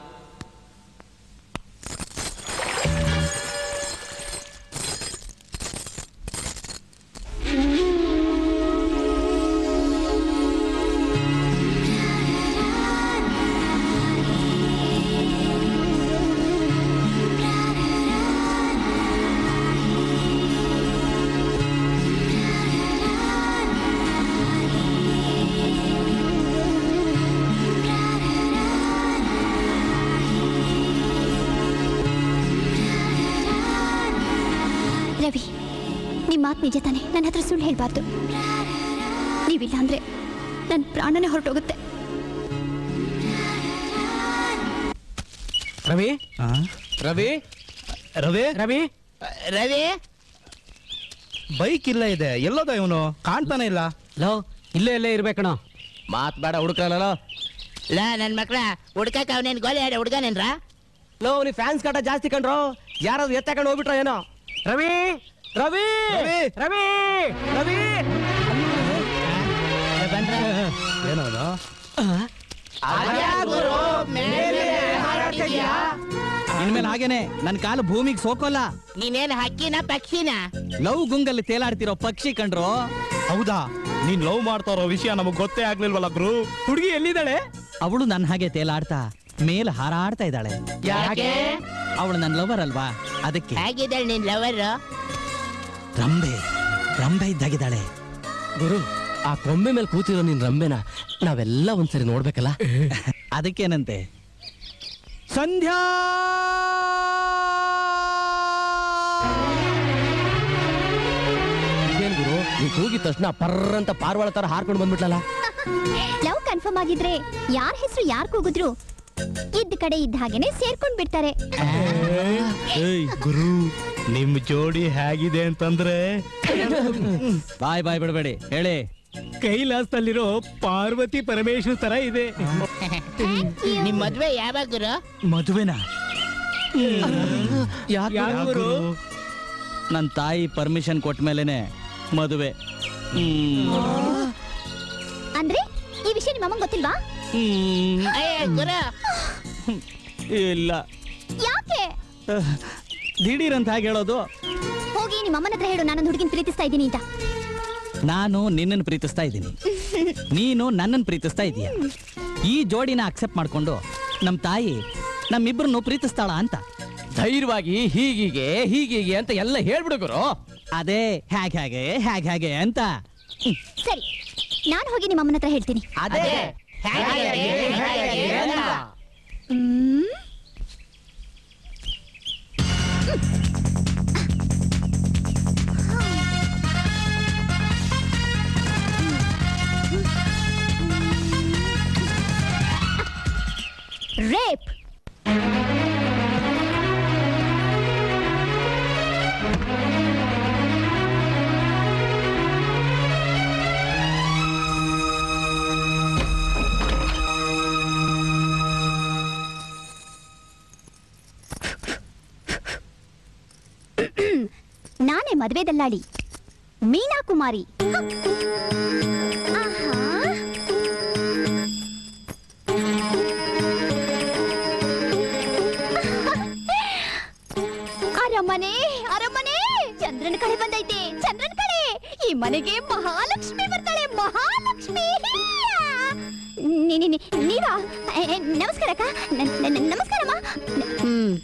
Speaker 15: ರವಿ ನಿಮ್ ಮಾತು ನಿಜ ತಾನೆ ನನ್ನ ಹತ್ರ ಸುಳ್ಳು ಹೇಳ್ಬಾರ್ದು ನೀವಿಲ್ಲ ಅಂದ್ರೆ ನನ್ನ ಪ್ರಾಣನೇ ಹೊರಟೋಗುತ್ತೆ
Speaker 6: ರವಿ ರವಿ ರವಿ
Speaker 18: ರವಿ ರವಿ
Speaker 10: ಬೈಕ್ ಇಲ್ಲ ಇದೆ ಎಲ್ಲೋದ ಇವನು ಕಾಣ್ತಾನೆ ಇಲ್ಲ
Speaker 11: ಲೋ ಇಲ್ಲೇ ಇಲ್ಲೇ ಇರ್ಬೇಕಣ
Speaker 8: ಮಾತ್ ಬೇಡ ಹುಡುಕ್ರಲ್ಲ
Speaker 18: ಲಾ ನನ್ ಮಕ್ಳ ಹುಡ್ಕಕ್ ಅವನೇನ್ ಗೋಲಿ ಆಡ ಹುಡ್ಗನೇನ್ರ
Speaker 6: ಲೋ ನೀ ಫ್ಯಾನ್ಸ್ ಕಾಟ ಜಾಸ್ತಿ ಕಂಡ್ರು ಯಾರಾದ್ರು ಎತ್ತಕೊಂಡು ಹೋಗ್ಬಿಟ್ರ ಏನೋ ರವಿ ರವಿ ರವಿ ರವಿ
Speaker 10: ಏನವನು
Speaker 17: ಇನ್ಮೇಲೆ ಹಾಗೇನೆ ನನ್ನ ಕಾಲು ಭೂಮಿಗೆ ಸೋಕೋಲ್ಲ
Speaker 18: ನೀನೇನ್ ಹಕ್ಕಿನ ಪಕ್ಷಿನ
Speaker 17: ಲವ್ ಗುಂಗಲ್ಲಿ ತೇಲಾಡ್ತಿರೋ ಪಕ್ಷಿ ಕಂಡ್ರು
Speaker 10: ಹೌದಾ ನೀನ್ ಲವ್ ಮಾಡ್ತಾ ಇರೋ ವಿಷಯ ನಮಗ್ ಗೊತ್ತೇ ಆಗ್ಲಿಲ್ವಲ್ಲ ಗುರು
Speaker 17: ಹುಡುಗಿ ಎಲ್ಲಿದ್ದಾಳೆ ಅವಳು ನನ್ನ ಹಾಗೆ ತೇಲಾಡ್ತಾ ಮೇಲ್ ಹಾರಾಡ್ತಾ ಇದ್ದಾಳೆ
Speaker 18: ಯಾಕೆ
Speaker 17: ಅವಳು ನನ್ನ ಲವರ್ ಅಲ್ವಾ ಅದಕ್ಕೆ
Speaker 18: ಹೇಗಿದ್ದಾಳೆ ನಿನ್ ಲವರ್
Speaker 17: ರಂಬೆ ರಂಬೆ ಇದ್ದಾಗಿದ್ದಾಳೆ
Speaker 8: ಗುರು ಆ ಕೊಂಬೆ ಮೇಲೆ ಕೂತಿರೋ ನಿನ್ ರಂಬೆನ ನಾವೆಲ್ಲ ಒಂದ್ಸರಿ ನೋಡ್ಬೇಕಲ್ಲ
Speaker 17: ಅದಕ್ಕೇನಂತೆ ಸಂಧ್ಯಾ
Speaker 8: ಇದೇನ್ ಗುರು ನೀ ಕೂಗಿದ ತಕ್ಷಣ ಪರ್ರ ಅಂತ ಪಾರ್ವಾಳ ತರ ಹಾರ್ಕೊಂಡು ಬಂದ್ಬಿಟ್ಲಲ್ಲ
Speaker 15: ಲವ್ ಕನ್ಫರ್ಮ್ ಆಗಿದ್ರೆ ಯಾರ ಹೆಸರು ಯಾರು ಕೂಗಿದ್ರು ಇದ್ದ ಕಡೆ ಇದ್ದ ಹಾಗೇನೆ ಸೇರ್ಕೊಂಡ್ ಬಿಡ್ತಾರೆ
Speaker 10: ಏಯ್ ಗುರು ನಿಮ್ ಜೋಡಿ ಹೇಗಿದೆ ಅಂತಂದ್ರೆ
Speaker 17: ಬಾಯ್ ಬಾಯ್ ಬಿಡಬೇಡಿ ಹೇಳಿ
Speaker 11: ಕೈಲಾಸದಲ್ಲಿರೋ ಪಾರ್ವತಿ ಪರಮೇಶ್ವರ್ ತರ ಇದೆ
Speaker 18: ನಿಮ್ ಮದ್ವೆ ಯಾವಾಗ ಗುರು
Speaker 17: ಮದುವೆನಾ
Speaker 11: ಯಾಕ್ ಗುರು?
Speaker 17: ನನ್ನ ತಾಯಿ ಪರ್ಮಿಷನ್ ಕೊಟ್ಟ ಮೇಲೆನೆ ಮದುವೆ ಹ್ಮ್.
Speaker 15: ಅಂದ್ರೆ ಈ ವಿಷಯ ನಿಮ್ಮ ಅಮ್ಮಂಗ್ ಗೊತ್ತಿಲ್ವಾ
Speaker 17: ಹ್ಮ್.
Speaker 18: ಅಯ್ಯ ಗುರು
Speaker 17: ಇಲ್ಲ
Speaker 15: ಯಾಕೆ
Speaker 17: ದಿಢೀರ್ ಅಂತ ಹಾಗೆ ಹೇಳೋದು
Speaker 15: ಹೋಗಿ ನಿಮ್ಮ ಅಮ್ಮನ ಹತ್ರ ಹೇಳು ನಾನೊಂದು ಹುಡುಗಿನ ಪ್ರೀತಿಸ್ತಾ ಇದ್ದೀನಿ ಅಂತ
Speaker 17: ನಾನು ನಿನ್ನನ್ನು ಪ್ರೀತಿಸ್ತಾ ಇದ್ದೀನಿ ನೀನು ನನ್ನನ್ನು ಪ್ರೀತಿಸ್ತಾ ಇದೀಯ ಈ ಜೋಡಿನ ಅಕ್ಸೆಪ್ಟ್ ಮಾಡ್ಕೊಂಡು ನಮ್ಮ ತಾಯಿ ನಮ್ಮಿಬ್ಬರನ್ನು ಪ್ರೀತಿಸ್ತಾಳ ಅಂತ
Speaker 8: ಧೈರ್ಯವಾಗಿ ಹೀಗೀಗೆ ಹೀಗೀಗೆ ಅಂತ ಎಲ್ಲ ಹೇಳ್ಬಿಡು ಗುರು
Speaker 17: ಅದೇ ಹೇಗೆ ಹೇಗೆ ಹೇಗೆ ಹೇಗೆ ಅಂತ
Speaker 15: ಸರಿ ನಾನು ಹೋಗಿ ನಿಮ್ಮ ಅಮ್ಮನ ಹತ್ರ ಹೇಳ್ತೀನಿ
Speaker 18: ಅದೇ
Speaker 15: ಹ್ಮ್. ರೇಪ್ ನಾನೇ ಮದುವೆ ದಲ್ಲಾಳಿ ಮೀನಾ ಕುಮಾರಿ ಆಹಾ. ಅರಮನೆ ಅರಮನೆ ಚಂದ್ರನ ಕಡೆ ಬಂದೈತೆ ಚಂದ್ರನ ಕಡೆ ಈ ಮನೆಗೆ ಮಹಾಲಕ್ಷ್ಮಿ ಬರ್ತಾಳೆ ಮಹಾಲಕ್ಷ್ಮಿ ನೀ- ನೀ- ನೀ- ನೀವಾ ಎ, ಎ, ನಮಸ್ಕಾರ ಅಕ್ಕ ನ- ನ- ನ- ನಮಸ್ಕಾರಮ್ಮ
Speaker 19: ಹ್ಮ್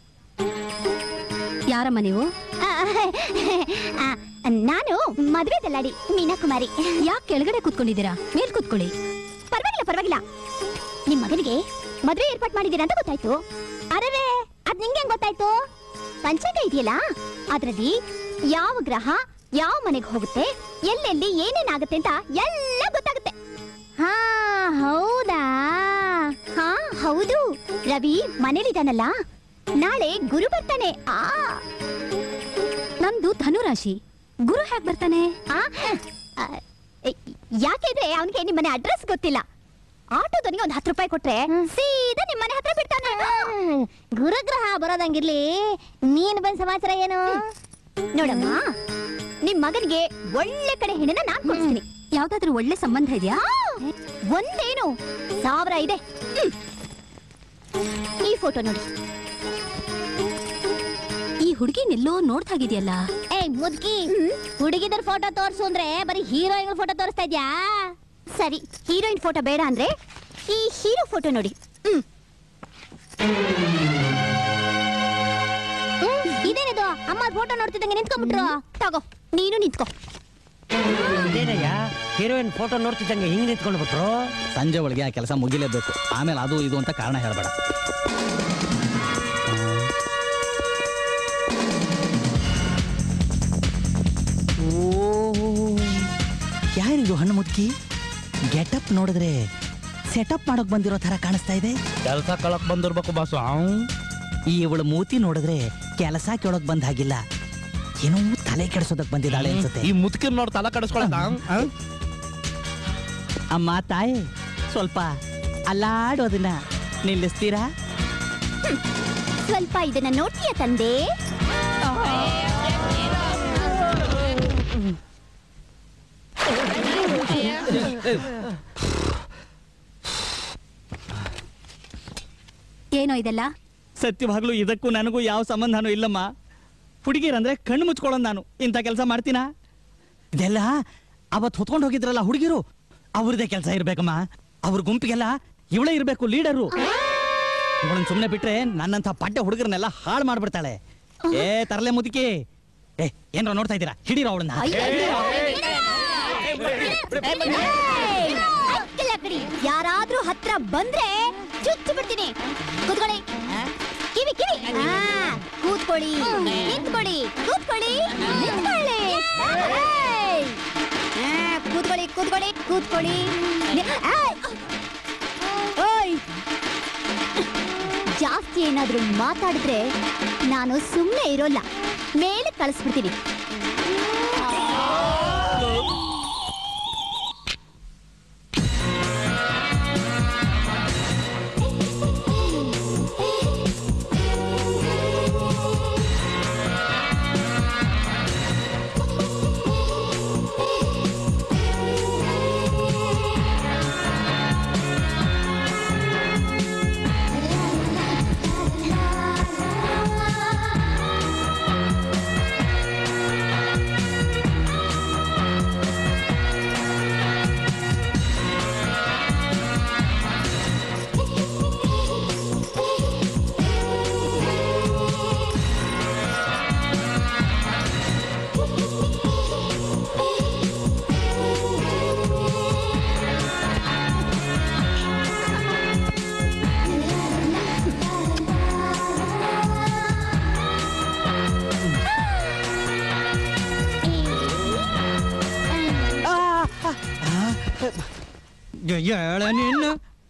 Speaker 19: ಯಾರಮ್ಮ ನೀವು
Speaker 15: ಆ, ಆ, ನಾನು ಮದುವೆ ದಲ್ಲಾಡಿ ಮೀನಾ ಕುಮಾರಿ
Speaker 19: ಯಾಕೆ ಕೆಳಗಡೆ ಕೂತ್ಕೊಂಡಿದ್ದೀರಾ ಮೇಲ್ ಕೂತ್ಕೊಳ್ಳಿ
Speaker 15: ಪರವಾಗಿಲ್ಲ ಪರವಾಗಿಲ್ಲ ನಿಮ್ ಮಗನಿಗೆ ಮದುವೆ ಏರ್ಪಾಟ್ ಮಾಡಿದ್ದೀರಾ ಅಂತ ಗೊತ್ತಾಯ್ತು ಅರೇ ಅದ್ ನಿಂಗೆ ಹೆಂಗ್ ಗೊತ್ತಾಯ್ತು ಪಂಚಾಂಗ ಇದೆಯಲ್ಲ ಅದ್ರಲ್ಲಿ ಯಾವ ಗ್ರಹ ಯಾವ ಮನೆಗೆ ಹೋಗುತ್ತೆ ಎಲ್ಲೆಲ್ಲಿ ಏನೇನಾಗುತ್ತೆ ಅಂತ ಎಲ್ಲ ಗೊತ್ತಾಗುತ್ತೆ ಹಾ ಹೌದಾ ಹಾ ಹೌದು ರವಿ ಮನೇಲಿದಾನಲ್ಲ ನಾಳೆ ಗುರು ಬರ್ತಾನೆ ಆ
Speaker 19: ನಂದು ಧನುರಾಶಿ ಗುರು ಹೇಗ್ ಬರ್ತಾನೆ
Speaker 15: ಆ, ಆ, ಯಾಕೆಂದ್ರೆ ಅವನಿಗೆ ನಿಮ್ಮನೆ ಅಡ್ರೆಸ್ ಗೊತ್ತಿಲ್ಲ ಆಟೋದನಿಗೆ ಒಂದು ಹತ್ತು ರೂಪಾಯಿ ಕೊಟ್ರೆ ಸೀದಾ ನಿಮ್ಮನೆ ಹತ್ರ ಬಿಡ್ತಾನೆ ಗುರುಗ್ರಹ ಬರೋದಂಗಿರ್ಲಿ ನೀನ್ ಬಂದ್ ಸಮಾಚಾರ ಏನು ನೋಡಮ್ಮ ನಿಮ್ ಮಗನಿಗೆ ಒಳ್ಳೆ ಕಡೆ ಹೆಣ್ಣನ ನಾನ್ ಕೊಡ್ತೀನಿ
Speaker 19: ಯಾವ್ದಾದ್ರೂ ಒಳ್ಳೆ ಸಂಬಂಧ ಇದೆಯಾ
Speaker 15: ಒಂದೇನು ಸಾವಿರ ಇದೆ ಹ್ಮ್. ಈ ಫೋಟೋ ನೋಡಿ
Speaker 19: ಈ ಹುಡುಗಿನೆಲ್ಲೋ ನೋಡ್ದಾಗಿದೆಯಲ್ಲ
Speaker 15: ಏ ಮುದ್ಕಿ ಹುಡುಗಿದರ್ ಫೋಟೋ ತೋರ್ಸು ಅಂದ್ರೆ ಬರೀ ಹೀರೋಯಿನ್ ಫೋಟೋ ತೋರಿಸ್ತಾ ಇದ್ಯಾ ಸರಿ ಹೀರೋಯಿನ್ ಫೋಟೋ ಬೇಡ ಅಂದ್ರೆ ಈ ಹೀರೋ ಫೋಟೋ ನೋಡಿ ಹ್ಮ್. ಹ್ಮ್, ಇದೇನಿದು ಅಮ್ಮ ಫೋಟೋ ನೋಡ್ತಿದ್ದಂಗೆ ನಿಂತ್ಕೊಂಡ್ಬಿಟ್ರು ತಗೋ ನೀನು ನಿಂತ್ಕೋ
Speaker 14: ಇದೇನಯ್ಯ ಹೀರೋಯಿನ್ ಫೋಟೋ ನೋಡ್ತಿದ್ದಂಗೆ ಹಿಂಗ್ ನಿಂತ್ಕೊಂಡು ಬಿಟ್ರು
Speaker 17: ಸಂಜೆ ಒಳಗೆ ಆ ಕೆಲಸ ಮುಗಿಲೇಬೇಕು ಆಮೇಲೆ ಅದು ಇದು ಅಂತ ಕಾರಣ ಹೇಳಬೇಡ ಯಾರಿದು ಹಣ್ಣು ಮುಟ್ಕಿ ಗೆಟಪ್ ನೋಡಿದ್ರೆ ಸೆಟಪ್ ಮಾಡೋಕ್ ಬಂದಿರೋ ತರ ಕಾಣಿಸ್ತಾ ಇದೆ
Speaker 10: ಕೆಲಸ ಕಳಕ್ ಬಂದಿರ್ಬೇಕು ಬಾಸು
Speaker 17: ಈ ಇವಳು ಮೂತಿ ನೋಡಿದ್ರೆ ಕೆಲಸ ಕೇಳೋಕ್ ಬಂದ ಹಾಗಿಲ್ಲ ಏನೋ ತಲೆ ಕೆಡಿಸೋದಕ್ ಬಂದಿದ್ದಾಳೆ ಅನ್ಸುತ್ತೆ
Speaker 10: ಈ ಮುದುಕಿನ ನೋಡಿ ತಲೆ ಕಡಿಸ್ಕೊಳಕ
Speaker 17: ಅಮ್ಮ ತಾಯಿ ಸ್ವಲ್ಪ ಅಲ್ಲಾಡೋದನ್ನ ನಿಲ್ಲಿಸ್ತೀರಾ
Speaker 15: ಸ್ವಲ್ಪ ಇದನ್ನ ನೋಡ್ತೀಯ ತಂದೆ
Speaker 19: ಏನೋ ಇದೆಲ್ಲ
Speaker 17: ಸತ್ಯವಾಗ್ಲೂ ಇದಕ್ಕೂ ನನಗೂ ಯಾವ ಸಂಬಂಧನೂ ಇಲ್ಲಮ್ಮ ಹುಡುಗಿರಂದ್ರೆ ಕಣ್ಣು ಮುಚ್ಕೊಳ್ಳೋದು ನಾನು ಇಂಥ ಕೆಲಸ ಮಾಡ್ತೀನಾ ಇದೆಲ್ಲ ಅವತ್ತು ಹೊತ್ಕೊಂಡು ಹೋಗಿದ್ರಲ್ಲ ಹುಡುಗಿರು ಅವ್ರದೇ ಕೆಲಸ ಇರ್ಬೇಕಮ್ಮ ಅವ್ರ ಗುಂಪಿಗೆಲ್ಲ ಇವಳೇ ಇರ್ಬೇಕು ಲೀಡರು ಇವಳನ್ನ ಸುಮ್ಮನೆ ಬಿಟ್ರೆ ನನ್ನಂಥ ಪಡ್ಡೆ ಹುಡುಗರನ್ನೆಲ್ಲ ಹಾಳು ಮಾಡ್ಬಿಡ್ತಾಳೆ ಏ ತರಲೆ ಮುದುಕಿ ಏ ಏನ್ರ ನೋಡ್ತಾ ಇದ್ದೀರಾ ಹಿಡೀರೋ ಅವಳನ್ನ
Speaker 15: ಅಕ್ಕಲಕಡಿ ಯಾರಾದ್ರೂ ಹತ್ರ ಬಂದ್ರೆ ಚುಚ್ಚು ಬಿಡ್ತೀನಿ ಕೂತ್ಕೊಳ್ಳಿ ಕಿವಿ ಕಿವಿ ಆ, ಕೂತ್ಕೊಳ್ಳಿ ನಿಂತ್ಕೊಳ್ಳಿ ಕೂತ್ಕೊಳ್ಳಿ ನಿಂತ್ಕೊಳ್ಳಿ ಏಯ್! ಆ, ಕೂತ್ಕೊಳ್ಳಿ ಕೂತ್ಕೊಳ್ಳಿ ಕೂತ್ಕೊಳ್ಳಿ ನಿ- ಏಯ್! ಓಯ್! ಜಾಸ್ತಿ ಏನಾದ್ರೂ ಮಾತಾಡಿದ್ರೆ ನಾನು ಸುಮ್ಮನೆ ಇರೋಲ್ಲ ಮೇಲೆ ಕಳಿಸ್ಬಿಡ್ತೀನಿ
Speaker 17: ಹೇಳ ನೀನು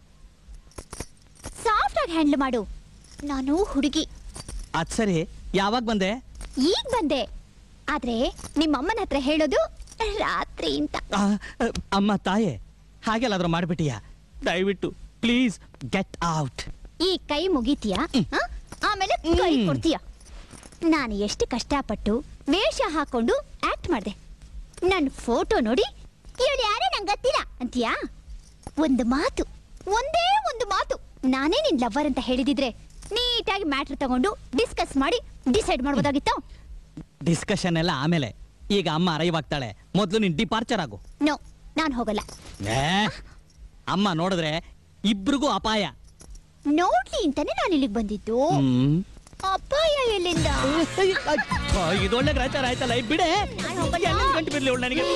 Speaker 15: ಸಾಫ್ಟ್ ಆಗಿ ಹ್ಯಾಂಡಲ್ ಮಾಡು ನಾನು ಹುಡುಗಿ
Speaker 17: ಅದ್ ಸರಿ ಯಾವಾಗ ಬಂದೆ
Speaker 15: ಈಗ ಬಂದೆ ಆದ್ರೆ ನಿಮ್ಮ ಅಮ್ಮನ ಹತ್ರ ಹೇಳೋದು ರಾತ್ರಿ ಅಂತ
Speaker 17: ಆ, ಅಮ್ಮ ತಾಯೇ ಹಾಗೆಲ್ಲಾದ್ರೂ ಮಾಡ್ಬಿಟ್ಟಿಯಾ ದಯವಿಟ್ಟು ಪ್ಲೀಸ್ ಗೆಟ್ ಔಟ್
Speaker 15: ಈ ಕೈ ಮುಗಿತೀಯಾ ಆ? ಆಮೇಲೆ ಕೈ ಕೊಡ್ತೀಯ ನಾನು ಎಷ್ಟು ಕಷ್ಟಪಟ್ಟು ವೇಷ ಹಾಕೊಂಡು ಆಕ್ಟ್ ಮಾಡಿದೆ ನನ್ನ ಫೋಟೋ ನೋಡಿ ಇವಳು ಯಾರೇ ನಂಗೆ ಗೊತ್ತಿಲ್ಲ ಅಂತೀಯಾ ಒಂದು ಮಾತು ಒಂದೇ ಒಂದು ಮಾತು ನಾನೇ ನಿನ್ ಲವ್ವರ್ ಅಂತ ಹೇಳಿದಿದ್ರೆ ನೀಟಾಗಿ ಮ್ಯಾಟ್ರ್ ತಗೊಂಡು ಡಿಸ್ಕಸ್ ಮಾಡಿ ಡಿಸೈಡ್ ಮಾಡ್ಬೋದಾಗಿತ್ತು
Speaker 17: ಡಿಸ್ಕಷನ್ ಎಲ್ಲ ಆಮೇಲೆ ಈಗ ಅಮ್ಮ ಅರೈವ್ ಆಗ್ತಾಳೆ ಮೊದಲು ನೀನ್ ಡಿಪಾರ್ಚರ್ ಆಗು
Speaker 15: ನೋ ನಾನು ಹೋಗಲ್ಲ
Speaker 17: ಏ, ಅಮ್ಮ ನೋಡಿದ್ರೆ ಇಬ್ರಿಗೂ ಅಪಾಯ
Speaker 15: ನೋಡ್ಲಿ ಅಂತಾನೆ ನಾನು ಇಲ್ಲಿಗೆ ಬಂದಿದ್ದು
Speaker 17: ಹ್ಮ್
Speaker 15: ಅಪಾಯ ಎಲ್ಲಿಂದ
Speaker 17: ಆ, ಇದೊಳ್ಳೆ ಗ್ರಾಚಾರ ಆಯ್ತಲ್ಲ ಈ ಬಿಡೆ ಎಲ್ಲಿಂದ ಗಂಟು ಬಿಡ್ಲಿ ಅವಳು ನನಗೆ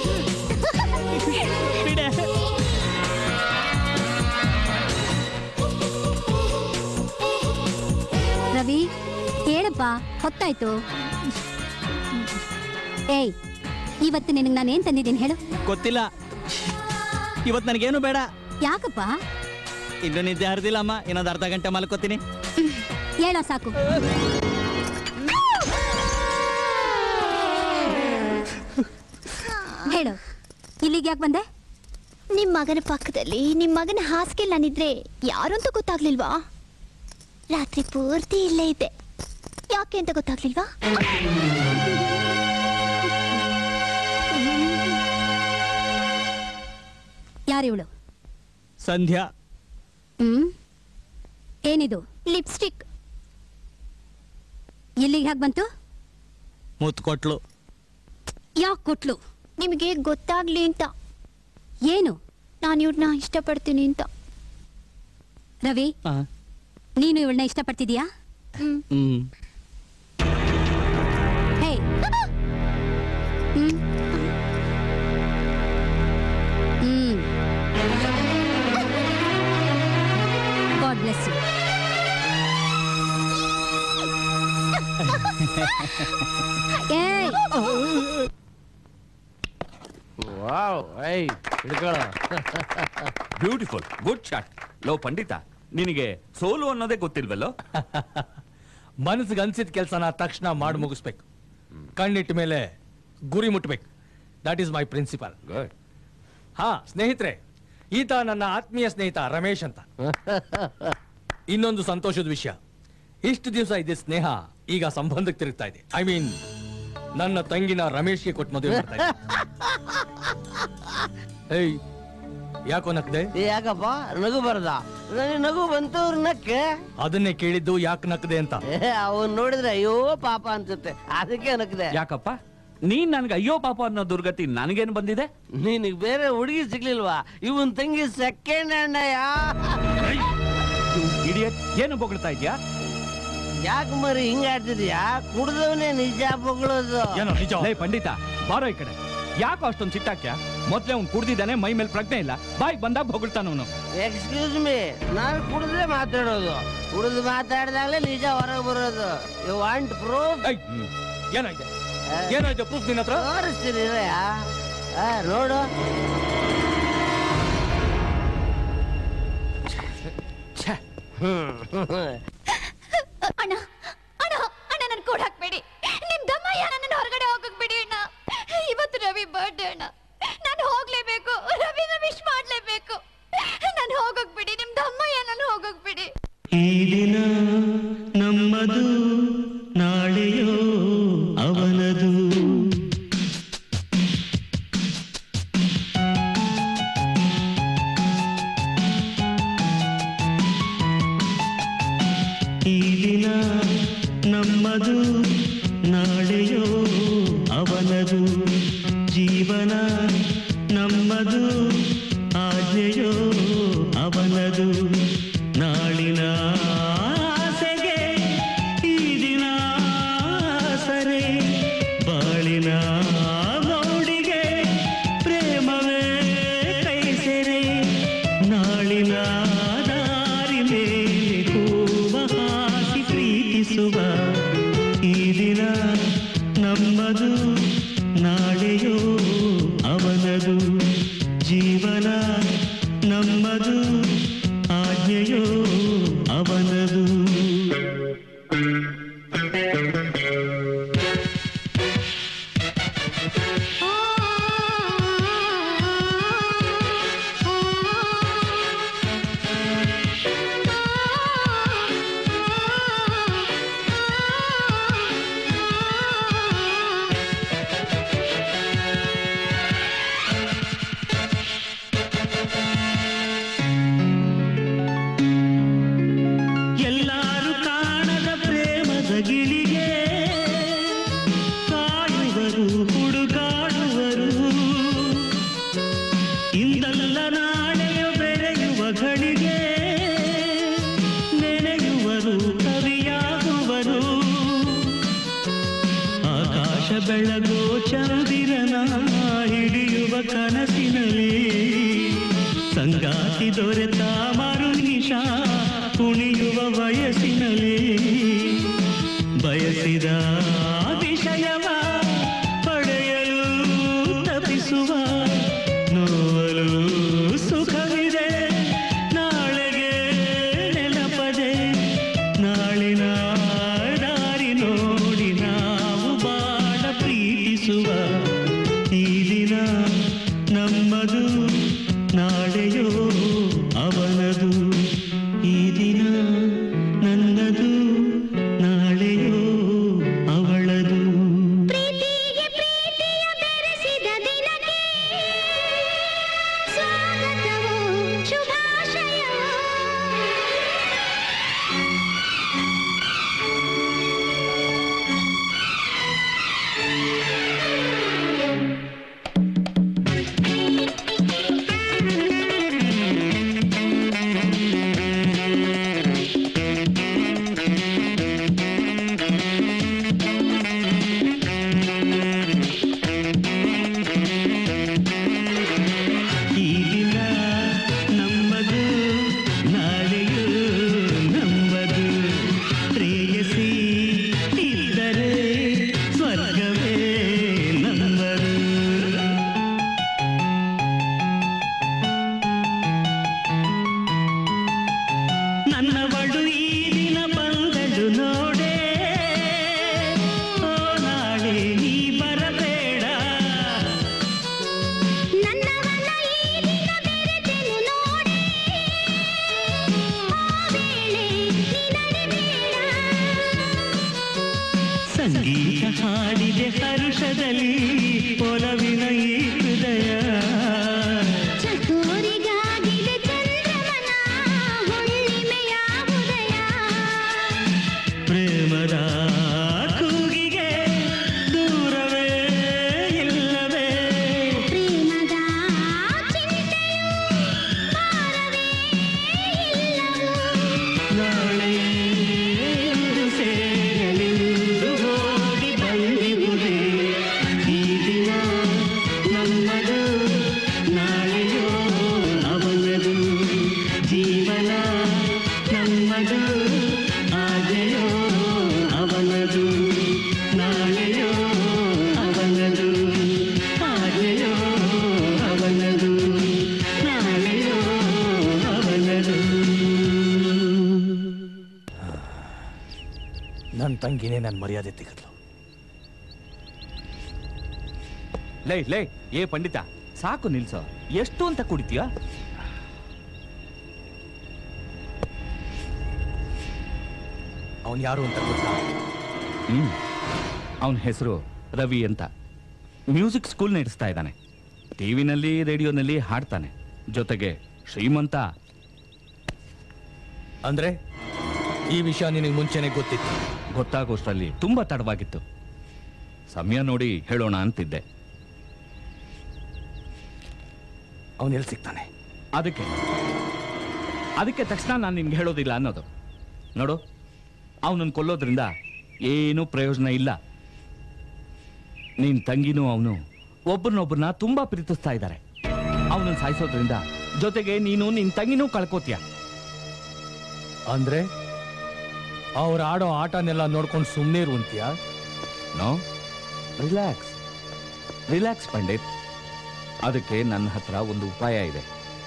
Speaker 17: ಬಿಡೆ
Speaker 19: ರವಿ ಹೇಳಪ್ಪ ಹೊತ್ತಾಯ್ತು ಏಯ್ ಇವತ್ತು ನಿನಗೆ ನಾನು ಏನ್ ತಂದಿದ್ದೀನಿ ಹೇಳು
Speaker 17: ಗೊತ್ತಿಲ್ಲ ಇವತ್ತು ನನಗೇನು ಬೇಡ
Speaker 19: ಯಾಕಪ್ಪ
Speaker 17: ಇನ್ನು ನಿದ್ದೆ ಹರಿದಿಲ್ಲ ಅಮ್ಮ ಇನ್ನೊಂದು ಅರ್ಧ ಗಂಟೆ ಮಲ್ಕೋತೀನಿ
Speaker 19: ಹೇಳೋ ಸಾಕು ಹೇಳು ಇಲ್ಲಿಗೆ ಯಾಕೆ ಬಂದೆ
Speaker 15: ನಿಮ್ ಮಗನ ಪಕ್ಕದಲ್ಲಿ ನಿಮ್ ಮಗನ ಹಾಸಿಗೆ ನಾನಿದ್ರೆ ಯಾರು ಅಂತ ಗೊತ್ತಾಗ್ಲಿಲ್ವಾ ರಾತ್ರಿ ಪೂರ್ತಿ ಇಲ್ಲೇ ಇದ್ದೆ ಯಾಕೆ ಅಂತ ಗೊತ್ತಾಗ್ಲಿಲ್ವಾ
Speaker 19: ಯಾರು ಇವಳು
Speaker 17: ಸಂಧ್ಯಾ
Speaker 19: ಹ್ಮ್ ಏನಿದು
Speaker 15: ಲಿಪ್ಸ್ಟಿಕ್
Speaker 19: ಇಲ್ಲಿಗೆ ಹೇಗೆ ಬಂತು
Speaker 17: ಮುತ್ತು ಕೊಟ್ಲು
Speaker 19: ಯಾಕೆ ಕೊಟ್ಲು
Speaker 15: ನಿಮಗೆ ಗೊತ್ತಾಗ್ಲಿ ಅಂತ
Speaker 19: ಏನು
Speaker 15: ನಾನು ಇವ್ರನ್ನ ಇಷ್ಟಪಡ್ತೀನಿ ಅಂತ
Speaker 19: ರವಿ ನೀನು ಇವಳನ್ನ ಇಷ್ಟಪಡ್ತಿದೀಯಾ
Speaker 15: ಹ್ಮ್
Speaker 17: ಹ್ಮ್
Speaker 19: ಹೇ ಹ್ಮ್ ಹ್ಮ್ ಗಾಡ್ ಬ್ಲೆಸ್ ಯು ಏಯ್
Speaker 8: ವಾವ್ ಐ ಹಿಡ್ಕೊಳ್ಳೋ
Speaker 20: ಬ್ಯೂಟಿಫುಲ್ ಗುಡ್ ಶಾಟ್ ಲೋ ಪಂಡಿತ ನಿನಗೆ ಸೋಲು ಅನ್ನೋದೇ ಗೊತ್ತಿಲ್ವಲ್ಲೋ
Speaker 3: ಮನಸ್ಸಿಗೆ ಅನ್ಸಿದ ಕೆಲಸನ ತಕ್ಷಣ ಮಾಡಿ ಮುಗಿಸ್ಬೇಕು ಕಣ್ಣಿಟ್ಟ ಮೇಲೆ ಗುರಿ ಮುಟ್ಬೇಕು that is my principle
Speaker 20: good
Speaker 3: ಹಾ ಸ್ನೇಹಿತರೆ ಈತ ನನ್ನ ಆತ್ಮೀಯ ಸ್ನೇಹಿತ ರಮೇಶ್ ಅಂತ ಇನ್ನೊಂದು ಸಂತೋಷದ ವಿಷಯ ಇಷ್ಟು ದಿವಸ ಇದ್ದ ಸ್ನೇಹ ಈಗ ಸಂಬಂಧಕ್ಕೆ ತಿರುಗ್ತಾ ಇದೆ ಐ ಮೀನ್ ನನ್ನ ತಂಗಿನ ರಮೇಶ್ಗೆ ಕೊಟ್ಟು ಮದುವೆ ಮಾಡ್ತಾ ಇದ್ದೀನಿ. ಏಯ್ ಯಾಕೋ ನಕ್ದೆ
Speaker 6: ಯಾಕಪ್ಪ ನಗು ಬರದ ನನಗೆ ನಗು ಬಂತು ಅವ್ರ ನಕ್ಕೆ
Speaker 3: ಅದನ್ನೇ ಕೇಳಿದ್ದು ಯಾಕೆ ನಕ್ದೆ ಅಂತ
Speaker 6: ಅವನ್ ನೋಡಿದ್ರೆ ಅಯ್ಯೋ ಪಾಪ ಅನ್ಸುತ್ತೆ ಅದಕ್ಕೆ ನಕ್ದೆ
Speaker 20: ಯಾಕಪ್ಪ ನೀನ್ ನನ್ಗೆ ಅಯ್ಯೋ ಪಾಪ ಅನ್ನೋ ದುರ್ಗತಿ ನನಗೇನು ಬಂದಿದೆ
Speaker 6: ನಿನಗ್ ಬೇರೆ ಹುಡುಗಿ ಸಿಗ್ಲಿಲ್ವಾ ಇವನ್ ತಂಗಿ ಸೆಕೆಂಡ್ ಅಣ್ಣಯ್ಯ
Speaker 20: ಇಡಿಯಟ್ ಏನು ಬೊಗಳ್ತಾ ಇದ್ಯಾ
Speaker 6: ಯಾಕೆ ಮರಿ ಹಿಂಗ ಆಡ್ತಿದ್ಯಾ ಕುಡ್ದವನೇ ನಿಜ ಬೊಗಳೋದು
Speaker 20: ಏನೋ ನಿಜ ಲೇ ಪಂಡಿತ ಬಾರೋ ಈ ಕಡೆ ಯಾಕೋ ಅಷ್ಟೊಂದು ಸಿಟ್ಟಾಕ್ಯ ಮೊದ್ಲೇ ಅವ್ನು ಕುಡ್ದಿದ್ದಾನೆ ಮೈ ಮೇಲೆ ಪ್ರಜ್ಞೆ ಇಲ್ಲ ಬಾಯ್ ಬಂದಾಗ ಬೊಗಳ್ತಾನವನು
Speaker 6: ಎಕ್ಸ್ಕ್ಯೂಸ್ ಮೀ ನಾನು ಕುಡಿದ್ರೆ ಮಾತಾಡೋದು ಕುಡಿದು ಮಾತಾಡಿದಾಗಲೇ ನಿಜ ಹೊರಗೆ ಬರೋದು ಯು ವಾಂಟ್ ಪ್ರೂಫ್
Speaker 3: ಏನಾಯ್ತು ಏನಾಯ್ತು ಪ್ರೂಫ್ ನಿನ್ನ ಹತ್ರ
Speaker 6: ತೋರಿಸ್ತೀನಿ ಇರಯ್ಯ. ಆ, ನೋಡು
Speaker 15: ಅಣ್ಣ ಅಣ್ಣ ಅಣ್ಣ ನನ್ ಕೂಡ ಹಾಕ್ಬೇಡಿ ನಿಮ್ ದಮ್ಮಯ್ಯ ನನ್ನ ಹೊರಗಡೆ ಹೋಗಕ್ ಬಿಡಿ ಅಣ್ಣ ಇವತ್ತು ರವಿ ಬರ್ಡೇ ಅಣ್ಣ ನಾನು ಹೋಗ್ಲೇಬೇಕು ರವಿನ ವಿಶ್ ಮಾಡ್ಲೇಬೇಕು ನಾನು ಹೋಗಕ್ ಬಿಡಿ ನಿಮ್ ದಮ್ಮಯ್ಯ ನಾನು ಹೋಗಕ್ ಬಿಡಿ
Speaker 16: ಈ ದಿನ ನಮ್ಮದು ನಾಳೆಯೋ ಅವನದು ಈ ದಿನ ನಮ್ಮದು ನಾಳೆಯೋ ಅವನದು ಜೀವನ ನಮ್ಮದು ಆಜ್ಞೆಯೋ ಅವನದು ನಾಳಿನ ಆಸೆಗೆ ಈ ದಿನ ಸರೆ ಬಾಳಿನ ಮೌಡಿಗೆ ಪ್ರೇಮವೇ ಕೈ ಸೆರೆ ನಾಳಿನ ದಾರಿ ಮೇಲೆ ಕೂವ ಹಾಸಿ ಪ್ರೀತಿಸುವ ಈ ದಿನ ನಮ್ಮದು ನಾಳೆಯೋ ಅವನದು ಜೀವನ ನಮ್ಮದು ಆಜ್ಞೆಯೋ ಅವನದು ಎಲ್ಲಾರು ಕಾಣದ ಪ್ರೇಮದ ಗಿಳಿಗೆ ಕಾಯುವರು ಹುಡುಗಾಡುವರು ಇಂದಲ್ಲ ನಾಳೆಯ ಬೆರೆಯುವ ಘಳಿಗೆ ನೆನೆಯುವರು ಕವಿಯಾಗುವರು ಆಕಾಶ ಬೆಳಗೋ ಚಂದಿರನ ಹಿಡಿಯುವ ಕನಸಿನಲ್ಲಿ ಸಂಗಾತಿ ದೊರೆತ ಮರುನಿಶ ಕುಣಿಯುವ ವಯಸ್ಸಿನಲ್ಲಿ ಬಯಸಿದ ವಿಷಯವ ಪಡೆಯಲು ಸಂಗೀತ ಹಾಡಿದೆ ಹರುಷದಲ್ಲಿ ಒಲವಿನ ಈ ಹೃದಯ
Speaker 12: ಚಕೋರಿಗಾಗಿದೆ ಚಂದ್ರಮನ ಹುಣ್ಣಿಮೆಯ ಉದಯ
Speaker 16: ಪ್ರೇಮದ ಕೂಗಿಗೆ ದೂರವೇ ಇಲ್ಲವೇ
Speaker 12: ಪ್ರೇಮದ ಚಿಂತೆಯು ಭಾರವೇ ಇಲ್ಲವು
Speaker 16: ನಾಳೆ ಎಂದು ಸೇರಲೆಂದು ಓಡಿ ಬಂದಿರುವೆ ಈ ದಿನ ನಮ್ಮದು ನಾಳೆಯೋ ಅವನದು ಜೀವನ ನಮ್ಮದು ಆಜೆಯೋ ಅವನದು ನಾಳೆಯೋ ಅವನದು ಆಜೆಯೋ ಅವನದು ನಾಳೆಯೋ ಅವನದು
Speaker 3: ನನ್ನ ತಂಗಿನೇ ನನ್ನ ಮರ್ಯಾದೆ ತೆಗೆದ್ಲು
Speaker 20: ಲೇ ಲೇ ಏ ಪಂಡಿತ ಸಾಕು ನಿಲ್ಸೋ ಎಷ್ಟು ಅಂತ ಕುಡಿತೀಯ
Speaker 3: ಅವನು ಯಾರು ಅಂತ ಗೊತ್ತಾ
Speaker 20: ಹ್ಮ್ ಅವನ ಹೆಸರು ರವಿ ಅಂತ ಮ್ಯೂಸಿಕ್ ಸ್ಕೂಲ್ ನಡೆಸ್ತಾ ಇದ್ದಾನೆ ಟಿವಿನಲ್ಲಿ ರೇಡಿಯೋನಲ್ಲಿ ಹಾಡ್ತಾನೆ ಜೊತೆಗೆ ಶ್ರೀಮಂತ
Speaker 3: ಅಂದ್ರೆ ಈ ವಿಷಯ ನಿನಗೆ ಮುಂಚೆನೆ ಗೊತ್ತಿತ್ತು
Speaker 20: ಗೊತ್ತಾಗೋಷ್ಟರಲ್ಲಿ ತುಂಬಾ ತಡವಾಗಿತ್ತು ಸಮಯ ನೋಡಿ ಹೇಳೋಣ ಅಂತಿದ್ದೆ
Speaker 3: ಅವನು ಎಲ್ಲಿ ಸಿಗ್ತಾನೆ
Speaker 20: ಅದಕ್ಕೆ ಅದಕ್ಕೆ ತಕ್ಷಣ ನಾನು ನಿನ್ಗೆ ಹೇಳೋದಿಲ್ಲ ಅನ್ನೋದು ನೋಡು ಅವನನ್ನು ಕೊಲ್ಲೋದ್ರಿಂದ ಏನೂ ಪ್ರಯೋಜನ ಇಲ್ಲ ನಿನ್ ತಂಗಿನೂ ಅವನು ಒಬ್ಬರನ್ನೊಬ್ಬರನ್ನ ತುಂಬಾ ಪ್ರೀತಿಸ್ತಾ ಇದ್ದಾರೆ ಅವನನ್ನು ಸಾಯಿಸೋದ್ರಿಂದ ಜೊತೆಗೆ ನೀನು ನಿನ್ ತಂಗಿನೂ ಕಳ್ಕೋತೀಯ
Speaker 3: ಅಂದ್ರೆ ಅವ್ರು ಆಡೋ ಆಟನೆಲ್ಲ ನೋಡ್ಕೊಂಡು ಸುಮ್ಮನೆ ಇರುವಂತೀಯ
Speaker 20: ನೋ ರಿಲ್ಯಾಕ್ಸ್ ರಿಲ್ಯಾಕ್ಸ್ ಪಂಡಿತ್ ಅದಕ್ಕೆ ನನ್ನ ಹತ್ರ ಒಂದು ಉಪಾಯ ಇದೆ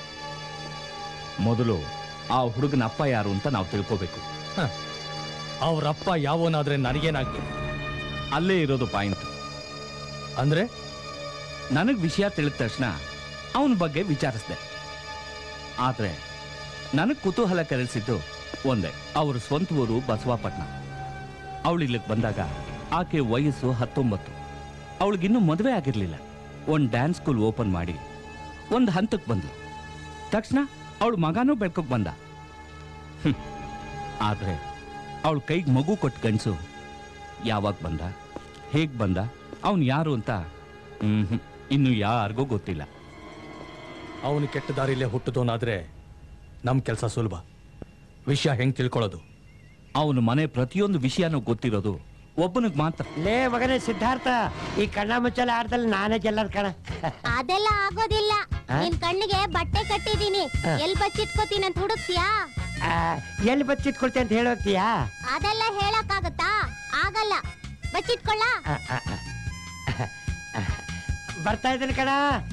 Speaker 20: ಮೊದಲು ಆ ಹುಡುಗನ ಅಪ್ಪ ಯಾರು ಅಂತ ನಾವು ತಿಳ್ಕೋಬೇಕು
Speaker 3: ಅವ್ರಪ್ಪ ಯಾವನಾದ್ರೆ ನನಗೇನಾಗ್ಬೇಕು
Speaker 20: ಅಲ್ಲೇ ಇರೋದು ಪಾಯಿಂಟ್
Speaker 3: ಅಂದ್ರೆ
Speaker 20: ನನಗ್ ವಿಷಯ ತಿಳಿದ ತಕ್ಷಣ ಅವನ ಬಗ್ಗೆ ವಿಚಾರಿಸ್ದೆ ಆದ್ರೆ ನನಗ್ ಕುತೂಹಲ ಕೆರಳಿಸಿದ್ದು ಒಂದೇ ಅವ್ರ ಸ್ವಂತ ಊರು ಬಸವಾಪಟ್ನ ಅವಳು ಇಲ್ಲಿಗೆ ಬಂದಾಗ ಆಕೆ ವಯಸ್ಸು ಹತ್ತೊಂಬತ್ತು ಅವಳಿಗಿನ್ನೂ ಮದುವೆ ಆಗಿರ್ಲಿಲ್ಲ ಒಂದ್ ಡ್ಯಾನ್ಸ್ ಸ್ಕೂಲ್ ಓಪನ್ ಮಾಡಿ ಒಂದು ಹಂತಕ್ಕೆ ಬಂದ್ಲು ತಕ್ಷಣ ಅವಳ ಮಗನೂ ಬೆಳ್ಕೋಕ್ ಬಂದ ಹ್ಮ್. ಆದ್ರೆ ಅವಳ ಕೈಗೆ ಮಗು ಕೊಟ್ಟು ಗಂಡಸು ಯಾವಾಗ ಬಂದ ಹೇಗ್ ಬಂದ ಅವನು ಯಾರು ಅಂತ ಹ್ಮ್ ಹ್ಮ್. ಇನ್ನು ಯಾರಿಗೂ ಗೊತ್ತಿಲ್ಲ
Speaker 3: ಅವನು ಕೆಟ್ಟ ದಾರಿಲೇ ಹುಟ್ಟಿದವನಾದ್ರೆ ನಮ್ ಕೆಲಸ ಸುಲಭ ವಿಷಯ ಹೆಂಗ್ ತಿಳ್ಕೊಳ್ಳೋದು
Speaker 20: ಅವನು ಮನೆ ಪ್ರತಿಯೊಂದು ವಿಷಯನೂ ಗೊತ್ತಿರೋದು ಒಬ್ಬನಿಗೆ ಮಾತ್ರ
Speaker 14: ಲೇ ಮಗನೇ ಸಿದ್ಧಾರ್ಥ ಈ ಕಣ್ಣ ಮುಚ್ಚಲ ಆಟದಲ್ಲಿ ನಾನೇ ಗೆಲ್ಲದ್ ಕಣ
Speaker 15: ಅದೆಲ್ಲ ಆಗೋದಿಲ್ಲ
Speaker 14: ಆ?
Speaker 15: ನಿನ್ ಕಣ್ಣಿಗೆ ಬಟ್ಟೆ ಕಟ್ಟಿದೀನಿ
Speaker 14: ಆ.
Speaker 15: ಎಲ್ ಬಚ್ಚಿಟ್ಕೋತೀನಿ ಅಂತ ಹುಡುಕ್ತಿಯಾ
Speaker 14: ಆ, ಎಲ್ಲಿ ಬಚ್ಚಿಟ್ಕೊಳ್ತೆ ಅಂತ ಹೇಳೋಗ್ತೀಯಾ
Speaker 15: ಅದೆಲ್ಲ ಹೇಳಕ್ಕಾಗತ್ತಾ ಆಗಲ್ಲ ಬಚ್ಚಿಟ್ಕೊಳ್ಳ
Speaker 14: ಆ, ಆ, ಆ. ಬರ್ತಾ ಇದ್ದೀನಿ ಕಣ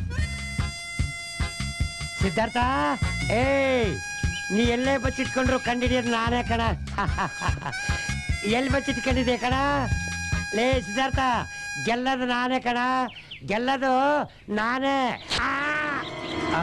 Speaker 14: ಸಿದ್ಧಾರ್ಥ ಏಯ್ ನೀ ಎಲ್ಲೇ ಬಚ್ಚಿಟ್ಕೊಂಡ್ರು ಕಂಡಿಡಿಯೋದು ನಾನೇ ಕಣ ಎಲ್ಲಿ ಬಚ್ಚಿಟ್ಕೊಂಡಿದ್ದೆ ಕಣ ಲೇ ಸಿದ್ಧಾರ್ಥ ಗೆಲ್ಲದು ನಾನೇ ಕಣ ಗೆಲ್ಲದು ನಾನೇ ಆ! ಆ.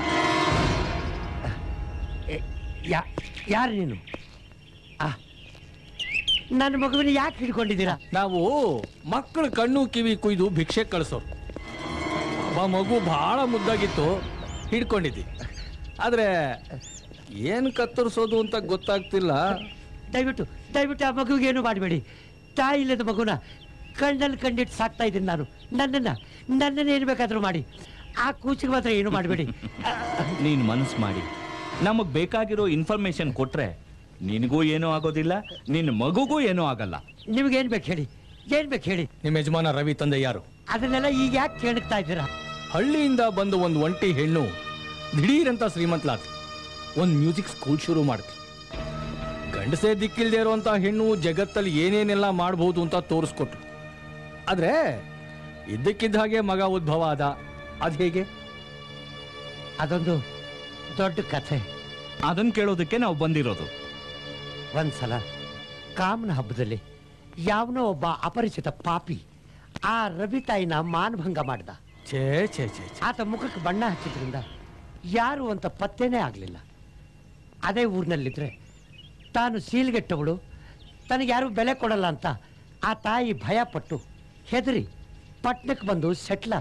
Speaker 14: ಏ, ಯಾ- ಯಾರು ನೀನು ಆ. ನನ್ನ ಮಗುವಿನ ಯಾಕೆ ಹಿಡ್ಕೊಂಡಿದ್ದೀರಾ
Speaker 3: ನಾವು ಮಕ್ಕಳ ಕಣ್ಣು ಕಿವಿ ಕುಯ್ದು ಭಿಕ್ಷೆ ಕಳಿಸೋರು ಒಬ್ಬ ಮಗು ಬಹಳ ಮುದ್ದಾಗಿತ್ತು ಹಿಡ್ಕೊಂಡಿದ್ದಿ ಆದ್ರೆ ಏನ್ ಕತ್ತರಿಸೋದು ಅಂತ ಗೊತ್ತಾಗ್ತಿಲ್ಲ
Speaker 14: ದಯವಿಟ್ಟು ದಯವಿಟ್ಟು ಆ ಮಗುವಿಗೆ ಏನು ಮಾಡಬೇಡಿ ತಾಯಿ ಇಲ್ಲದ ಮಗುನ ಕಣ್ಣಲ್ಲಿ ಕಂಡಿಟ್ಟು ಸಾಕ್ತಾ ಇದ್ದೀನಿ ನಾನು ನನ್ನನ್ನ ನನ್ನನ್ನು ಏನು ಬೇಕಾದರೂ ಮಾಡಿ ಆ ಕೂಚಿಗೆ ಮಾತ್ರ ಏನು ಮಾಡಬೇಡಿ
Speaker 20: ನೀನು ಮನಸ್ಸು ಮಾಡಿ ನಮಗ್ ಬೇಕಾಗಿರೋ ಇನ್ಫಾರ್ಮೇಶನ್ ಕೊಟ್ರೆ ನಿನಗೂ ಏನೂ ಆಗೋದಿಲ್ಲ ನಿನ್ನ ಮಗುಗೂ ಏನೂ ಆಗಲ್ಲ
Speaker 14: ನಿಮ್ಗೇನು ಬೇಕು ಹೇಳಿ ಏನು ಬೇಕು ಹೇಳಿ
Speaker 3: ನಿಮ್ಮ ಯಜಮಾನ ರವಿ ತಂದೆ ಯಾರು
Speaker 14: ಅದನ್ನೆಲ್ಲ ಈಗ ಯಾಕೆ ಕೇಳುತ್ತಾ ಇದ್ದೀರಾ
Speaker 3: ಹಳ್ಳಿಯಿಂದ ಬಂದು ಒಂದು ಒಂಟಿ ಹೆಣ್ಣು ದಿಢೀರಂತ ಶ್ರೀಮಂತಲಾದ ಒಂದು ಮ್ಯೂಸಿಕ್ ಸ್ಕೂಲ್ ಶುರು ಮಾಡಿದ್ಲು ಗಂಡಸೇ ದಿಕ್ಕಿಲ್ದೇ ಇರುವಂತ ಹೆಣ್ಣು ಜಗತ್ತಲ್ಲಿ ಏನೇನೆಲ್ಲ ಮಾಡಬಹುದು ಅಂತ ತೋರಿಸ್ಕೊಟ್ರು ಆದ್ರೆ ಇದ್ದಕ್ಕಿದ್ದ ಹಾಗೆ ಮಗ ಉದ್ಭವ ಆದ ಅದ್ ಹೇಗೆ
Speaker 14: ಅದೊಂದು ದೊಡ್ಡ ಕಥೆ
Speaker 20: ಅದನ್ನ ಕೇಳೋದಕ್ಕೆ ನಾವು ಬಂದಿರೋದು
Speaker 14: ಒಂದ್ಸಲ ಕಾಮನ ಹಬ್ಬದಲ್ಲಿ ಯಾವನೋ ಒಬ್ಬ ಅಪರಿಚಿತ ಪಾಪಿ ಆ ರವಿ ತಾಯಿನ ಮಾನಭಂಗ ಮಾಡ್ದ
Speaker 3: ಛೇ ಛೇ ಛೇ
Speaker 14: ಆತ ಮುಖಕ್ಕೆ ಬಣ್ಣ ಹಚ್ಚಿದ್ರಿಂದ ಯಾರು ಅಂತ ಪತ್ತೆನೇ ಆಗಲಿಲ್ಲ ಅದೇ ಊರಿನಲ್ಲಿದ್ರೆ ತಾನು ಸೀಲ್ಗೆಟ್ಟವಳು ತನಗೆ ಯಾರು ಬೆಲೆ ಕೊಡಲ್ಲ ಅಂತ ಆ ತಾಯಿ ಭಯ ಪಟ್ಟು ಹೆದರಿ ಪಟ್ಟಣಕ್ಕೆ ಬಂದು ಸೆಟ್ಲ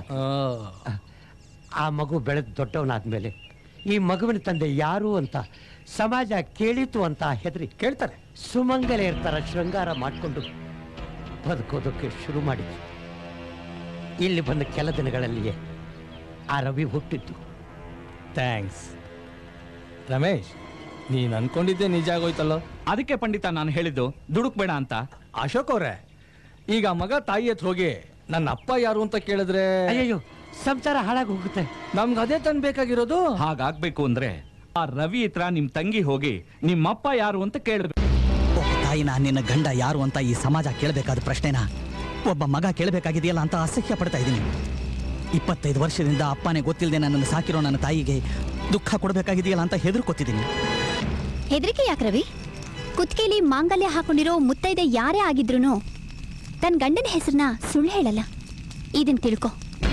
Speaker 14: ಆ ಮಗು ಬೆಳೆದು ದೊಡ್ಡವನಾದ್ಮೇಲೆ ಈ ಮಗುವಿನ ತಂದೆ ಯಾರು ಅಂತ ಸಮಾಜ ಕೇಳಿತು ಅಂತ ಹೆದರಿ ಕೇಳ್ತಾರೆ ಸುಮಂಗಲೆಯರ ಥರ ಶೃಂಗಾರ ಮಾಡಿಕೊಂಡು ಬದುಕೋದಕ್ಕೆ ಶುರು ಮಾಡಿದ್ರು ಇಲ್ಲಿ ಬಂದ ಕೆಲ ದಿನಗಳಲ್ಲಿಯೇ ಆ ರವಿ ಹುಟ್ಟಿದ್ದು
Speaker 3: ಥ್ಯಾಂಕ್ಸ್ ರಮೇಶ್ ನೀನ್ ಅನ್ಕೊಂಡಿದ್ದೆ ನಿಜ ಆಗೋಯ್ತಲ್ಲೋ
Speaker 20: ಅದಕ್ಕೆ ಪಂಡಿತ ನಾನು ಹೇಳಿದ್ದು ದುಡುಕ್ಬೇಡ ಅಂತ
Speaker 3: ಅಶೋಕ್ ಅವ್ರೆ ಈಗ ಮಗ ತಾಯಿ ಹತ್ರ ಹೋಗಿ ನನ್ನ ಅಪ್ಪ ಯಾರು ಅಂತ ಕೇಳಿದ್ರೆ
Speaker 14: ಅಯ್ಯಯ್ಯೋ ಸಂಸಾರ ಹಾಳಾಗಿ ಹೋಗುತ್ತೆ
Speaker 3: ನಮ್ಗೆ ಅದೇ ತನ್ ಬೇಕಾಗಿರೋದು
Speaker 20: ಹಾಗಾಗ್ಬೇಕು ಅಂದ್ರೆ ಆ ರವಿ ಹತ್ರ ನಿಮ್ ತಂಗಿ ಹೋಗಿ ನಿಮ್ಮಪ್ಪ ಯಾರು ಅಂತ ಕೇಳಬೇಕು
Speaker 17: ಒಬ್ಬ ತಾಯಿನ ನಿನ್ನ ಗಂಡ ಯಾರು ಅಂತ ಈ ಸಮಾಜ ಕೇಳಬೇಕಾದ ಪ್ರಶ್ನೆನ ಒಬ್ಬ ಮಗ ಕೇಳಬೇಕಾಗಿದೆಯಲ್ಲ ಅಂತ ಅಸಹ್ಯ ಪಡ್ತಾ ಇದ್ದೀನಿ ಇಪ್ಪತ್ತೈದು ವರ್ಷದಿಂದ ಅಪ್ಪನೇ ಗೊತ್ತಿಲ್ಲದೆ ನನ್ನನ್ನು ಸಾಕಿರೋ ನನ್ನ ತಾಯಿಗೆ ದುಃಖ ಕೊಡಬೇಕಾಗಿದೆಯಲ್ಲ ಅಂತ ಹೆದರ್ಕೊತಿದ್ದೀನಿ
Speaker 15: ಹೆದರಿಕೆ ಯಾಕೆ ರವಿ ಕುತ್ತಿಗೆಲಿ ಮಾಂಗಲ್ಯ ಹಾಕೊಂಡಿರೋ ಮುತ್ತೈದೆ ಯಾರೇ ಆಗಿದ್ರು ತನ್ನ ಗಂಡನ ಹೆಸರನ್ನ ಸುಳ್ಳು ಹೇಳಲ್ಲ ಇದನ್ ತಿಳ್ಕೊ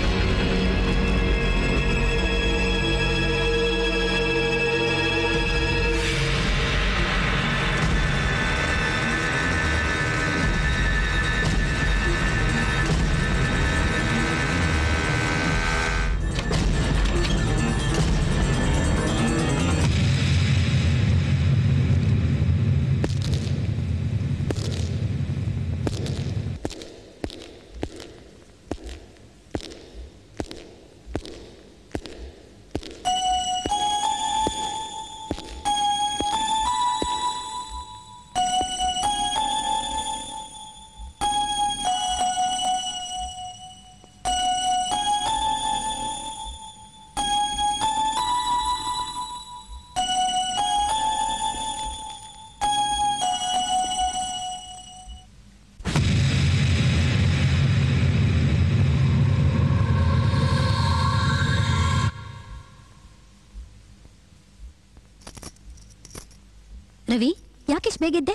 Speaker 15: ರವಿ ಯಾಕೆಷ್ಟು ಬೇಗಿದ್ದೆ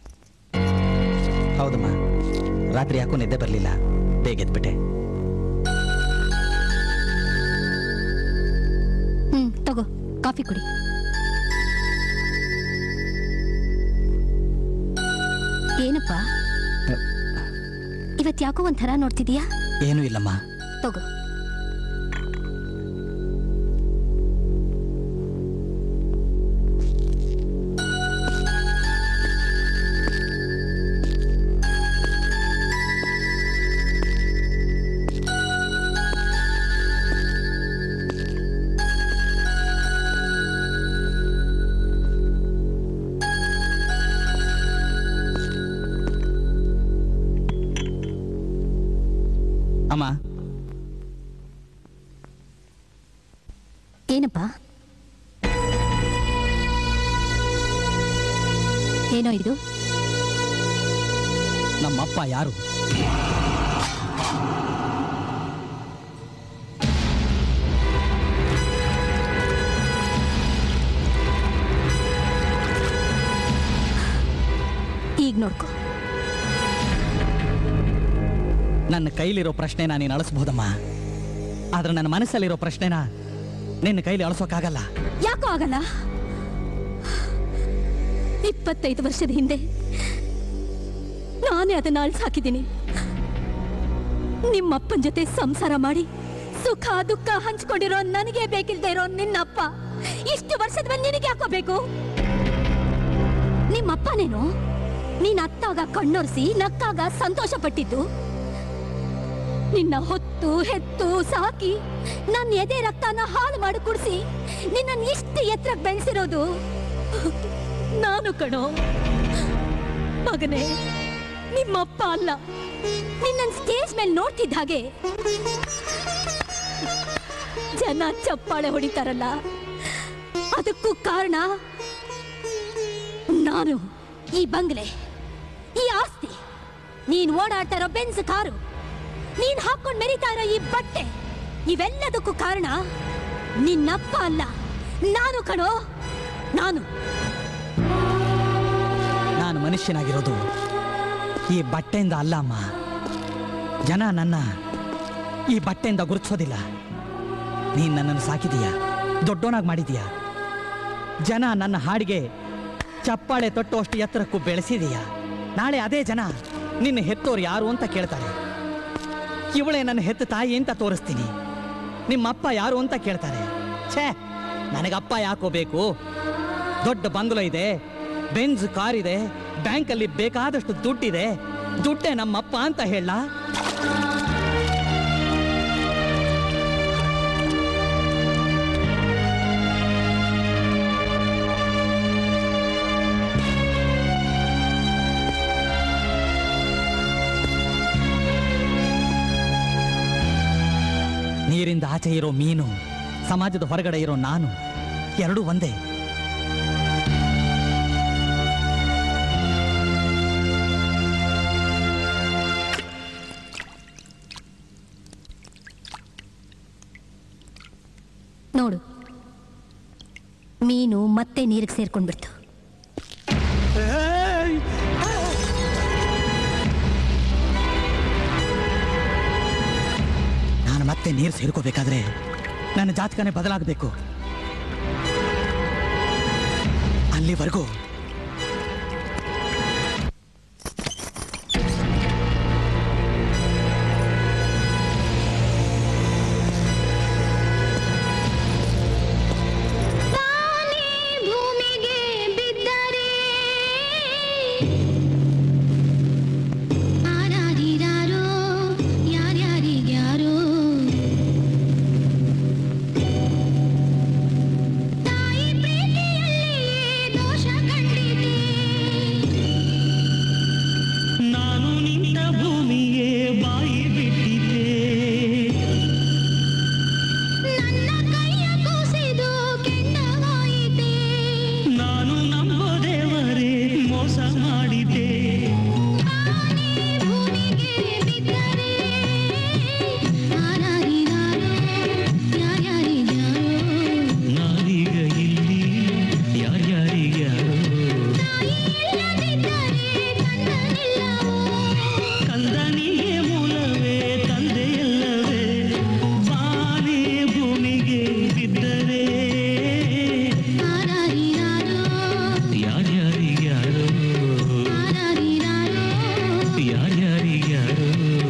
Speaker 17: ಹೌದಮ್ಮ ರಾತ್ರಿ ಯಾಕೋ ನಿದ್ದೆ ಬರಲಿಲ್ಲ ಬೇಗ ಎದ್ಬಿಟ್ಟೆ
Speaker 15: ಹ್ಮ್ ತಗೋ ಕಾಫಿ ಕುಡಿ ಏನಪ್ಪ ಇವತ್ ಯಾಕೋ ಒಂಥರ ನೋಡ್ತಿದೀಯಾ
Speaker 17: ಏನೂ ಇಲ್ಲಮ್ಮ
Speaker 15: ತಗೋ
Speaker 17: ಅಮ್ಮ
Speaker 15: ಏನಪ್ಪ ಏನೋ ಇದು
Speaker 17: ನಮ್ಮಪ್ಪ ಯಾರು
Speaker 15: ಈಗ ನೋಡ್ಕೊ
Speaker 17: ನನ್ನ ಕೈಲಿರೋ ಪ್ರಶ್ನೆನ ನೀನು ಅಳಿಸ್ಬೋದಮ್ಮ ಆದ್ರೆ ನನ್ನ ಮನಸ್ಸಲ್ಲಿರೋ ಪ್ರಶ್ನೆನ ನಿನ್ನ ಕೈಲಿ ಅಳಿಸೋಕ್ಕಾಗಲ್ಲ
Speaker 15: ಯಾಕೋ ಆಗಲ್ಲ ಇಪ್ಪತ್ತೈದು ವರ್ಷದ ಹಿಂದೆ ನಾನೇ ಅದನ್ನ ಅಳ್ಸಾಕಿದ್ದೀನಿ ನಿಮ್ಮಪ್ಪನ ಜೊತೆ ಸಂಸಾರ ಮಾಡಿ ಸುಖ ದುಃಖ ಹಂಚ್ಕೊಂಡಿರೋ ನನಗೆ ಬೇಕಿಲ್ದೇ ಇರೋ ನಿನ್ನಪ್ಪ ಇಷ್ಟು ವರ್ಷದ ಮೇಲೆ ನಿನಗೆ ಯಾಕೋ ಬೇಕು ನಿಮ್ಮಪ್ಪನೇನು ನೀನ್ ಅತ್ತಾಗ ಕಣ್ಣೊರೆಸಿ ನಕ್ಕಾಗ ಸಂತೋಷ ಪಟ್ಟಿದ್ದು ನಿನ್ನ ಹೊತ್ತು ಹೆತ್ತು ಸಾಕಿ ನನ್ನ ಎದೆ ರಕ್ತನ ಹಾಳು ಮಾಡಿ ಕುಡಿಸಿ ನಿನ್ನ ಇಷ್ಟು ಎತ್ತರಕ್ಕೆ ಬೆಳೆಸಿರೋದು ನಾನು ಕಣೋ ಮಗನೇ ನಿಮ್ಮಪ್ಪ ಅಲ್ಲ ನಿನ್ನ ಸ್ಟೇಜ್ ಮೇಲೆ ನೋಡ್ತಿದ್ದ ಹಾಗೆ ಜನ ಚಪ್ಪಾಳೆ ಹೊಡಿತಾರಲ್ಲ ಅದಕ್ಕೂ ಕಾರಣ ನಾನು ಈ ಬಂಗ್ಲೆ ಈ ಆಸ್ತಿ ನೀನ್ ಓಡಾಡ್ತಾ ಇರೋ ಬೆನ್ಸ್ ಕಾರು ನೀನ್ ಹಾಕೊಂಡ್ ಮೆರಿತಾ ಇರೋ ಈ ಬಟ್ಟೆ ಇವೆಲ್ಲದಕ್ಕೂ ಕಾರಣ ನಿನ್ನಪ್ಪ ಅಲ್ಲ ನಾನು ಕಣೋ ನಾನು
Speaker 17: ನಾನು ಮನುಷ್ಯನಾಗಿರೋದು ಈ ಬಟ್ಟೆಯಿಂದ ಅಲ್ಲ ಅಮ್ಮ ಜನ ನನ್ನ ಈ ಬಟ್ಟೆಯಿಂದ ಗುರುತಿಸೋದಿಲ್ಲ ನೀನ್ ನನ್ನನ್ನು ಸಾಕಿದೀಯ ದೊಡ್ಡೋನಾಗಿ ಮಾಡಿದೀಯ ಜನ ನನ್ನ ಹಾಡಿಗೆ ಚಪ್ಪಾಳೆ ತೊಟ್ಟು ಅಷ್ಟು ಎತ್ತರಕ್ಕೂ ಬೆಳೆಸಿದೀಯ ನಾಳೆ ಅದೇ ಜನ ನಿನ್ನ ಹೆತ್ತೋರು ಯಾರು ಅಂತ ಕೇಳ್ತಾರೆ ಇವಳೇ ನನ್ನ ಹೆತ್ತ ತಾಯಿ ಅಂತ ತೋರಿಸ್ತೀನಿ ನಿಮ್ಮಪ್ಪ ಯಾರು ಅಂತ ಕೇಳ್ತಾರೆ ಛೇ ನನಗಪ್ಪ ಯಾಕೋ ಬೇಕು ದೊಡ್ಡ ಬಂಗ್ಲೋ ಇದೆ ಬೆಂಜ್ ಕಾರ್ ಇದೆ ಬ್ಯಾಂಕಲ್ಲಿ ಬೇಕಾದಷ್ಟು ದುಡ್ಡಿದೆ ದುಡ್ಡೇ ನಮ್ಮಪ್ಪ ಅಂತ ಹೇಳ ನೀರಿಂದ ಆಚೆ ಇರೋ ಮೀನು ಸಮಾಜದ ಹೊರಗಡೆ ಇರೋ ನಾನು ಎರಡೂ ಒಂದೇ
Speaker 19: ನೋಡು ಮೀನು ಮತ್ತೆ ನೀರಿಗೆ ಸೇರ್ಕೊಂಡ್ಬಿಡ್ತು
Speaker 17: ನಾನು ಮತ್ತೆ ನೀರು ಸೇರ್ಕೋಬೇಕಾದ್ರೆ ನನ್ನ ಜಾತಕನೇ ಬದಲಾಗಬೇಕು ಅಲ್ಲಿವರೆಗೂ
Speaker 12: ಭೂಮಿಗೆ ಬಿದ್ದರೆ ಆರಾರಿರಾರೋ ಯಾರ್ಯಾರಿಗ್ಯಾರೋ ತಾಯಿ ಪ್ರೀತಿಯಲ್ಲಿಯೇ ದೋಷ ಕಂಡಿದೆ
Speaker 16: ನಾನು ನಿನ್ನ ಭೂಮಿಗೆ ಬಾಯಿ ಬಿಟ್ಟಿದ್ದೆ
Speaker 12: ನನ್ನ ಕೈಯ ಕುಸಿದು ಕೆಂಡವಾಯಿತೆ
Speaker 16: ನಾನು ನಂಬೋ ದೇವರೇ ಮೋಸ ಮಾಡಿದ್ದೆ
Speaker 12: ಭೂಮಿಗೆ ಬಿದ್ದರೆ ಆರಾರಿರಾರೋ ಯಾರ್ಯಾರಿಗ್ಯಾರೋ
Speaker 16: ನಾವೀಗ ಇಲ್ಲಿ ಯಾರ್ಯಾರಿಗ್ಯಾರೋ ಕಂದನಿಗೆ ಮೂಲವೇ ತಂದೆಯಲ್ಲವೇ ಬಾನೇ ಭೂಮಿಗೆ ಬಿದ್ದರೆ ಯಾರ್ಯಾರಿಗ್ಯಾರೋ ಯಾರ್ಯಾರಿಗ್ಯಾರೋ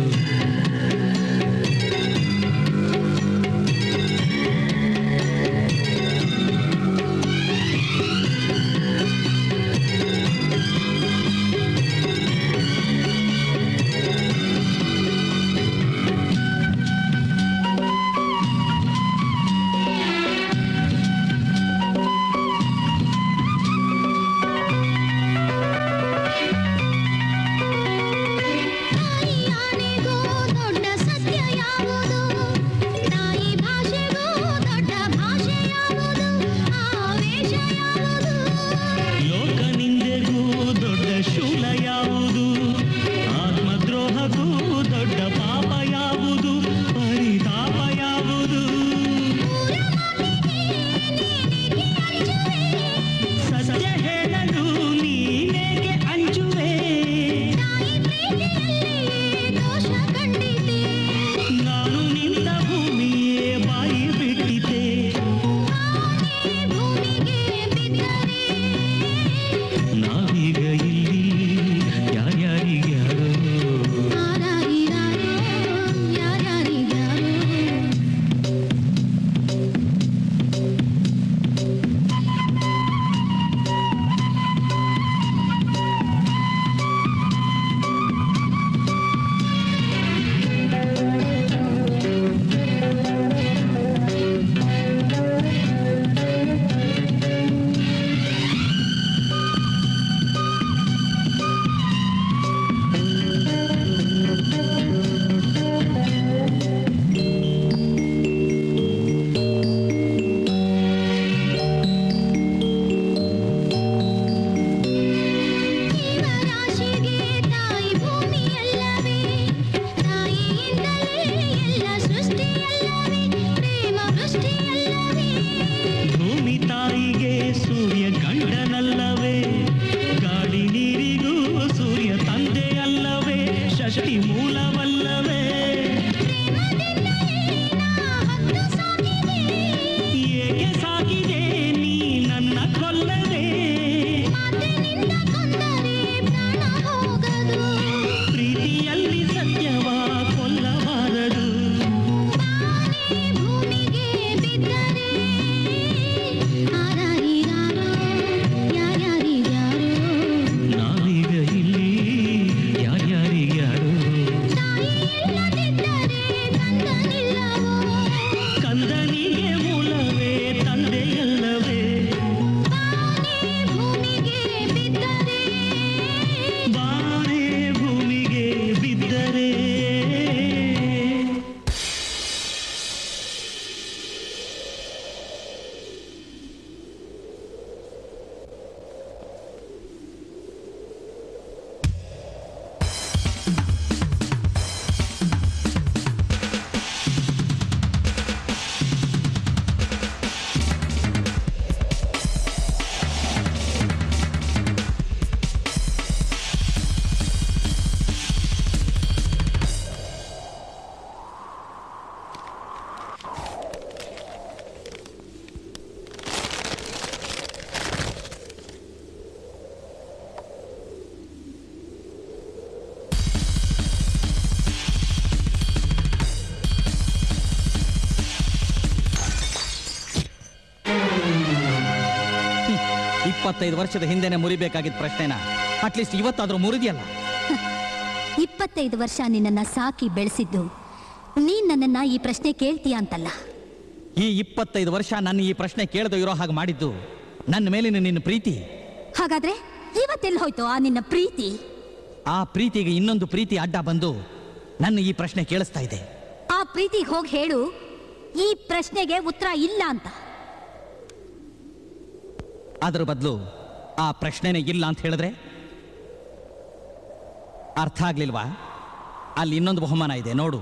Speaker 12: ತಾಯಿಯಾನೆಗೂ ದೊಡ್ಡ ಸತ್ಯ ಯಾವುದು ತಾಯಿ ಭಾಷೆಗೂ ದೊಡ್ಡ ಭಾಷೆ ಯಾವುದು ಆವೇಶ ಯಾವುದು
Speaker 16: ಲೋಕ ನಿಂದೆಗೂ ದೊಡ್ಡ ಶೂಲ ಯಾವುದು ಆತ್ಮದ್ರೋಹಕ್ಕೂ ದೊಡ್ಡ ಪಾಪ ಯಾವುದು ಪರಿತಾಪ ಯಾವುದು ಸತ್ಯ ಹೇಳಲು ನೀನೇಗೆ ಅಂಜುವೆ
Speaker 12: ದೋಷ ಕಂಡಿದೆ
Speaker 16: ನಾನು ನಿನ್ನ ಭೂಮಿಯೇ ಬಾಯಿ ಬಿಟ್ಟಿದ್ದೆ
Speaker 12: ಭೂಮಿಗೆ ಬಿದ್ದರೆ
Speaker 16: ನಾವೀಗ ಇಲ್ಲಿ ಯಾರ್ಯಾರಿಗ್ಯಾರೋ
Speaker 12: ಆರಾರಿರಾರೋ ಯಾರ್ಯಾರಿಗ್ಯಾರೋ ಜೀವರಾಶಿಗೆ ತಾಯಿ ಭೂಮಿಯಲ್ಲವೇ ತಾಯಿಯಿಂದಲೇ ಎಲ್ಲ ಸೃಷ್ಟಿಯಲ್ಲವೇ ಪ್ರೇಮ ವೃಷ್ಟಿಯಲ್ಲವೇ
Speaker 16: ಭೂಮಿ ತಾಯಿಗೆ ಸೂರ್ಯ ಗಂಡನಲ್ಲವೇ ಗಾಳಿ ನೀರಿಗೂ ಸೂರ್ಯ ತಂದೆ ಅಲ್ಲವೇ ಷಷ್ಟಿ ಮೂಲವಲ್ಲವೇ ಏಕೆ ಸಾಕಿದೆ ನೀ ನನ್ನ ಕೊಲ್ಲದೆ
Speaker 17: ಇಪ್ಪತ್ತೈದು ವರ್ಷದ ಹಿಂದೆನೆ ಮುರಿಬೇಕಾಗಿದ್ದ ಪ್ರಶ್ನೆನ ಅಟ್ಲೀಸ್ಟ್ ಇವತ್ತಾದ್ರೂ ಮುರಿದಿಯಲ್ಲ
Speaker 19: ಇಪ್ಪತ್ತೈದು ವರ್ಷ ನಿನ್ನನ್ನ ಸಾಕಿ ಬೆಳೆಸಿದ್ದು ನೀನ್ ನನ್ನನ್ನ ಈ ಪ್ರಶ್ನೆ ಕೇಳ್ತೀಯ ಅಂತಲ್ಲ
Speaker 17: ಈ ಇಪ್ಪತ್ತೈದು ವರ್ಷ ನನ್ನ ಈ ಪ್ರಶ್ನೆ ಕೇಳದೆ ಇರೋ ಹಾಗೆ ಮಾಡಿದ್ದು ನನ್ನ ಮೇಲಿನ ನಿನ್ನ ಪ್ರೀತಿ
Speaker 19: ಹಾಗಾದ್ರೆ ಇವತ್ತೆಲ್ಲಿ ಹೋಯ್ತು ಆ ನಿನ್ನ ಪ್ರೀತಿ
Speaker 17: ಆ ಪ್ರೀತಿಗೆ ಇನ್ನೊಂದು ಪ್ರೀತಿ ಅಡ್ಡ ಬಂದು ನನ್ನ ಈ ಪ್ರಶ್ನೆ ಕೇಳಿಸ್ತಾ ಇದೆ
Speaker 19: ಆ ಪ್ರೀತಿಗೆ ಹೋಗಿ ಹೇಳು ಈ ಪ್ರಶ್ನೆಗೆ ಉತ್ತರ ಇಲ್ಲ ಅಂತ
Speaker 17: ಅದ್ರ ಬದಲು ಆ ಪ್ರಶ್ನೆನೇ ಇಲ್ಲ ಅಂತ ಹೇಳಿದ್ರೆ ಅರ್ಥ ಆಗ್ಲಿಲ್ವಾ ಅಲ್ಲಿ ಇನ್ನೊಂದು ಬಹುಮಾನ ಇದೆ ನೋಡು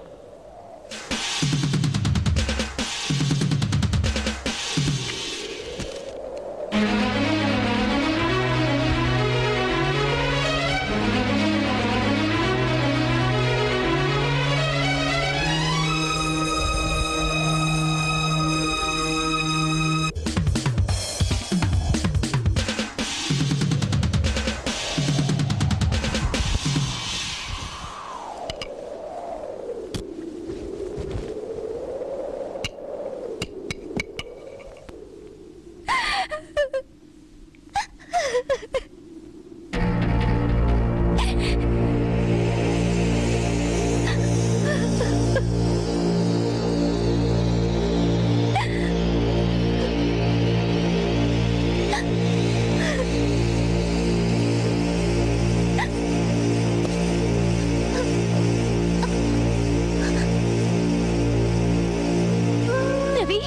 Speaker 19: ರವಿ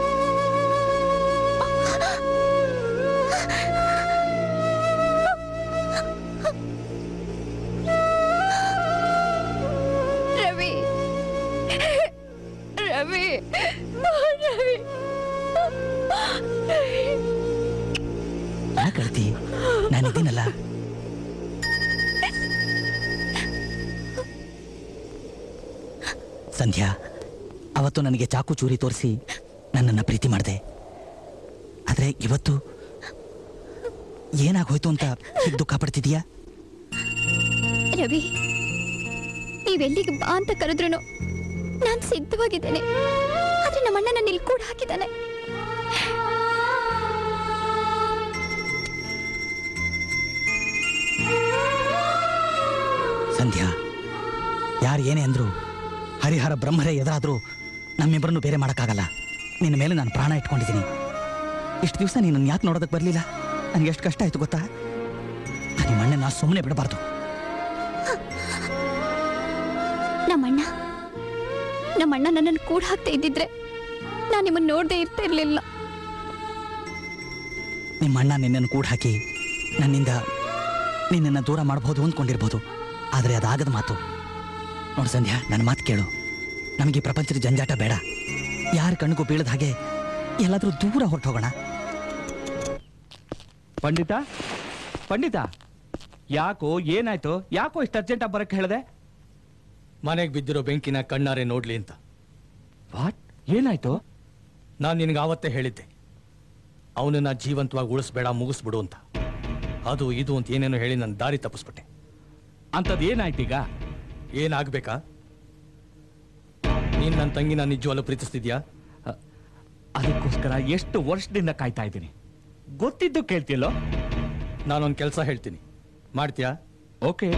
Speaker 2: ರವಿ ರವಿ ರವಿ
Speaker 17: ಯಾಕೆ ಅಳ್ತಿ ನಾನಿದ್ದೀನಲ್ಲ ಸಂಧ್ಯಾ ಅವತ್ತು ನನಗೆ ಚಾಕು ಚೂರಿ ತೋರಿಸಿ ನನ್ನನ್ನು ಪ್ರೀತಿ ಮಾಡಿದೆ ಆದರೆ ಇವತ್ತು ಏನಾಗೋಯ್ತು ಅಂತ ಹೀಗ್ ದುಃಖ ಪಡ್ತಿದೀಯಾ
Speaker 2: ರವಿ ನೀವೆಲ್ಲಿಗೆ ಬಾ ಅಂತ ಕರೆದ್ರು ನಾನು ಸಿದ್ಧವಾಗಿದ್ದೇನೆ ಆದ್ರೆ ನಮ್ಮ ಅಣ್ಣ ನನ್ನ ಇಲ್ಲಿ ಕೂಡ ಹಾಕಿದ್ದಾನೆ
Speaker 17: ಸಂಧ್ಯಾ ಯಾರು ಏನೇ ಅಂದ್ರು ಹರಿಹರ ಬ್ರಹ್ಮರೇ ಎದುರಾದ್ರೂ ನಮ್ಮಿಬ್ಬರನ್ನು ಬೇರೆ ಮಾಡೋಕ್ಕಾಗಲ್ಲ ನಿನ್ನ ಮೇಲೆ ನಾನು ಪ್ರಾಣ ಇಟ್ಕೊಂಡಿದ್ದೀನಿ ಇಷ್ಟು ದಿವಸ ನೀನು ಯಾಕೆ ನೋಡೋದಕ್ಕೆ ಬರಲಿಲ್ಲ ನನಗೆ ಎಷ್ಟು ಕಷ್ಟ ಆಯ್ತು ಗೊತ್ತಾ ಆ ನಿಮ್ಮ ಅಣ್ಣನ ಸುಮ್ಮನೆ ಬಿಡಬಾರ್ದು
Speaker 2: ನಮ್ಮಣ್ಣ ನಮ್ಮಣ್ಣ ನನ್ನನ್ನು ಕೂಡ ಹಾಕ್ತಾ ಇದ್ದಿದ್ರೆ ನಾನು ನಿಮ್ಮನ್ನು ನೋಡದೆ ಇರ್ತಾ ಇರ್ಲಿಲ್ಲ
Speaker 17: ನಿಮ್ಮ ಅಣ್ಣ ನಿನ್ನನ್ನು ಕೂಡ ಹಾಕಿ ನನ್ನಿಂದ ನಿನ್ನನ್ನು ದೂರ ಮಾಡಬಹುದು ಅಂದ್ಕೊಂಡಿರ್ಬೋದು ಆದರೆ ಅದಾಗದ ಮಾತು ನೋಡು ಸಂಧ್ಯಾ ನನ್ನ ಮಾತು ಕೇಳು ನಮಗೆ ಈ ಪ್ರಪಂಚದ ಜಂಜಾಟ ಬೇಡ ಯಾರ ಕಣ್ಣಿಗೂ ಬೀಳದ ಹಾಗೆ ಎಲ್ಲಾದರೂ ದೂರ ಹೊರಟೋಗೋಣ
Speaker 20: ಪಂಡಿತ ಪಂಡಿತ ಯಾಕೋ ಏನಾಯ್ತು ಯಾಕೋ ಇಷ್ಟು ಅರ್ಜೆಂಟ್ ಬರಕ್ಕೆ ಹೇಳಿದೆ
Speaker 3: ಮನೆಗೆ ಬಿದ್ದಿರೋ ಬೆಂಕಿನ ಕಣ್ಣಾರೆ ನೋಡ್ಲಿ ಅಂತ
Speaker 20: ವಾಟ್ ಏನಾಯ್ತು
Speaker 3: ನಾನು ನಿನಗೆ ಆವತ್ತೇ ಹೇಳಿದ್ದೆ ಅವನನ್ನ ಜೀವಂತವಾಗಿ ಉಳಿಸ್ಬೇಡ ಮುಗಿಸ್ಬಿಡು ಅಂತ ಅದು ಇದು ಅಂತ ಏನೇನೋ ಹೇಳಿ ನನ್ನ ದಾರಿ ತಪ್ಪಿಸ್ಬಿಟ್ಟೆ
Speaker 20: ಅಂಥದ್ದು ಏನಾಯ್ತೀಗ
Speaker 3: ಏನಾಗ್ಬೇಕಾ ನೀನ್ ನನ್ನ ತಂಗಿನ ನಿಜವಲ್ಲೂ ಪ್ರೀತಿಸ್ತಿದ್ಯಾ
Speaker 20: ಅದಕ್ಕೋಸ್ಕರ ಎಷ್ಟು ವರ್ಷದಿಂದ ಕಾಯ್ತಾ ಇದ್ದೀನಿ ಗೊತ್ತಿದ್ದು ಕೇಳ್ತಿಯಲ್ಲೋ
Speaker 3: ನಾನೊಂದು ಕೆಲಸ ಹೇಳ್ತೀನಿ ಮಾಡ್ತೀಯಾ
Speaker 20: ಓಕೆ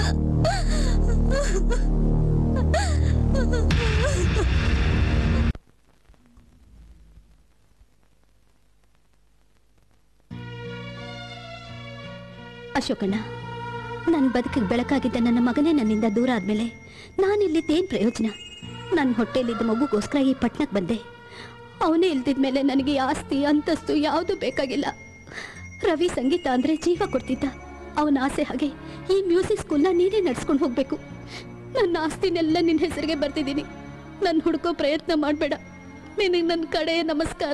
Speaker 19: ಅಶೋಕಣ್ಣ ನನ್ನ ಬದುಕಿಗೆ ಬೆಳಕಾಗಿದ್ದ ನನ್ನ ಮಗನೇ ನನ್ನಿಂದ ದೂರ ಆದ್ಮೇಲೆ ನಾನಿಲ್ಲಿದ್ದೇನ್ ಪ್ರಯೋಜನ ನನ್ನ ಹೊಟ್ಟೆಲಿದ್ದ ಮಗುಗೋಸ್ಕರ ಈ ಪಟ್ನಕ್ಕೆ ಬಂದೆ ಅವನೇ ಇಲ್ದಿದ್ಮೇಲೆ ನನಗೆ ಈ ಆಸ್ತಿ ಅಂತಸ್ತು ಯಾವುದು ಬೇಕಾಗಿಲ್ಲ ರವಿ ಸಂಗೀತ ಅಂದ್ರೆ ಜೀವ ಕೊಡ್ತಿದ್ದ ಅವನ ಆಸೆ ಹಾಗೆ ಈ ಮ್ಯೂಸಿಕ್ ಸ್ಕೂಲ್ನ ನೀನೇ ನಡ್ಸ್ಕೊಂಡು ಹೋಗ್ಬೇಕು ನನ್ನ ಆಸ್ತಿನೆಲ್ಲ ನಿನ್ನ ಹೆಸರಿಗೆ ಬರ್ತಿದ್ದೀನಿ ನನ್ನ ಹುಡ್ಕೋ ಪ್ರಯತ್ನ ಮಾಡಬೇಡ ನಿನಗೆ ನನ್ನ ಕಡೆ ನಮಸ್ಕಾರ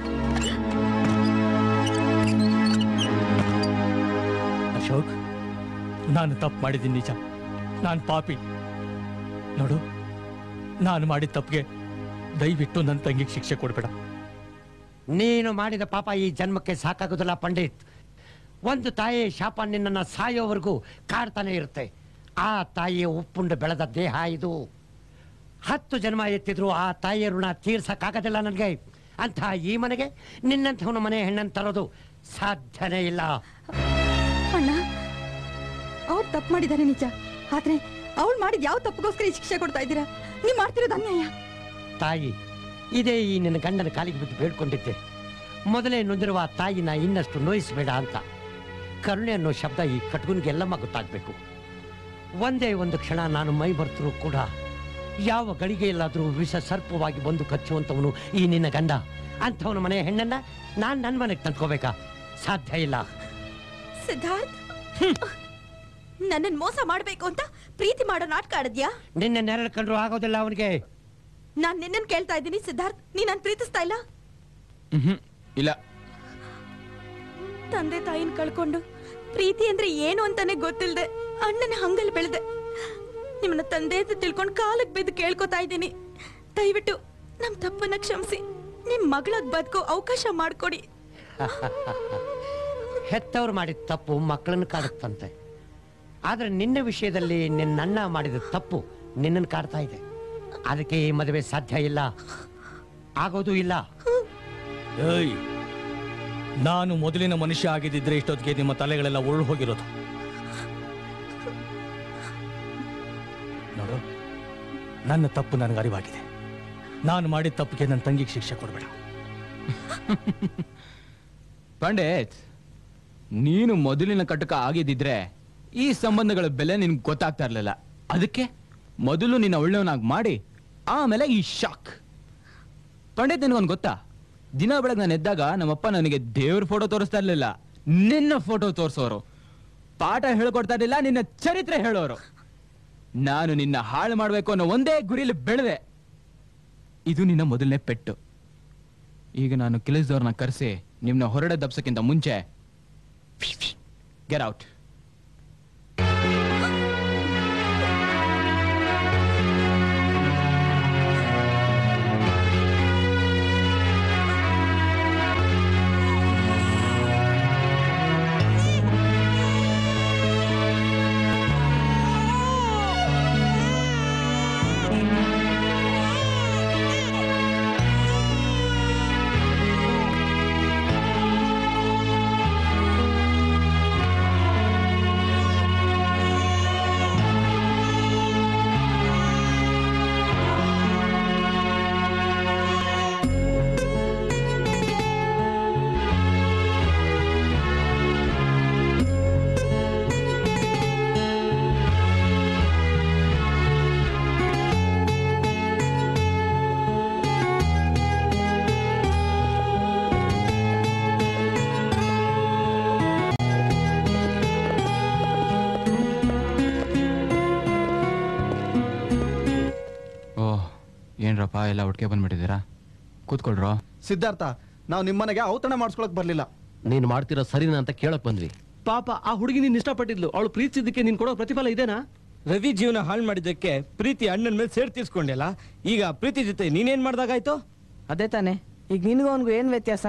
Speaker 3: ಅಶೋಕ್ ನಾನು ತಪ್ಪು ಮಾಡಿದ್ದೀನಿ ನಿಜ ನಾನು ಪಾಪಿ ನೋಡು ನಾನು ಮಾಡಿದ ತಪ್ಪಿಗೆ ದಯವಿಟ್ಟು ನನ್ನ ತಂಗಿಗೆ ಶಿಕ್ಷೆ ಕೊಡ್ಬೇಡ
Speaker 14: ನೀನು ಮಾಡಿದ ಪಾಪ ಈ ಜನ್ಮಕ್ಕೆ ಸಾಕಾಗೋದಿಲ್ಲ ಪಂಡಿತ್ ಒಂದು ತಾಯಿ ಶಾಪ ನಿನ್ನನ್ನು ಸಾಯೋವರೆಗೂ ಕಾಡ್ತಾನೆ ಇರುತ್ತೆ ಆ ತಾಯಿಯ ಉಪ್ಪುಂಡು ಬೆಳೆದ ದೇಹ ಇದು ಹತ್ತು ಜನ್ಮ ಎತ್ತಿದ್ರು ಆ ತಾಯಿಯ ಋಣ ತೀರ್ಸಕ್ಕಾಗೋದಿಲ್ಲ ನನಗೆ ಅಂಥ ಈ ಮನೆಗೆ ನಿನ್ನಂಥವನ ಮನೆ ಹೆಣ್ಣನ್ನು ತರೋದು ಸಾಧ್ಯನೇ ಇಲ್ಲ
Speaker 1: ಅಣ್ಣ ಅವ್ರು ತಪ್ಪು ಮಾಡಿದ್ದಾರೆ ನಿಜ ಆದ್ರೆ ಅವಳು ಮಾಡಿದ ಯಾವ ತಪ್ಪಿಗೋಸ್ಕರ ಈ ಶಿಕ್ಷೆ ಕೊಡ್ತಾ ಇದ್ದೀರಾ ನೀವು ಮಾಡ್ತಿರೋದು ಅನ್ಯಾಯ
Speaker 14: ತಾಯಿ ಇದೇ ಈ ನಿನ್ನ ಗಂಡನ ಕಾಲಿಗೆ ಬಿದ್ದು ಬೇಡ್ಕೊಂಡಿದ್ದೆ ಮೊದಲೇ ನೊಂದಿರುವ ಆ ತಾಯಿನ ಇನ್ನಷ್ಟು ನೋಯಿಸಬೇಡ ಅಂತ ಕರುಣೆ ಅನ್ನೋ ಶಬ್ದ ಈ ಕಟ್ಗುನ್ಗೆಲ್ಲಮ್ಮ ಗೊತ್ತಾಗಬೇಕು ಒಂದೇ ಒಂದು ಕ್ಷಣ ನಾನು ಮೈ ಬರ್ತರೂ ಕೂಡ ಯಾವ ಗಳಿಗೆಯಲ್ಲಾದರೂ ವಿಷ ಸರ್ಪವಾಗಿ ಬಂದು ಕಚ್ಚುವಂಥವನು ಈ ನಿನ್ನ ಗಂಡ ಅಂಥವನ ಮನೆ ಹೆಣ್ಣನ್ನ ನಾನು ನನ್ನ ಮನೆಗೆ ತಂದ್ಕೋಬೇಕಾ ಸಾಧ್ಯ ಇಲ್ಲ
Speaker 1: ಸಿದ್ಧಾರ್ಥ್ ನನ್ನನ್ ಮೋಸ ಮಾಡ್ಬೇಕು ಅಂತ ಪ್ರೀತಿ ಮಾಡೋ ನಾಟಕ ಆಡದ್ಯಾ
Speaker 14: ನಿನ್ನೆ ನೆರಳು ಕಂಡ್ರು ಆಗೋದಿಲ್ಲ ಅವನಿಗೆ
Speaker 1: ನಾನ್ ನಿನ್ನನ್ ಕೇಳ್ತಾ ಇದ್ದೀನಿ ಸಿದ್ಧಾರ್ಥ್ ನೀ ನನ್ ಪ್ರೀತಿಸ್ತಾ ಇಲ್ಲ
Speaker 9: ಇಲ್ಲ
Speaker 1: ತಂದೆ ತಾಯಿನ ಕಳ್ಕೊಂಡು ಪ್ರೀತಿ ಅಂದ್ರೆ ಏನು ಅಂತಾನೆ ಗೊತ್ತಿಲ್ದೆ ಅಣ್ಣನ ಹಂಗಲ್ ಬೆಳೆದೆ ನಿಮ್ಮನ್ನ ತಂದೆ ಅಂತ ತಿಳ್ಕೊಂಡು ಕಾಲಕ್ ಬಿದ್ದು ಕೇಳ್ಕೊತಾ ಇದ್ದೀನಿ ದಯವಿಟ್ಟು ನಮ್ ತಪ್ಪನ್ನ ಕ್ಷಮಿಸಿ ನಿಮ್ ಮಗಳಾಗ್ ಬದುಕೋ ಅವಕಾಶ ಮಾಡ್ಕೊಡಿ
Speaker 14: ಹೆತ್ತವ್ರು ಮಾಡಿದ ತಪ್ಪು ಮಕ್ಕಳನ್ನು ಕಾಡುತ್ತಂತೆ ಆದ್ರೆ ನಿನ್ನ ವಿಷಯದಲ್ಲಿ ನಿನ್ನಣ್ಣ ಮಾಡಿದ ತಪ್ಪು ನಿನ್ನನ್ನು ಕಾಡ್ತಾ ಇದೆ ಅದಕ್ಕೆ ಈ ಮದುವೆ ಸಾಧ್ಯ ಇಲ್ಲ ಆಗೋದು ಇಲ್ಲ
Speaker 3: ಏಯ್ ನಾನು ಮೊದಲಿನ ಮನುಷ್ಯ ಆಗಿದ್ದಿದ್ರೆ ಇಷ್ಟೊತ್ತಿಗೆ ನಿಮ್ಮ ತಲೆಗಳೆಲ್ಲ ಉರುಳು ಹೋಗಿರೋದು ನೋಡು ನನ್ನ ತಪ್ಪು ನನಗೆ ಅರಿವಾಗಿದೆ ನಾನು ಮಾಡಿದ ತಪ್ಪಿಗೆ ನನ್ನ ತಂಗಿಗೆ ಶಿಕ್ಷೆ ಕೊಡಬೇಡ
Speaker 9: ಪಂಡಿತ್ ನೀನು ಮೊದಲಿನ ಕಟಕ ಆಗಿದ್ದಿದ್ರೆ ಈ ಸಂಬಂಧಗಳ ಬೆಲೆ ನಿನ್ಗೆ ಗೊತ್ತಾಗ್ತಾ ಇರ್ಲಿಲ್ಲ ಅದಕ್ಕೆ ಮೊದಲು ನಿನ್ನ ಒಳ್ಳೆಯವನಾಗಿ ಮಾಡಿ ಆಮೇಲೆ ಈ ಶಾಕ್ ಪಂಡಿತ್ ನಿನಗೊಂದು ಗೊತ್ತಾ ದಿನ ಬೆಳಗ್ಗೆ ನಾನು ಎದ್ದಾಗ ನಮ್ಮಪ್ಪ ನನಗೆ ದೇವ್ರ ಫೋಟೋ ತೋರಿಸ್ತಾ ಇರ್ಲಿಲ್ಲ ನಿನ್ನ ಫೋಟೋ ತೋರಿಸೋರು ಪಾಠ ಹೇಳ್ಕೊಡ್ತಾ ಇರ್ಲಿಲ್ಲ ನಿನ್ನ ಚರಿತ್ರೆ ಹೇಳೋರು ನಾನು ನಿನ್ನ ಹಾಳು ಮಾಡಬೇಕು ಅನ್ನೋ ಒಂದೇ ಗುರಿಲಿ ಬೆಳೆದೆ ಇದು ನಿನ್ನ ಮೊದಲನೇ ಪೆಟ್ಟು ಈಗ ನಾನು ಕೆಲಸದವ್ರನ್ನ ಕರೆಸಿ ನಿಮ್ನ ಹೊರಡೆ ದಬ್ಸಕ್ಕಿಂತ ಮುಂಚೆ ಗೆಟ್ ಔಟ್ ಓಹ್ ಏನ್ರಪ್ಪ ಎಲ್ಲ ಒಟ್ಟಿಗೆ ಬಂದ್ಬಿಟ್ಟಿದ್ದೀರಾ ಕೂತ್ಕೊಳ್ರೋ
Speaker 4: ಸಿದ್ಧಾರ್ಥ ನಾವು ನಿಮ್ಮನೆಗೆ ಔತಣ ಮಾಡಿಸ್ಕೊಳಕ್ ಬರ್ಲಿಲ್ಲ
Speaker 8: ನೀನ್ ಮಾಡ್ತಿರೋ ಸರಿನಾ ಅಂತ ಕೇಳಕ್ ಬಂದ್ವಿ
Speaker 6: ಪಾಪ ಆ ಹುಡುಗಿ ನೀನ್ ಇಷ್ಟಪಟ್ಟಿದ್ಲು ಅವಳು ಪ್ರೀತಿಸಿದ್ದಕ್ಕೆ ನೀನ್ ಕೊಡೋ ಪ್ರತಿಫಲ ಇದೇನಾ
Speaker 11: ರವಿ ಜೀವನ ಹಾಳು ಮಾಡಿದ್ದಕ್ಕೆ ಪ್ರೀತಿ ಅಣ್ಣನ ಮೇಲೆ ಸೇರ್ ತೀರ್ಸ್ಕೊಂಡೆಲ್ಲ ಈಗ ಪ್ರೀತಿ ಜೊತೆ ನೀನೇನ್ ಮಾಡ್ದಾಗಾಯ್ತು
Speaker 6: ಅದೇ ತಾನೆ ಈಗ ನಿನಗೂ ಅವನಿಗೂ ಏನ್ ವ್ಯತ್ಯಾಸ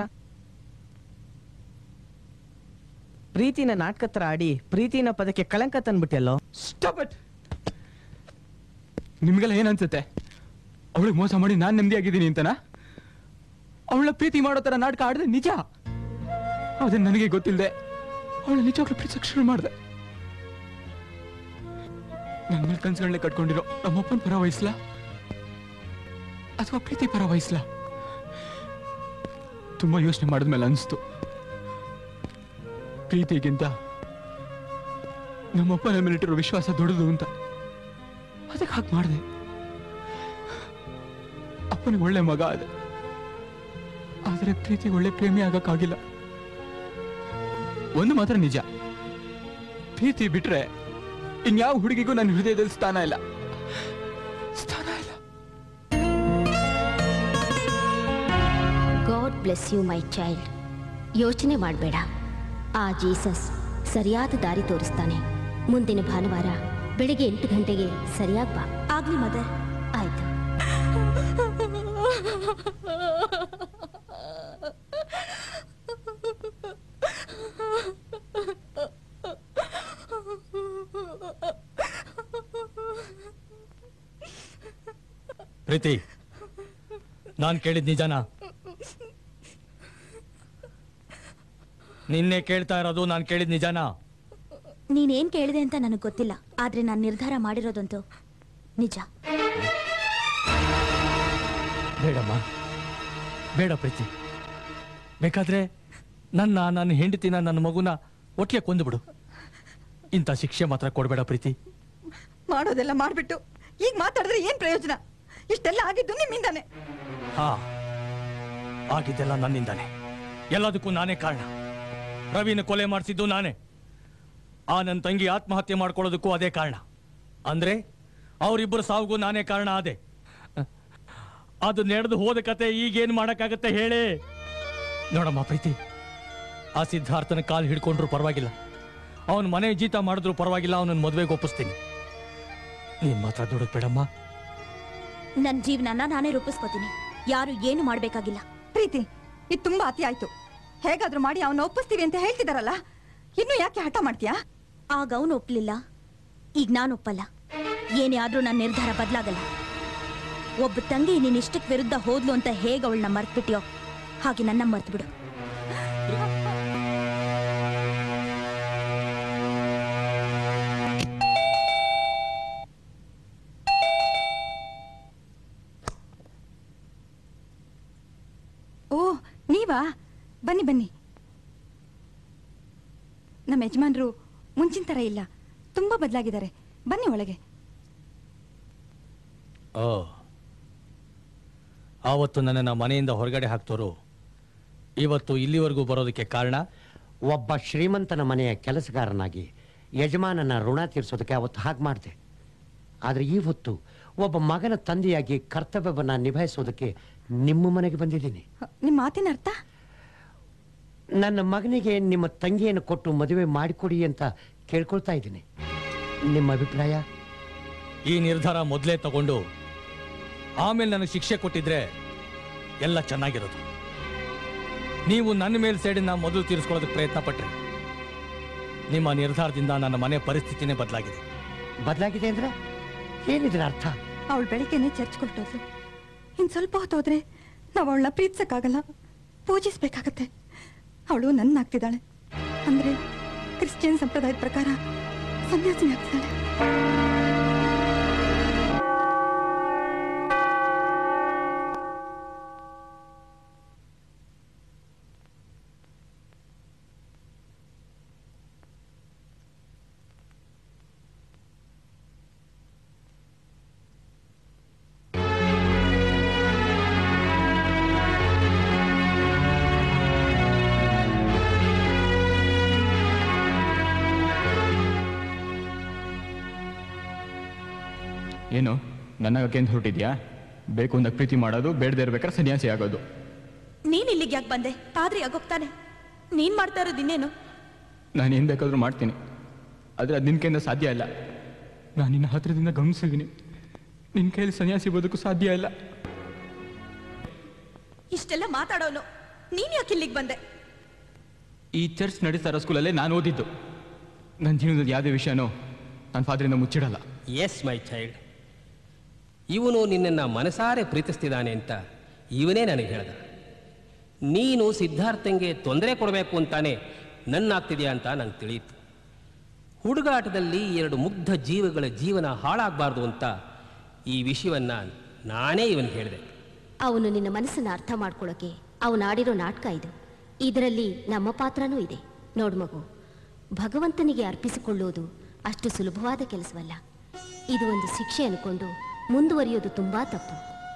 Speaker 6: ಪ್ರೀತಿನ ನಾಟಕ ತರ ಆಡಿ ಪ್ರೀತಿನ ಪದಕ್ಕೆ ಕಳಂಕ ತಂದ್ಬಿಟ್ಟೆಲ್ಲೋ
Speaker 9: ಸ್ಟಾಪ್ ಇಟ್ ನಿಮ್ಗೆಲ್ಲ ಏನ್ ಅನ್ಸುತ್ತೆ ಅವಳಿಗೆ ಮೋಸ ಮಾಡಿ ನಾನ್ ನೆಮ್ಮದಿಯಾಗಿದ್ದೀನಿ ಅಂತನಾ ಅವಳ ಪ್ರೀತಿ ಮಾಡೋ ತರ ನಾಟಕ ಆಡಿದೆ ನಿಜ ಅದನ್ನ ನನಗೆ ಗೊತ್ತಿಲ್ಲದೆ ಅವಳ ನಿಜವಾಗ್ಲೂ ಪ್ರೀತಿಸಕ್ ಶುರು ಮಾಡಿದೆ ನನ್ನ ಮೇಲೆ ಕನ್ಸುಗಳನ್ನೇ ಕಟ್ಕೊಂಡಿರೋ ನಮ್ಮಪ್ಪನ ಪರ ವಹಿಸ್ಲಾ ಅಥವಾ ಪ್ರೀತಿ ಪರ ವಹಿಸ್ಲಾ ತುಂಬಾ ಯೋಚನೆ ಮಾಡಿದ್ಮೇಲೆ ಅನಿಸ್ತು ಪ್ರೀತಿಗಿಂತ ನಮ್ಮಪ್ಪನ ಮೇಲಿಟ್ಟಿರೋ ವಿಶ್ವಾಸ ದೊಡ್ಡದು ಅಂತ ಅದಕ್ಕೆ ಹಾಗೆ ಮಾಡಿದೆ ಅಪ್ಪನಿಗೆ ಒಳ್ಳೆ ಮಗ ಅದ ಆದರೆ ಪ್ರೀತಿಗೆ ಒಳ್ಳೆ ಪ್ರೇಮಿ ಆಗಕ್ಕಾಗಿಲ್ಲ ಒಂದು ಮಾತ್ರ ನಿಜ ಪ್ರೀತಿ ಬಿಟ್ರೆ ಇನ್ಯಾವ ಹುಡುಗಿಗೂ ನನ್ನ ಹೃದಯದಲ್ಲಿ ಸ್ಥಾನ ಇಲ್ಲ ಸ್ಥಾನ ಇಲ್ಲ
Speaker 19: God bless you my child ಯೋಚನೆ ಮಾಡಬೇಡ ಆ ಜೀಸಸ್ ಸರಿಯಾದ ದಾರಿ ತೋರಿಸ್ತಾನೆ ಮುಂದಿನ ಭಾನುವಾರ ಬೆಳಿಗ್ಗೆ ಎಂಟು ಗಂಟೆಗೆ ಸರಿಯಾಗಿ ಬಾ ಆಗ್ಲಿ ಮದರ್ ಆಯ್ತು
Speaker 3: ಪ್ರೀತಿ ನಾನ್ ಕೇಳಿದ್ ನಿಜನಾ ನಿನ್ನೆ ಕೇಳ್ತಾ ಇರೋದು ನಾನ್ ಕೇಳಿದ್ ನಿಜನಾ
Speaker 1: ನೀನೇನ್ ಕೇಳಿದೆ ಅಂತ ನನಗೆ ಗೊತ್ತಿಲ್ಲ ಆದ್ರೆ ನಾನು ನಿರ್ಧಾರ ಮಾಡಿರೋದಂತೂ ನಿಜ
Speaker 3: ಬೇಡಮ್ಮ ಬೇಡ ಪ್ರೀತಿ ಬೇಕಾದ್ರೆ ನನ್ನ ನನ್ನ ಹೆಂಡತಿನ ನನ್ನ ಮಗುನ ಒಟ್ಟಿಗೆ ಕೊಂದು ಬಿಡು ಇಂಥ ಶಿಕ್ಷೆ ಮಾತ್ರ ಕೊಡಬೇಡ ಪ್ರೀತಿ
Speaker 2: ಮಾಡೋದೆಲ್ಲ ಮಾಡ್ಬಿಟ್ಟು ಈಗ ಮಾತಾಡಿದ್ರೆ ಏನ್ ಪ್ರಯೋಜನ ಇಷ್ಟೆಲ್ಲ ಆಗಿದ್ದು ನಿಮ್ಮಿಂದಾನೆ
Speaker 3: ಹಾ ಆಗಿದ್ದೆಲ್ಲ ನನ್ನಿಂದಾನೆ ಎಲ್ಲದಕ್ಕೂ ನಾನೇ ಕಾರಣ ರವಿನ ಕೊಲೆ ಮಾಡಿಸಿದ್ದು ನಾನೇ ಆ ನನ್ನ ತಂಗಿ ಆತ್ಮಹತ್ಯೆ ಮಾಡ್ಕೊಳ್ಳೋದಕ್ಕೂ ಅದೇ ಕಾರಣ ಅಂದ್ರೆ ಅವರಿಬ್ಬರು ಸಾವಿಗೂ ನಾನೇ ಕಾರಣ ಆದೆ ಅದು ನಡೆದು ಹೋದ ಕತೆ ಈಗೇನ್ ಮಾಡಕ್ಕಾಗತ್ತೆ ಹೇಳಿ ನೋಡಮ್ಮ ಪ್ರೀತಿ ಆ ಸಿದ್ಧಾರ್ಥನ ಕಾಲು ಹಿಡ್ಕೊಂಡ್ರು ಪರವಾಗಿಲ್ಲ ಅವನ ಮನೆ ಜೀತ ಮಾಡಿದ್ರು ಪರವಾಗಿಲ್ಲ ಅವನನ್ನ ಮದುವೆಗೆ ಒಪ್ಪಿಸ್ತೀನಿ ನೀನ್ ಮಾತ್ರ ದುಡುಕ್ ಬೇಡಮ್ಮ
Speaker 1: ನನ್ನ ಜೀವನನ ನಾನೇ ರೂಪಿಸ್ಕೋತೀನಿ ಯಾರು ಏನು ಮಾಡ್ಬೇಕಾಗಿಲ್ಲ
Speaker 2: ಪ್ರೀತಿ ಇದು ತುಂಬಾ ಅತಿ ಆಯ್ತು ಹೇಗಾದ್ರೂ ಮಾಡಿ ಅವನ್ನ ಒಪ್ಪಿಸ್ತೀವಿ ಅಂತ ಹೇಳ್ತಿದಾರಲ್ಲ ಇನ್ನು ಯಾಕೆ ಹಠ ಮಾಡ್ತೀಯಾ
Speaker 1: ಆಗ ಅವನು ಒಪ್ಲಿಲ್ಲ ಈಗ ನಾನು ಒಪ್ಪಲ್ಲ ಏನೇ ಆದ್ರೂ ನನ್ನ ನಿರ್ಧಾರ ಬದಲಾಗಲ್ಲ ಒಬ್ಬ ತಂಗಿ ನಿನ್ನ ಇಷ್ಟಕ್ಕೆ ವಿರುದ್ಧ ಹೋದ್ಲು ಅಂತ ಹೇಗೆ ಅವಳನ್ನ ಮರ್ತ್ಬಿಟ್ಯೋ ಹಾಗೆ ನನ್ನ ಮರ್ತು ಬಿಡು
Speaker 2: ಓ ನೀವಾ ಬನ್ನಿ ಬನ್ನಿ ನಮ್ಮ ಯಜಮಾನ್ರು ಮುಂಚಿನ ಥರ ಇಲ್ಲ ತುಂಬಾ ಬದಲಾಗಿದ್ದಾರೆ ಬನ್ನಿ ಒಳಗೆ
Speaker 3: ಓ ಆವತ್ತು ನನ್ನನ್ನು ಮನೆಯಿಂದ ಹೊರಗಡೆ ಹಾಕ್ತೋರು ಇವತ್ತು ಇಲ್ಲಿವರೆಗೂ ಬರೋದಕ್ಕೆ ಕಾರಣ
Speaker 14: ಒಬ್ಬ ಶ್ರೀಮಂತನ ಮನೆಯ ಕೆಲಸಗಾರನಾಗಿ ಯಜಮಾನನ ಋಣ ತೀರಿಸೋದಕ್ಕೆ ಅವತ್ತು ಹಾಗೆ ಮಾಡಿದೆ ಆದರೆ ಈ ಹೊತ್ತು ಒಬ್ಬ ಮಗನ ತಂದೆಯಾಗಿ ಕರ್ತವ್ಯವನ್ನು ನಿಭಾಯಿಸೋದಕ್ಕೆ ನಿಮ್ಮ ಮನೆಗೆ ಬಂದಿದ್ದೀನಿ
Speaker 2: ನಿಮ್ಮ ಮಾತಿನ ಅರ್ಥ
Speaker 14: ನನ್ನ ಮಗನಿಗೆ ನಿಮ್ಮ ತಂಗಿಯನ್ನು ಕೊಟ್ಟು ಮದುವೆ ಮಾಡಿಕೊಡಿ ಅಂತ ಕೇಳ್ಕೊಳ್ತಾ ಇದ್ದೀನಿ ನಿಮ್ಮ ಅಭಿಪ್ರಾಯ
Speaker 3: ಈ ನಿರ್ಧಾರ ಮೊದಲೇ ತಗೊಂಡು ಆಮೇಲೆ ನನಗೆ ಶಿಕ್ಷೆ ಕೊಟ್ಟಿದ್ರೆ ಎಲ್ಲ ಚೆನ್ನಾಗಿರೋದು ನೀವು ನನ್ನ ಮೇಲೆ ಸೇಡಿನ ಮೊದಲು ತೀರಿಸ್ಕೊಳ್ಳೋದಕ್ಕೆ ಪ್ರಯತ್ನ ಪಟ್ರಿ ನಿಮ್ಮ ನಿರ್ಧಾರದಿಂದ ನನ್ನ ಮನೆ ಪರಿಸ್ಥಿತಿನೇ ಬದಲಾಗಿದೆ
Speaker 14: ಬದಲಾಗಿದೆ ಅಂದ್ರೆ ಏನಿದ್ರ ಅರ್ಥ
Speaker 2: ಅವಳು ಬೆಳಿಗ್ಗೆನೆ ಚರ್ಚ್ ಕೊಟ್ಟೋದ್ಲು ಇನ್ ಸ್ವಲ್ಪ ಹೊತ್ತು ಹೋದ್ರೆ ನಾವು ಅವಳನ್ನ ಪ್ರೀತಿಸಕ್ಕಾಗಲ್ಲ ಪೂಜಿಸ್ಬೇಕಾಗತ್ತೆ ಅವಳು ನನ್ನ ಆಗ್ತಿದ್ದಾಳೆ ಅಂದ್ರೆ ಕ್ರಿಶ್ಚಿಯನ್ ಸಂಪ್ರದಾಯದ ಪ್ರಕಾರ ಸನ್ಯಾಸಿನಿ ಆಗ್ತಿದ್ದಾಳೆ
Speaker 9: ಏನು ನನ್ನ ಅಂತ ಹೊರಟಿದ್ಯಾ ಬೇಕು ಅಂದಾಗ ಪ್ರೀತಿ ಮಾಡೋದು ಬೇಡದೇ ಇರ್ಬೇಕಾದ್ರೆ ಸನ್ಯಾಸಿ ಆಗೋದು
Speaker 1: ನೀನ್ ಇಲ್ಲಿಗೆ ಯಾಕೆ ಬಂದೆ ಪಾದ್ರಿ ಆಗೋಗ್ತಾನೆ ನೀನ್ ಮಾಡ್ತಾ ಇರೋದು ಇನ್ನೇನು
Speaker 9: ನಾನು ಏನ್ ಬೇಕಾದ್ರೂ ಮಾಡ್ತೀನಿ ಆದರೆ ಅದು ನಿನ್ನ ಕೈಯಿಂದ ಸಾಧ್ಯ ಇಲ್ಲ ನಾನು ನಿನ್ನ ಹತ್ರದಿಂದ ಗಮನಿಸಿದ್ದೀನಿ ನಿನ್ನ ಕೈಯಲ್ಲಿ ಸನ್ಯಾಸಿ ಬದುಕು ಸಾಧ್ಯ ಇಲ್ಲ
Speaker 1: ಇಷ್ಟೆಲ್ಲ ಮಾತಾಡೋನು ನೀನ್ ಯಾಕೆ ಇಲ್ಲಿಗೆ ಬಂದೆ
Speaker 9: ಈ ಚರ್ಚ್ ನಡೆಸ್ತಾ ಇರೋ ಸ್ಕೂಲಲ್ಲೇ ನಾನು ಓದಿದ್ದು ನನ್ನ ಜೀವನದ ಯಾವುದೇ ವಿಷಯನೂ ನನ್ನ ಫಾದರಿಂದ ಮುಚ್ಚಿಡಲ್ಲ
Speaker 21: ಎಸ್ ಮೈ ಚೈಲ್ಡ್ ಇವನು ನಿನ್ನನ್ನು ಮನಸಾರೆ ಪ್ರೀತಿಸ್ತಿದ್ದಾನೆ ಅಂತ ಇವನೇ ನನಗೆ ಹೇಳ್ದ ನೀನು ಸಿದ್ಧಾರ್ಥಂಗೆ ತೊಂದರೆ ಕೊಡಬೇಕು ಅಂತಾನೆ ನನ್ನ ಆಗ್ತಿದೆಯಾ ಅಂತ ನಂಗೆ ತಿಳಿಯಿತು ಹುಡುಗಾಟದಲ್ಲಿ ಎರಡು ಮುಗ್ಧ ಜೀವಗಳ ಜೀವನ ಹಾಳಾಗಬಾರ್ದು ಅಂತ ಈ ವಿಷಯವನ್ನ ನಾನೇ ಇವನಿಗೆ ಹೇಳಿದೆ
Speaker 7: ಅವನು ನಿನ್ನ ಮನಸ್ಸನ್ನ ಅರ್ಥ ಮಾಡ್ಕೊಳ್ಳೋಕೆ ಅವನು ಆಡಿರೋ ನಾಟಕ ಇದು ಇದರಲ್ಲಿ ನಮ್ಮ ಪಾತ್ರನೂ ಇದೆ ನೋಡು ಮಗು ಭಗವಂತನಿಗೆ ಅರ್ಪಿಸಿಕೊಳ್ಳುವುದು ಅಷ್ಟು ಸುಲಭವಾದ ಕೆಲಸವಲ್ಲ ಇದು ಒಂದು ಶಿಕ್ಷೆ ಅನ್ಕೊಂಡು ಮುಂದುವರಿಯೋದು ತುಂಬಾ ತಪ್ಪು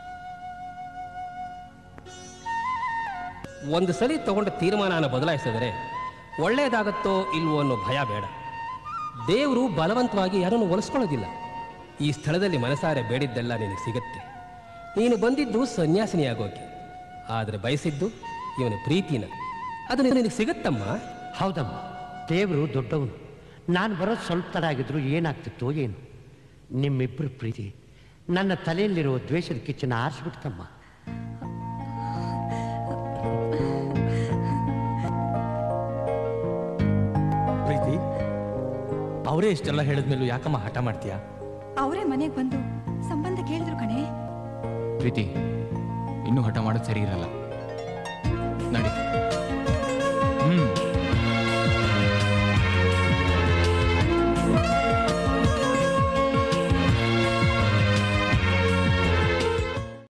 Speaker 21: ಒಂದು ಸಲ ತಗೊಂಡ ತೀರ್ಮಾನನ ಬದಲಾಯಿಸಿದರೆ ಒಳ್ಳೆಯದಾಗತ್ತೋ ಇಲ್ವೋ ಅನ್ನೋ ಭಯ ಬೇಡ ದೇವರು ಬಲವಂತವಾಗಿ ಯಾರನ್ನು ಒಲಿಸ್ಕೊಳ್ಳೋದಿಲ್ಲ ಈ ಸ್ಥಳದಲ್ಲಿ ಮನಸಾರೆ ಬೇಡಿದ್ದೆಲ್ಲ ನಿನಗೆ ಸಿಗುತ್ತೆ ನೀನು ಬಂದಿದ್ದು ಸನ್ಯಾಸಿನಿಯಾಗೋಕೆ ಆದರೆ ಬಯಸಿದ್ದು ಇವನ ಪ್ರೀತಿನ ಅದು ನಿನಗೆ ಸಿಗತ್ತಮ್ಮ
Speaker 14: ಹೌದಮ್ಮ ದೇವರು ದೊಡ್ಡವನು ನಾನು ಬರೋದು ಸ್ವಲ್ಪ ತಡ ಆಗಿದ್ರು ಏನಾಗ್ತಿತ್ತೋ ಏನು ನಿಮ್ಮಿಬ್ಬರು ಪ್ರೀತಿ ನನ್ನ ತಲೆಯಲ್ಲಿರೋ ದ್ವೇಷದ ಕಿಚ್ಚನ ಆರಿಸ್ಬಿಡ್ತಮ್ಮ
Speaker 3: ಪ್ರೀತಿ ಅವರೇ ಇಷ್ಟೆಲ್ಲ ಹೇಳಿದ್ಮೇಲೂ ಯಾಕಮ್ಮ ಹಠ ಮಾಡ್ತೀಯಾ
Speaker 22: ಅವರೇ ಮನೆಗೆ ಬಂದು ಸಂಬಂಧ ಕೇಳಿದ್ರು ಕಣೆ
Speaker 9: ಪ್ರೀತಿ ಇನ್ನೂ ಹಠ ಮಾಡೋದು ಸರಿ ಇರಲ್ಲ